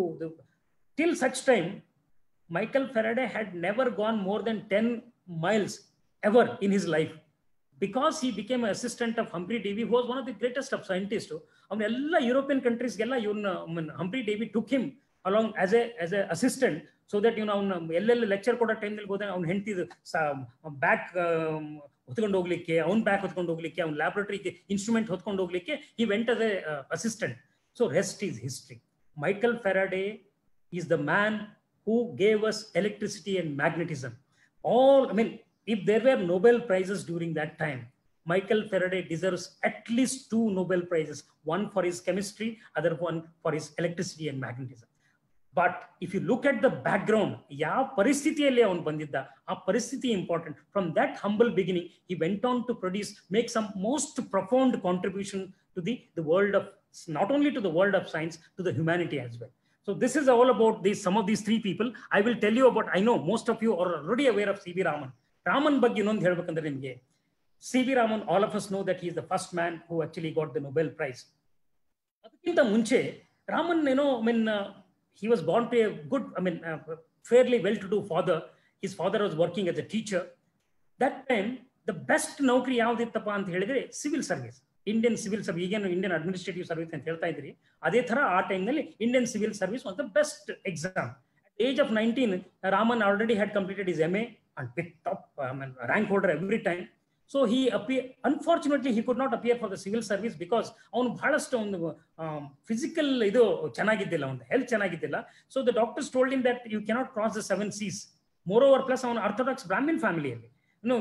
till such time Michael Faraday had never gone more than ten miles ever in his life because he became assistant of Humphry Davy was one of the greatest of scientist ಅವನ್ನೆಲ್ಲ European ಕಂಟ್ರೀಸ್ಗೆಲ್ಲ ಇವನ್ನ Humphry Davy took him along as A as a assistant so that ಇವನು ಅವ್ನ ಎಲ್ಲೆಲ್ಲ lecture ಕೊಡೋ ಟೈಮ್ನಲ್ಲಿ ಹೋದಾಗ ಅವ್ನು ಹೆಂಡತಿದು ಬ್ಯಾಕ್ ಹೊತ್ಕೊಂಡು ಹೋಗ್ಲಿಕ್ಕೆ ಅವ್ನ ಬ್ಯಾಕ್ ಹೊತ್ಕೊಂಡು ಹೋಗ್ಲಿಕ್ಕೆ ಅವ್ನ ಲ್ಯಾಬ್ರೇಟರಿಗೆ ಇನ್ಸ್ಟ್ರೂಮೆಂಟ್ ಹೊತ್ಕೊಂಡು ಹೋಗ್ಲಿಕ್ಕೆ he went as a assistant so rest is history Michael Faraday is the man who gave us electricity and magnetism all I mean if there were Nobel prizes during that time, Michael Faraday deserves at least two Nobel prizes, one for his chemistry, other one for his electricity and magnetism. But if you look at the background ಯಾವ ಪರಿಸ್ಥಿತಿಯಲ್ಲಿ ಅವನು ಬಂದಿದ್ದ ಆ ಪರಿಸ್ಥಿತಿ important from that humble beginning he went on to produce make some most profound contribution to the the world of not only to the world of science to the humanity as well So this is all about these some of these three people. I will tell you about. I know most of you are already aware of C.V. Raman. Raman ಬಗ್ಗೆ ಇನ್ನೊಂದು ಹೇಳ್ಬೇಕಂದ್ರೆ ನಿಮಗೆ C V Raman all of us know that is the first man who actually got the Nobel prize ಅದಕ್ಕಿಂತ ಮುಂಚೆ ರಾಮನ್ ಏನೋ I mean he was born to a good I mean fairly well to do father his father was working as a teacher that time the best ನೌಕರಿ ಯಾವ್ದಿತ್ತಪ್ಪ ಅಂತ ಹೇಳಿದ್ರೆ civil service Indian civil service ಈಗೇನು Indian administrative service ಅಂತ ಹೇಳ್ತಾ ಇದ್ರಿ ಅದೇ ತರ ಆ ಟೈಮ್ನಲ್ಲಿ Indian civil service one the best exam age of nineteen Raman already had completed is M A and with top rank holder every time so he appear unfortunately he could not appear for the civil service because ಅವನು ಬಹಳಷ್ಟು ಒಂದು physical ಇದು ಚೆನ್ನಾಗಿದ್ದಿಲ್ಲ ಒಂದು health ಚೆನ್ನಾಗಿದ್ದಿಲ್ಲ so the doctors told him that you cannot cross the seven seas moreover plus ಅವನು orthodox Brahmin ಫ್ಯಾಮಿಲಿಯಲ್ಲಿ ಇನ್ನು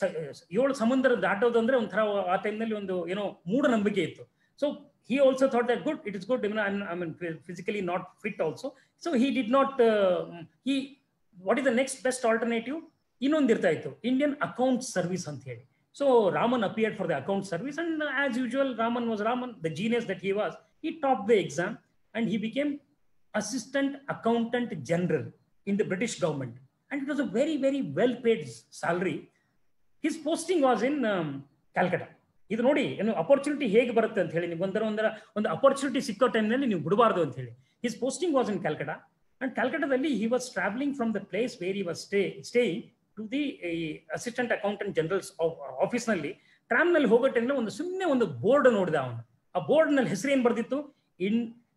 ಏಳು ಸಮುದ್ರ ದಾಟೋದು ಅಂದ್ರೆ ಒಂಥರ ಆ ಟೈಮ್ನಲ್ಲಿ ಒಂದು ಏನೋ ಮೂಢನಂಬಿಕೆ ಇತ್ತು so he also thought that good it is good I mean, I'm, I mean physically not fit also so he did not uh, he what is the next best alternative ಇನ್ನೊಂದಿರ್ತಾ ಇತ್ತು ಇಂಡಿಯನ್ ಅಕೌಂಟ್ ಸರ್ವಿಸ್ ಅಂತ ಹೇಳಿ so Raman appeared for the account service and as usual Raman was Raman the genius that he was he topped the exam and he became assistant accountant general in the british government and it was a very very well paid salary his posting was in um, calcutta ಇದು ನೋಡಿ ಏನು opportunity ಹೇಗೆ ಬರುತ್ತೆ ಅಂತ ಹೇಳಿ ನೀವು ಒಂದರ ಒಂದರ ಒಂದು ಅಪರ್ಚುನಿಟಿ ಸಿಕ್ಕೋ ಟೈಮ್ನಲ್ಲಿ ನೀವು ಬಿಡಬಾರ್ದು ಅಂತ ಹೇಳಿ his posting was in Calcutta and ಕ್ಯಾಲ್ಕಟಾದಲ್ಲಿ he was travelling from the place where he was stay staying to the assistant accountant generals ಆಫೀಸ್ನಲ್ಲಿ ಟ್ರಾಮ್ನಲ್ಲಿ ಹೋಗೋ ಟೈಮ್ನಲ್ಲಿ ಒಂದು ಸುಮ್ಮನೆ ಒಂದು ಬೋರ್ಡ್ ನೋಡಿದ ಅವನು ಆ ಬೋರ್ಡ್ನಲ್ಲಿ ಹೆಸರು ಏನು ಬರ್ದಿತ್ತು in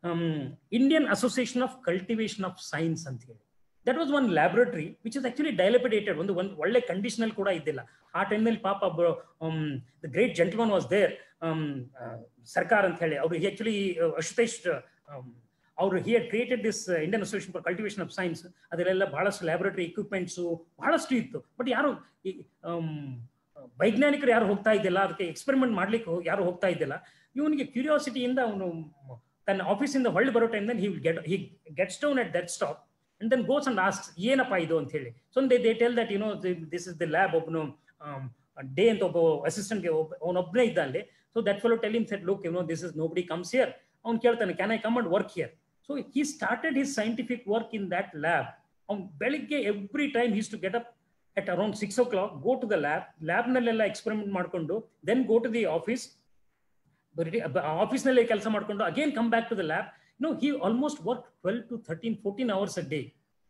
Indian association of cultivation of science ಅಂತ ಹೇಳಿ that was one laboratory which is actually dilapidated ಒಂದು ಒಂದು ಒಳ್ಳೆ ಕಂಡೀಷನ್ ಕೂಡ ಇದ್ದಿಲ್ಲ ಆ ಟೈಮ್ನಲ್ಲಿ ಪಾಪ the great gentleman was there Sircar ಅಂತ ಹೇಳಿ ಅವರು ಆಕ್ಚುಲಿ ಅಶುತೇಶ್ ಅವರು he had created this Indian association for cultivation of science ಅದರಲ್ಲೆಲ್ಲ ಬಹಳಷ್ಟು ಲ್ಯಾಬೊರೇಟರಿ ಇಕ್ವಿಪ್ಮೆಂಟ್ಸು ಬಹಳಷ್ಟು ಇತ್ತು ಬಟ್ ಯಾರು ವೈಜ್ಞಾನಿಕರು ಯಾರು ಹೋಗ್ತಾ ಇದ್ದಿಲ್ಲ ಅದಕ್ಕೆ ಎಕ್ಸ್ಪೆರಿಮೆಂಟ್ ಮಾಡ್ಲಿಕ್ಕೆ ಯಾರು ಹೋಗ್ತಾ ಇದ್ದಿಲ್ಲ ಇವನಿಗೆ ಕ್ಯೂರಿಯಾಸಿಟಿಯಿಂದ ಅವನು ತನ್ನ ಆಫೀಸಿಂದ ಹೊಳ್ಳಿ ಬರೋ ಟೈಮ್ನಲ್ಲಿ he get he gets down at that stop and then goes and asked ಏನಪ್ಪ ಇದು ಅಂತ ಹೇಳಿ so they they tell that you know this is the lab ಒಬ್ಬನು ಡೇ ಅಂತ ಒಬ್ಬ ಅಸಿಸ್ಟೆಂಟ್ಗೆ ಒಬ್ಬ ಅವನೊಬ್ಬನೇ ಇದ್ದ ಅಲ್ಲಿ so that fellow tell in set look you know this is nobody comes here ಅವ್ನು ಕೇಳ್ತಾನೆ can I come and work here so he started his scientific work in that lab ಅವ್ನು ಬೆಳಿಗ್ಗೆ every time he's to get up at around six o'clock go to the lab ಲ್ಯಾಬ್ನಲ್ಲೆಲ್ಲ experiment ಮಾಡಿಕೊಂಡು then go to the office ಆಫೀಸ್ನಲ್ಲಿ ಕೆಲಸ ಮಾಡಿಕೊಂಡು again come back to the lab no he almost worked 12 to 13 14 hours a day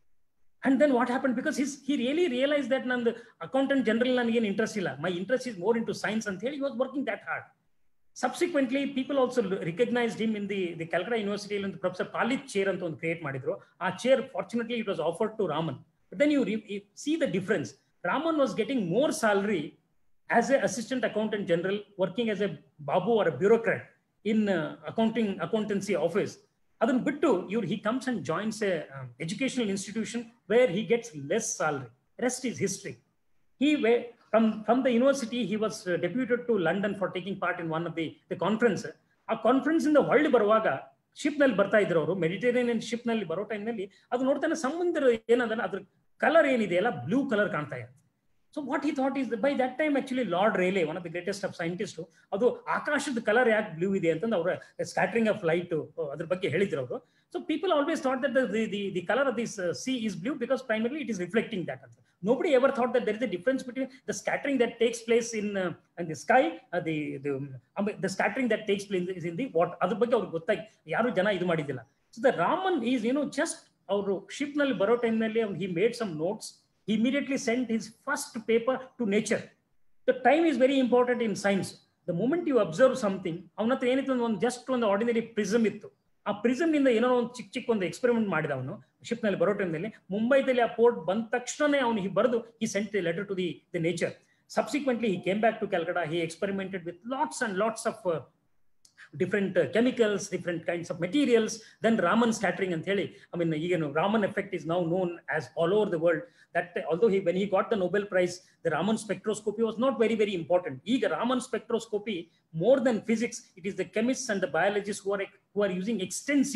and then what happened because his, he really realized that nan accountant general ನನಗೇನು interest ಇಲ್ಲ my interest is more into science ಅಂತ ಹೇಳಿ he was working that hard subsequently people also recognized him in the the calcutta university ಒಂದು professor Palit chair ಅಂತ ಒಂದು create ಮಾಡಿದ್ರು ಆ chair fortunately it was offered to Raman but then you see the difference Raman was getting more salary as a assistant accountant general working as a babu or a bureaucrat in accounting accountancy office ಅದನ್ನ ಬಿಟ್ಟು ಇವ್ರು he comes and joins a educational institution where he gets less salary rest is history he way from from the university he was deputed to London for taking part in one of the the conference ಆ conference ಇಂದ ಹೊಳ್ಳಿ ಬರುವಾಗ ship ನಲ್ಲಿ ಬರ್ತಾ ಇದ್ರು ಅವರು Mediterranean ship ನಲ್ಲಿ ಬರೋ ಟೈಮ್ನಲ್ಲಿ ಅದು ನೋಡ್ತಾನೆ ಸಮುದ್ರ ಏನದಲ್ಲ ಅದ್ರ ಕಲರ್ ಏನಿದೆ ಅಲ್ಲ ಬ್ಲೂ ಕಲರ್ ಕಾಣ್ತಾ ಇದೆ so what he thought is by that time actually Lord Rayleigh one of the greatest of scientist ಅದು ಆಕಾಶದ ಕಲರ್ ಯಾಕೆ ಬ್ಲೂ ಇದೆ ಅಂತಂದು ಅವರ ಸ್ಕ್ಯಾಟ್ರಿಂಗ್ ಆಫ್ ಲೈಟ್ ಅದ್ರ ಬಗ್ಗೆ ಹೇಳಿದ್ರು ಅವರು so people always thought that the the colour of this sea is blue because primarily it is reflecting that ಅಂತ nobody ever thought that there is a difference between the scattering that takes place in uh, in the sky uh, the the um, the scattering that takes place is in the what ಅದ್ರ ಬಗ್ಗೆ ಅವ್ರಿಗೆ ಗೊತ್ತಾಗಿ ಯಾರು ಜನ ಇದು ಮಾಡಿದ್ದಿಲ್ಲ so the Raman is ಏನೋ just ಅವರು ಶಿಪ್ ನಲ್ಲಿ ಬರೋ ಟೈಮ್ನಲ್ಲಿ ಅವ್ನು he made some notes he immediately sent his first paper to nature. The time is very important in science. The moment you observe something, ಅವನ ಹತ್ರ ಏನಿತ್ತು ಒಂದು ಜಸ್ಟ್ ಒಂದು ಆರ್ಡಿನರಿ ಪ್ರಿಸಮ್ ಇತ್ತು ಆ ಪ್ರಿಸಮ್ ನಿಂದ ಏನೋ ಒಂದು ಚಿಕ್ಕ ಚಿಕ್ಕ ಒಂದು ಎಕ್ಸ್ಪೆರಿಮೆಂಟ್ ಮಾಡಿದ ಅವನು ಶಿಪ್ ನಲ್ಲಿ ಬರೋ ಟೈಮ್ನಲ್ಲಿ ಮುಂಬೈದಲ್ಲಿ ಆ ಪೋರ್ಟ್ ಬಂದ ತಕ್ಷಣನೇ ಅವನು ಬರೆದು he sent the letter to the the Nature subsequently he came back to Calcutta he experimented with lots and lots of different uh, chemicals, different kinds of materials. Then Raman scattering and theli. I mean, you know, Raman effect is now known as all over the world. That uh, although he when he got the Nobel Prize, the Raman spectroscopy was not very very important. ಈಗ Raman spectroscopy more than physics, it is the chemists and the biologists who are who are using extensively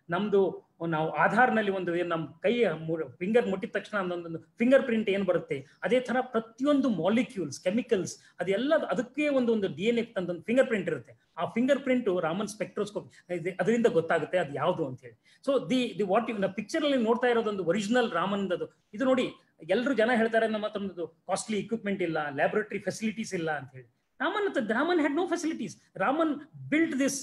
ನಮ್ದು ನಾವು ಆಧಾರ್ನಲ್ಲಿ ಒಂದು ಏನ್ ನಮ್ಮ ಕೈ finger ಮುಟ್ಟಿದ ತಕ್ಷಣ ಒಂದೊಂದು ಫಿಂಗರ್ ಪ್ರಿಂಟ್ ಏನ್ ಬರುತ್ತೆ ಅದೇ ತರ ಪ್ರತಿಯೊಂದು ಮಾಲಿಕ್ಯೂಲ್ಸ್ ಕೆಮಿಕಲ್ಸ್ ಅದೆಲ್ಲ ಅದಕ್ಕೆ ಒಂದು ಒಂದು ಡಿ ಎನ್ ಎ ತಂದೊಂದು ಫಿಂಗರ್ ಪ್ರಿಂಟ್ ಇರುತ್ತೆ ಆ ಫಿಂಗರ್ ಪ್ರಿಂಟ್ ರಾಮನ್ ಸ್ಪೆಕ್ಟ್ರೋಸ್ಕೋಪ್ ಅದರಿಂದ ಗೊತ್ತಾಗುತ್ತೆ ಅದು ಯಾವುದು ಅಂತ ಹೇಳಿ so the the what you picture ಅಲ್ಲಿ ನೋಡ್ತಾ ಇರೋದೊಂದು ಒರಿಜಿನಲ್ ರಾಮನ್ದದು ಇದು ನೋಡಿ ಎಲ್ಲರೂ ಜನ ಹೇಳ್ತಾರೆ ನಮ್ಮ ಹತ್ರ ಒಂದು ಕಾಸ್ಟ್ಲಿ ಇಕ್ವಿಪ್ಮೆಂಟ್ ಇಲ್ಲ ಲ್ಯಾಬೊರೇಟರಿ ಫೆಸಿಲಿಟೀಸ್ ಇಲ್ಲ ಅಂತ ಹೇಳಿ Raman Raman had no facilities Raman built this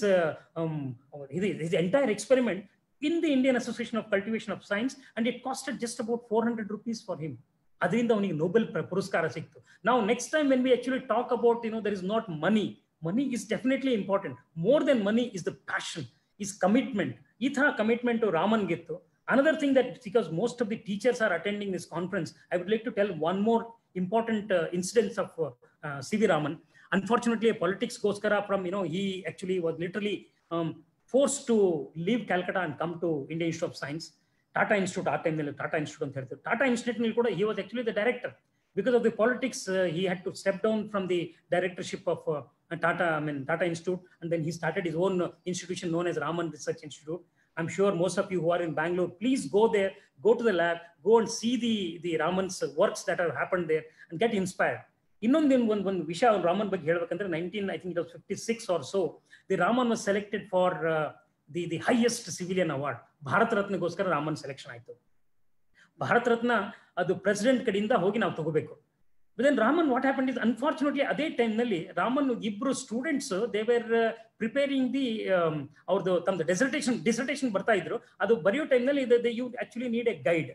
his entire experiment in the Indian Association of Cultivation of Science, and it costed just about 400 rupees for him. ಅದರಿಂದ ಅವನಿಗೆ ನೋಬೆಲ್ ಪುರಸ್ಕಾರ ಸಿಕ್ತು ನಾವು next time when we actually talk about you know there is not money money is definitely important more than money is the passion is commitment ಈ ತರ commitment ರಾಮನ್ಗಿತ್ತು another thing that because most of the teachers are attending this conference i would like to tell one more important uh, incidence of uh, uh, cv raman unfortunately a politics goskara from you know he actually was literally um, forced to leave calcutta and come to indian institute of science tata institute ಆ ಟೈಮ್ನಲ್ಲಿ Tata institute ಅಂತ ಹೇಳ್ತಾರೆ ಟಾಟಾ ಇನ್ಸ್ಟಿಟ್ಯೂಟ್ನಲ್ಲಿ ಕೂಡ he was actually the director because of the politics uh, he had to step down from the directorship of uh, tata i mean tata institute and then he started his own uh, institution known as raman research institute i'm sure most of you who are in bangalore please go there go to the lab go and see the the raman's works that have happened there and get inspired ಇನ್ನೊಂದು ಒಂದು ಒಂದು ವಿಷಯ ರಾಮನ್ ಬಗ್ಗೆ ಹೇಳ್ಬೇಕಂದ್ರೆ nineteen I think fifty six or so the Raman was selected for the the highest civilian award Bharat ರತ್ನಗೋಸ್ಕರ Raman selection ಆಯ್ತು ಭಾರತ ರತ್ನ ಅದು ಪ್ರೆಸಿಡೆಂಟ್ ಕಡೆಯಿಂದ ಹೋಗಿ ನಾವು ತಗೋಬೇಕು then Raman what happen is unfortunately ಅದೇ ಟೈಮ್ನಲ್ಲಿ ರಾಮನ್ ಇಬ್ರು students they were preparing the ಅವ್ರದ್ದು ತಮ್ದು ಡೆಸರ್ಟೇಷನ್ ಡಿಸರ್ಟೇಷನ್ ಬರ್ತಾ ಇದ್ರು ಅದು ಬರೆಯೋ ಟೈಮ್ನಲ್ಲಿ you actually need a guide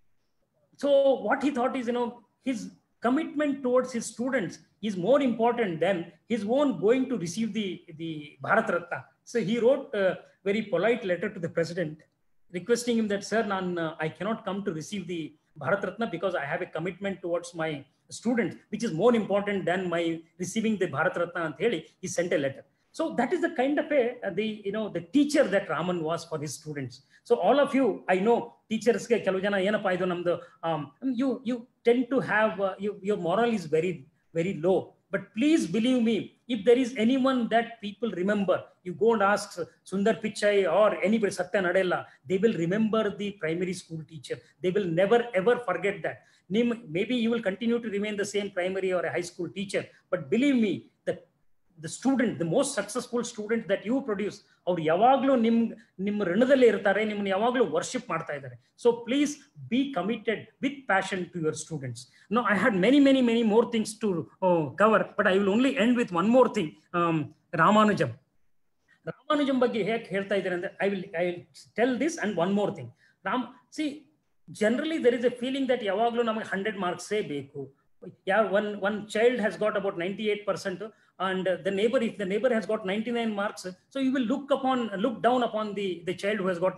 so what he thought is you know his commitment towards his students is more important than his own going to receive the, the Bharat Ratna. So he wrote a very polite letter to the president requesting him that, sir, nan, uh, I cannot come to receive the Bharat Ratna because I have a commitment towards my students, which is more important than my receiving the Bharat Ratna. And he sent a letter. So that is the kind of a the you know the teacher that Raman was for his students. So all of you, I know teachers ke ಕೆಲವು ಜನ ಏನಪ್ಪಾ ಇದು ನಮ್ದು you you tend to have uh, you, your moral is very very low. But please believe me, if there is anyone that people remember, you go and ask Sundar Pichai or anybody Satya Nadella, they will remember the primary school teacher. They will never ever forget that. Maybe you will continue to remain the same primary or a high school teacher, but believe me, the the student, the most successful student that you produce, ಅವ್ರು ಯಾವಾಗಲೂ ನಿಮ್ ನಿಮ್ಮ ಋಣದಲ್ಲಿ ಇರ್ತಾರೆ ನಿಮ್ಮನ್ನ ಯಾವಾಗಲೂ worship ಮಾಡ್ತಾ ಇದ್ದಾರೆ so please be committed with passion to your students no I had many many many more things to cover but I will only end with one more thing Ramanujan Ramanujan ಬಗ್ಗೆ ಹೇಗೆ ಹೇಳ್ತಾ ಇದ್ದಾರೆ ಅಂದ್ರೆ I will I will tell this and one more thing Ram see generally there is a feeling that ಯಾವಾಗಲೂ ನಮಗೆ hundred ಮಾರ್ಕ್ಸೇ ಬೇಕು ಯಾವ one one child has got about ninety eight percent and the neighbor if the neighbor has got 99 marks so you will look upon look down upon the the child who has got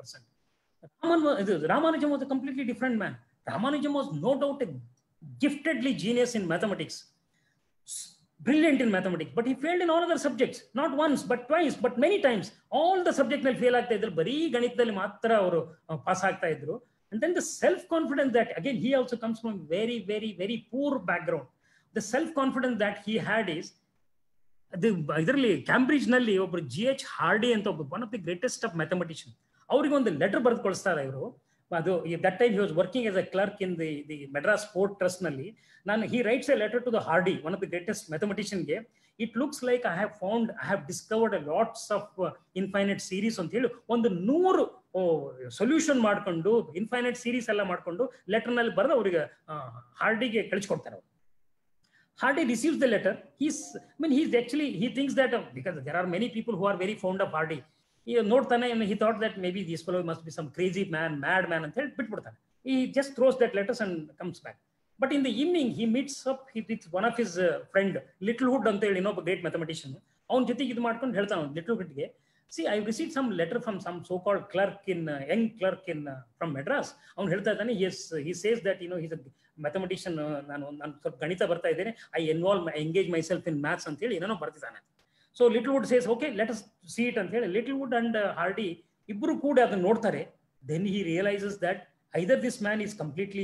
98% Raman, ramanujam was a completely different man ramanujam was no doubt a giftedly genius in mathematics brilliant in mathematics but he failed in all other subjects not once but twice but many times all the subject ನಲ್ಲಿ fail ಆಗ್ತಾ ಇದ್ರು ಬರೀ ಗಣಿತದಲ್ಲಿ ಮಾತ್ರ ಅವರು pass ಆಗ್ತಾ ಇದ್ರು and then the self confidence that again he also comes from very very very poor background the self confidence that he had is ಅದು ಇದರಲ್ಲಿ ಕ್ಯಾಂಬ್ರಿಡ್ಜ್ ನಲ್ಲಿ ಒಬ್ರು ಜಿ ಎಚ್ ಹಾರ್ಡಿ ಅಂತ ಒಬ್ಬ one of the greatest of mathematician ಅವ್ರಿಗೆ ಒಂದು letter ಬರೆದು ಕಳಿಸ್ತಾರೆ ಇವರು ಅದು that time he was working as a clerk in the the Madras sport trust ನಲ್ಲಿ ನಾನು he writes a letter to the Hardy one of the greatest ಮ್ಯಾಥಮೆಟಿಷಿಯನ್ಗೆ it looks like I have found I have discovered a lots of infinite series ಅಂತ ಹೇಳಿ ಒಂದು ನೂರು solution ಮಾಡ್ಕೊಂಡು infinite series ಎಲ್ಲ ಮಾಡ್ಕೊಂಡು ಲೆಟರ್ ನಲ್ಲಿ ಬರೆದು ಅವರಿಗೆ ಹಾರ್ಡಿಗೆ ಕಳಿಸ್ಕೊಡ್ತಾರೆ ಅವರು Hardy receives the letter. He's, I mean, he's actually, he thinks that uh, because there are many people who are very fond of Hardy. He note and he thought that maybe this fellow must be some crazy man, mad man, and he just throws that letters and comes back. But in the evening, he meets up with one of his uh, friend, Littlewood, ಅಂತ ಹೇಳಿ ಇನ್ನೊಬ್ಬ great mathematician ಅವ್ನ ಜೊತೆಗೆ ಇದು ಮಾಡ್ಕೊಂಡು ಹೇಳ್ತಾನೆ ಲಿಟ್ಲ್ವುಡ್ಗೆ see I receive some letter from some so called clerk in young clerk in from Madras ಅವ್ನು ಹೇಳ್ತಾ ಇದ್ದಾನೆ as he says that you know his mathematician ನಾನು ನಾನು ಸ್ವಲ್ಪ ಗಣಿತ ಬರ್ತಾ ಇದ್ದೇನೆ I involve engage myself in maths ಅಂತ ಹೇಳಿ ಏನೋ ಬರ್ತಿದ್ದಾನೆ so Littlewood says okay let us see it ಅಂತ ಹೇಳಿ ಲಿಟಲ್ ವುಡ್ ಅಂಡ್ ಹಾರ್ಡಿ ಇಬ್ಬರು ಕೂಡ ಅದನ್ನ ನೋಡ್ತಾರೆ then he realises that either this man is completely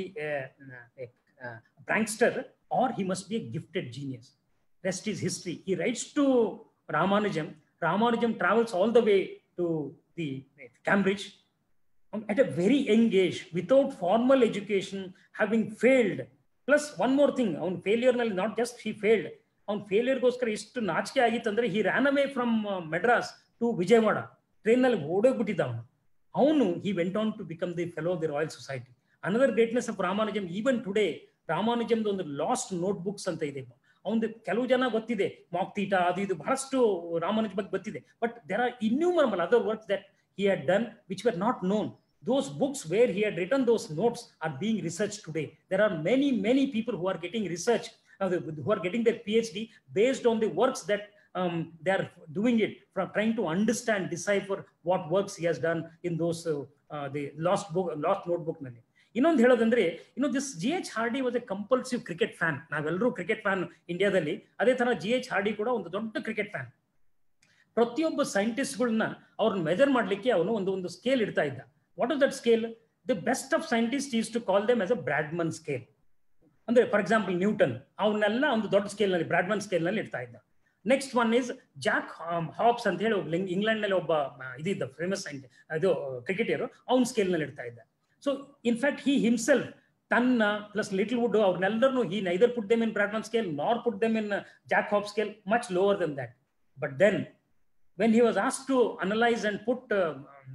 prankster or he must be a gifted genius rest is history he writes to Ramanujan Ramanujan travels all the way to the Cambridge um, at a very young age, without formal education, having failed. Plus, one more thing, on failure, not just he failed, on failure ಗೋಸ್ಕರ ಎಷ್ಟು ನಾಚಿಕೆ ಆಗಿತ್ತು ಅಂದ್ರೆ he ran away from Madras to Vijayawada ಟ್ರೈನಲ್ಲಿ ಓಡೋಗ್ಬಿಟ್ಟಿದ್ದ ಅವನು ಅವನು he went on to become the fellow of the royal society another greatness of Ramanujan even today ರಾಮಾನುಜಮ್ದು ಒಂದು ಲಾಸ್ಟ್ ನೋಟ್ ಬುಕ್ಸ್ ಅಂತ ಇದೆ ಅವನು ಕೆಲವು ಜನ ಗೊತ್ತಿದೆ ಮಾಕ್ತೀಟ ಅದು ಇದು ಬಹಳಷ್ಟು ರಾಮಾನುಜ ಬಗ್ಗೆ ಗೊತ್ತಿದೆ but there are innumerable other works that he had done which were not known those books where he had written those notes are being researched today. There are many, many people who are getting research, uh, who are getting their PhD based on the works that um, they are doing it from trying to understand, decipher what works he has done in those uh, uh, the lost book, lost notebook. ನಲ್ಲಿ ಇನ್ನೊಂದು ಹೇಳೋದಂದ್ರೆ ಇನ್ನು this G H Hardy was a compulsive cricket fan ನಾವೆಲ್ಲರೂ cricket fan ಇಂಡಿಯಾದಲ್ಲಿ ಅದೇ ತರ G H hardy ಕೂಡ ಒಂದು ದೊಡ್ಡ ಕ್ರಿಕೆಟ್ ಫ್ಯಾನ್ ಪ್ರತಿಯೊಬ್ಬ ಸೈಂಟಿಸ್ಟ್ಗಳನ್ನ ಅವ್ರನ್ನ ಮೆಜರ್ ಮಾಡ್ಲಿಕ್ಕೆ ಅವನು ಒಂದು ಒಂದು ಸ್ಕೇಲ್ ಇಡ್ತಾ ಇದ್ದ what is that scale the best of scientist is to call them as a Bradman scale ಅಂದ್ರೆ ಫಾರ್ ಎಕ್ಸಾಂಪಲ್ ನ್ಯೂಟನ್ ಅವನ್ನೆಲ್ಲ ಒಂದು ದೊಡ್ಡ ಸ್ಕೇಲ್ ನಲ್ಲಿ ಬ್ರಾಡ್ಮನ್ ಸ್ಕೇಲ್ ನಲ್ಲಿ ಇಡ್ತಾ ಇದ್ದ next one is Jack Hobbs ಅಂತ ಹೇಳಿ ಒಬ್ಬ ಇಂಗ್ಲೆಂಡ್ ನಲ್ಲಿ ಒಬ್ಬ ಇದಿದ್ದ ಫೇಮಸ್ ಸೈಂಟಿಸ್ಟ್ ಅದು ಕ್ರಿಕೆಟಿಯರು ಅವ್ನ ಸ್ಕೇಲ್ ನಲ್ಲಿ ಇಡ್ತಾ ಇದ್ದ ಸೊ ಇನ್ಫ್ಯಾಕ್ಟ್ ಹಿ ಹಿಮ್ಸೆಲ್ಫ್ ತನ್ನ ಪ್ಲಸ್ ಲಿಟಲ್ ವುಡ್ ಅವ್ರನ್ನೆಲ್ಲರೂ he neither put them in Bradman scale nor put them in Jack Hobbs scale much lower then that but then when he was asked to analyze and put uh,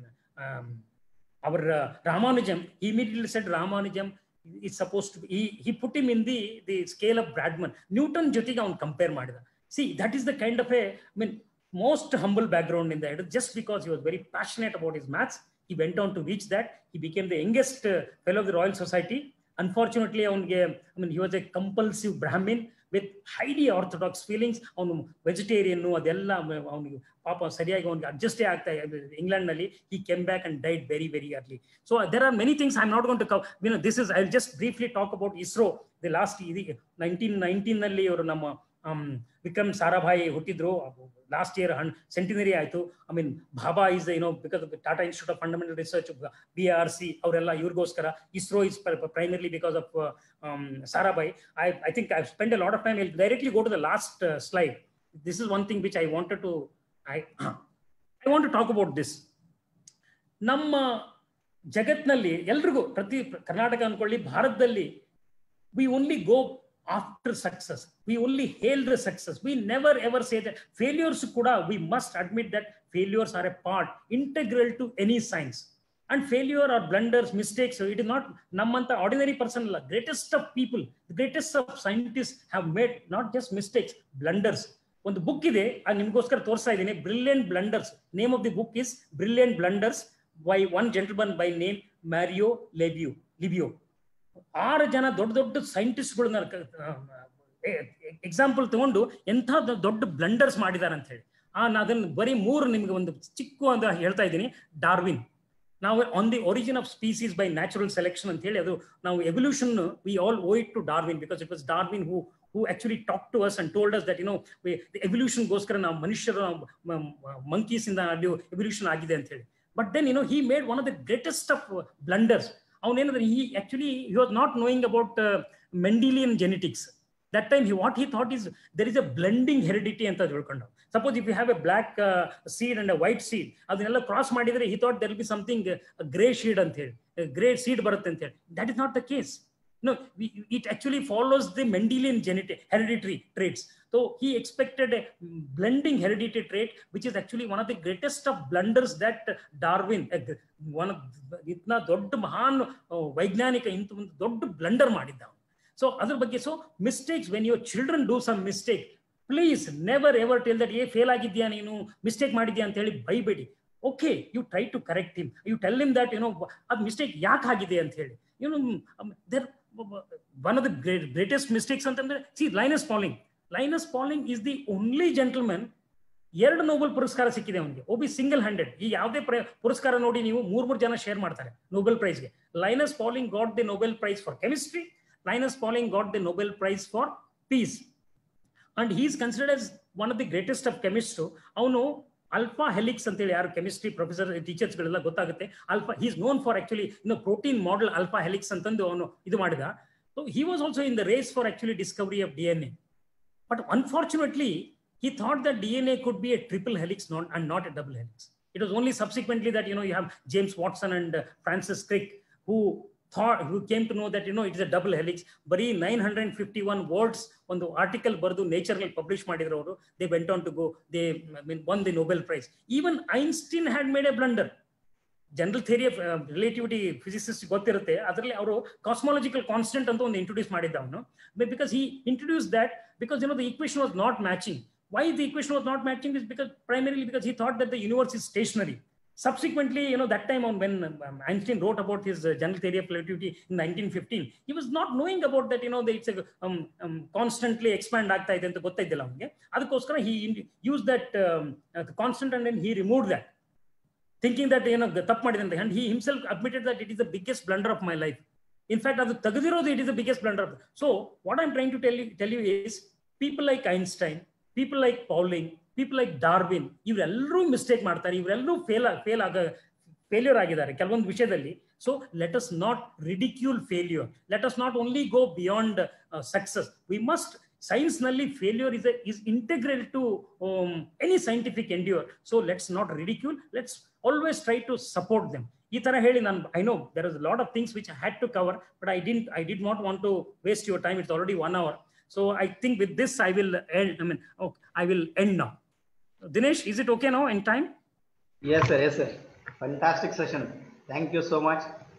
um, our uh, Ramanujan, he immediately said Ramanujan is supposed to be, he, he put him in the, the scale of Bradman. Newton ಜೊತೆಗೆ ಅವ್ನು compare ಮಾಡಿದ see that is the kind of a I mean most humble background in that just because he was very passionate about his maths he went on to reach that he became the youngest uh, fellow of the royal society unfortunately ಅವನಿಗೆ i mean he was a compulsive brahmin with highly orthodox feelings ಅವನು vegetarian ಅದೆಲ್ಲ ಅವನಿಗೆ ಪಾಪ ಸರಿಯಾಗಿ ಅವನಿಗೆ ಅಡ್ಜಸ್ಟೇ ಆಗ್ತಾ England ನಲ್ಲಿ he came back and died very very early so there are many things I am not going to cover you know this is I just briefly talk about ISRO the last ಇದೀಗ nineteen nineteen ನಲ್ಲಿ ಇವರು ನಮ್ಮ ವಿಕ್ರಮ್ ಸಾರಾಭಾಯಿ ಹುಟ್ಟಿದ್ರು last year ಹಣ್ centenary ಆಯ್ತು I mean Bhabha is you know because of Tata institute of fundamental research B R C ಅವರೆಲ್ಲ ಇವ್ರಿಗೋಸ್ಕರ ISRO is primarily because of Sarabhai I I think I spend a lot of time will directly go to the last slide this is one thing which I wanted to I I want to talk about this ನಮ್ಮ ಜಗತ್ನಲ್ಲಿ ಎಲ್ರಿಗೂ ಪ್ರತಿ ಕರ್ನಾಟಕ ಅನ್ಕೊಳ್ಳಿ ಭಾರತದಲ್ಲಿ we only go after success. We only hail the success. We never ever say that failures kuda, we must admit that failures are a part, integral to any science. And failure or blunders, mistakes, so it is not Namanta, ordinary person, greatest of people, the greatest of scientists have made not just mistakes, blunders. ಒಂದು book ಇದೆ ನಿಮ್ಗೋಸ್ಕರ ತೋರಿಸ್ತಾ ಇದ್ದೀನಿ brilliant blunders name of the book is brilliant blunders by one gentleman by name Mario Livio Livio ಆರು ಜನ ದೊಡ್ಡ ದೊಡ್ಡ ಸೈಂಟಿಸ್ಟ್ಗಳನ್ನ example ತಗೊಂಡು ಎಂಥ ದೊಡ್ಡ ಬ್ಲಂಡರ್ಸ್ ಮಾಡಿದ್ದಾರೆ ಅಂತ ಹೇಳಿ ಆ ಅದನ್ನು ಬರೀ ಮೂರು ನಿಮ್ಗೆ ಒಂದು ಚಿಕ್ಕ ಅಂತ ಹೇಳ್ತಾ ಇದ್ದೀನಿ ಡಾರ್ವಿನ್ ನಾವು on the origin of species by natural selection ಅಂತ ಹೇಳಿ ಅದು ನಾವು evolution we all owe it to Darwin because it was Darwin who who actually talk to us and told us that you know ಎವಲ್ಯೂಷನ್ಗೋಸ್ಕರ ನಾವು ಮನುಷ್ಯರ monkeys ಇಂದ ಅಲ್ಲಿ evolution ಆಗಿದೆ ಅಂತ ಹೇಳಿ but then you know he made one of the greatest of blunders ಅವನೇನಂದ್ರೆ ಈ actually he was not knowing about Mendelian genetics that time he what he thought is there is a blending heredity ಅಂತ ತಿಳ್ಕೊಂಡು suppose if you have a black seed and a white seed ಅದನ್ನೆಲ್ಲ cross ಮಾಡಿದ್ರೆ he thought there be something grey seed ಅಂತ ಹೇಳಿ grey seed ಬರುತ್ತೆ ಅಂತ ಹೇಳಿ that is not the case no it actually follows the mendelian genetic hereditary traits so he expected a blending hereditary trait which is actually one of the greatest of blunders that darwin one of itna ದೊಡ್ಡ ಮಹಾನ್ ವೈಜ್ಞಾನಿಕ ಇಂತ ಒಂದು ದೊಡ್ಡ blunder ಮಾಡಿದ್ದ so ಅದ್ರ ಬಗ್ಗೆ so mistakes when your children do some mistake please never ever tell that ಏ ಫೇಲ್ ಆಗಿದ್ಯಾ ನೀನು ಮಿಸ್ಟೇಕ್ ಮಾಡಿದ್ಯಾ ಅಂತ ಹೇಳಿ ಬೈಬೇಡಿ okay you try to correct him you tell him that you know ಅದು ಮಿಸ್ಟೇಕ್ ಯಾಕೆ ಆಗಿದೆ ಅಂತ ಹೇಳಿ you know there one of the greatest mistakes ಅಂತಂದ್ರೆ see Linus Pauling Linus Pauling is the only gentleman ಎರಡು ನೋಬೆಲ್ ಪುರಸ್ಕಾರ ಸಿಕ್ಕಿದೆ ಅವನಿಗೆ ಒಬ್ಬಿ ಸಿಂಗಲ್ ಹ್ಯಾಂಡೆಡ್ ಈ ಯಾವುದೇ ಪುರಸ್ಕಾರ ನೋಡಿ ನೀವು ಮೂರ್ ಮೂರು ಜನ ಶೇರ್ ಮಾಡ್ತಾರೆ ನೋಬೆಲ್ ಪ್ರೈಸ್ಗೆ Linus Pauling got the Nobel prize for chemistry Linus Pauling got the Nobel prize for peace and he's considered as one of the greatest of chemist ಅವನು ಅಲ್ಫಾ ಹೆಲಿಕ್ಸ್ ಅಂತೇಳಿ ಯಾರು ಕೆಮಿಸ್ಟ್ರಿ ಪ್ರೊಫೆಸರ್ ಟೀಚರ್ಸ್ ಗಳೆಲ್ಲ ಗೊತ್ತಾಗುತ್ತೆ alpha he's known for actually ಇನ್ನು protein model alpha helix ಅಂತಂದು ಅವನು ಇದು ಮಾಡಿದ so he was also in the race for actually discovery of D N A but unfortunately he thought that DNA could be a triple helix not, and not a double helix. It was only subsequently that you know you have James Watson and uh, Francis Crick who thought who came to know that you know it is a double helix. ಬರೀ nine hundred and fifty one words ಒಂದು article ಬರೆದು ನೇಚರ್ನಲ್ಲಿ publish ಮಾಡಿದ್ರು ಅವರು they went on to go they mean won the Nobel prize even Einstein had made a blunder general theory of relativity physicist ಗೊತ್ತಿರುತ್ತೆ ಅದರಲ್ಲಿ ಅವರು ಕಾಸ್ಮಾಲಜಿಕಲ್ constant ಅಂತ ಒಂದು ಇಂಟ್ರೊಡ್ಯೂಸ್ ಮಾಡಿದ್ದ ಅವನು because he introduce that because you know the equation was not matching why the equation was not matching is because primarily because he thought that the universe is stationary subsequently you know that time on when um, einstein wrote about his uh, general theory of relativity in 1915 he was not knowing about that you know that it's a um, um, constantly expand ಆಗ್ತಾ ಇದೆ ಅಂತ ಗೊತ್ತಾಯ್ತಿಲ್ಲ ಅವನಿಗೆ ಅದಕ್ಕೋಸ್ಕರ he used that um, uh, constant and then he removed that thinking that you know ತಪ್ಪು ಮಾಡಿದೆ ಅಂತ and he himself admitted that it is the biggest blunder of my life in fact ಅದು ತೆಗೆದಿರೋದು it is the biggest blunder of so what i'm trying to tell you tell you is people like einstein people like Pauling people like Darwin ಇವರೆಲ್ಲರೂ mistake ಮಾಡ್ತಾರೆ ಇವರೆಲ್ಲರೂ fail fail ಆಗ failure ಆಗಿದ್ದಾರೆ ಕೆಲವೊಂದು ವಿಷಯದಲ್ಲಿ so let us not ridicule failure let us not only go beyond success we must science ನಲ್ಲಿ failure is is integral to any scientific endeavour so let's not ridicule let's always try to support them ಈ ತರ ಹೇಳಿ ನಾನು I know there is lot of things which had to cover but I didn't I did not want to waste your time it's already one hour So I think with this, I will end. I mean, okay, I will end now. Dinesh, is it okay now in time? Yes, sir. Yes, sir. Fantastic session. Thank you so much.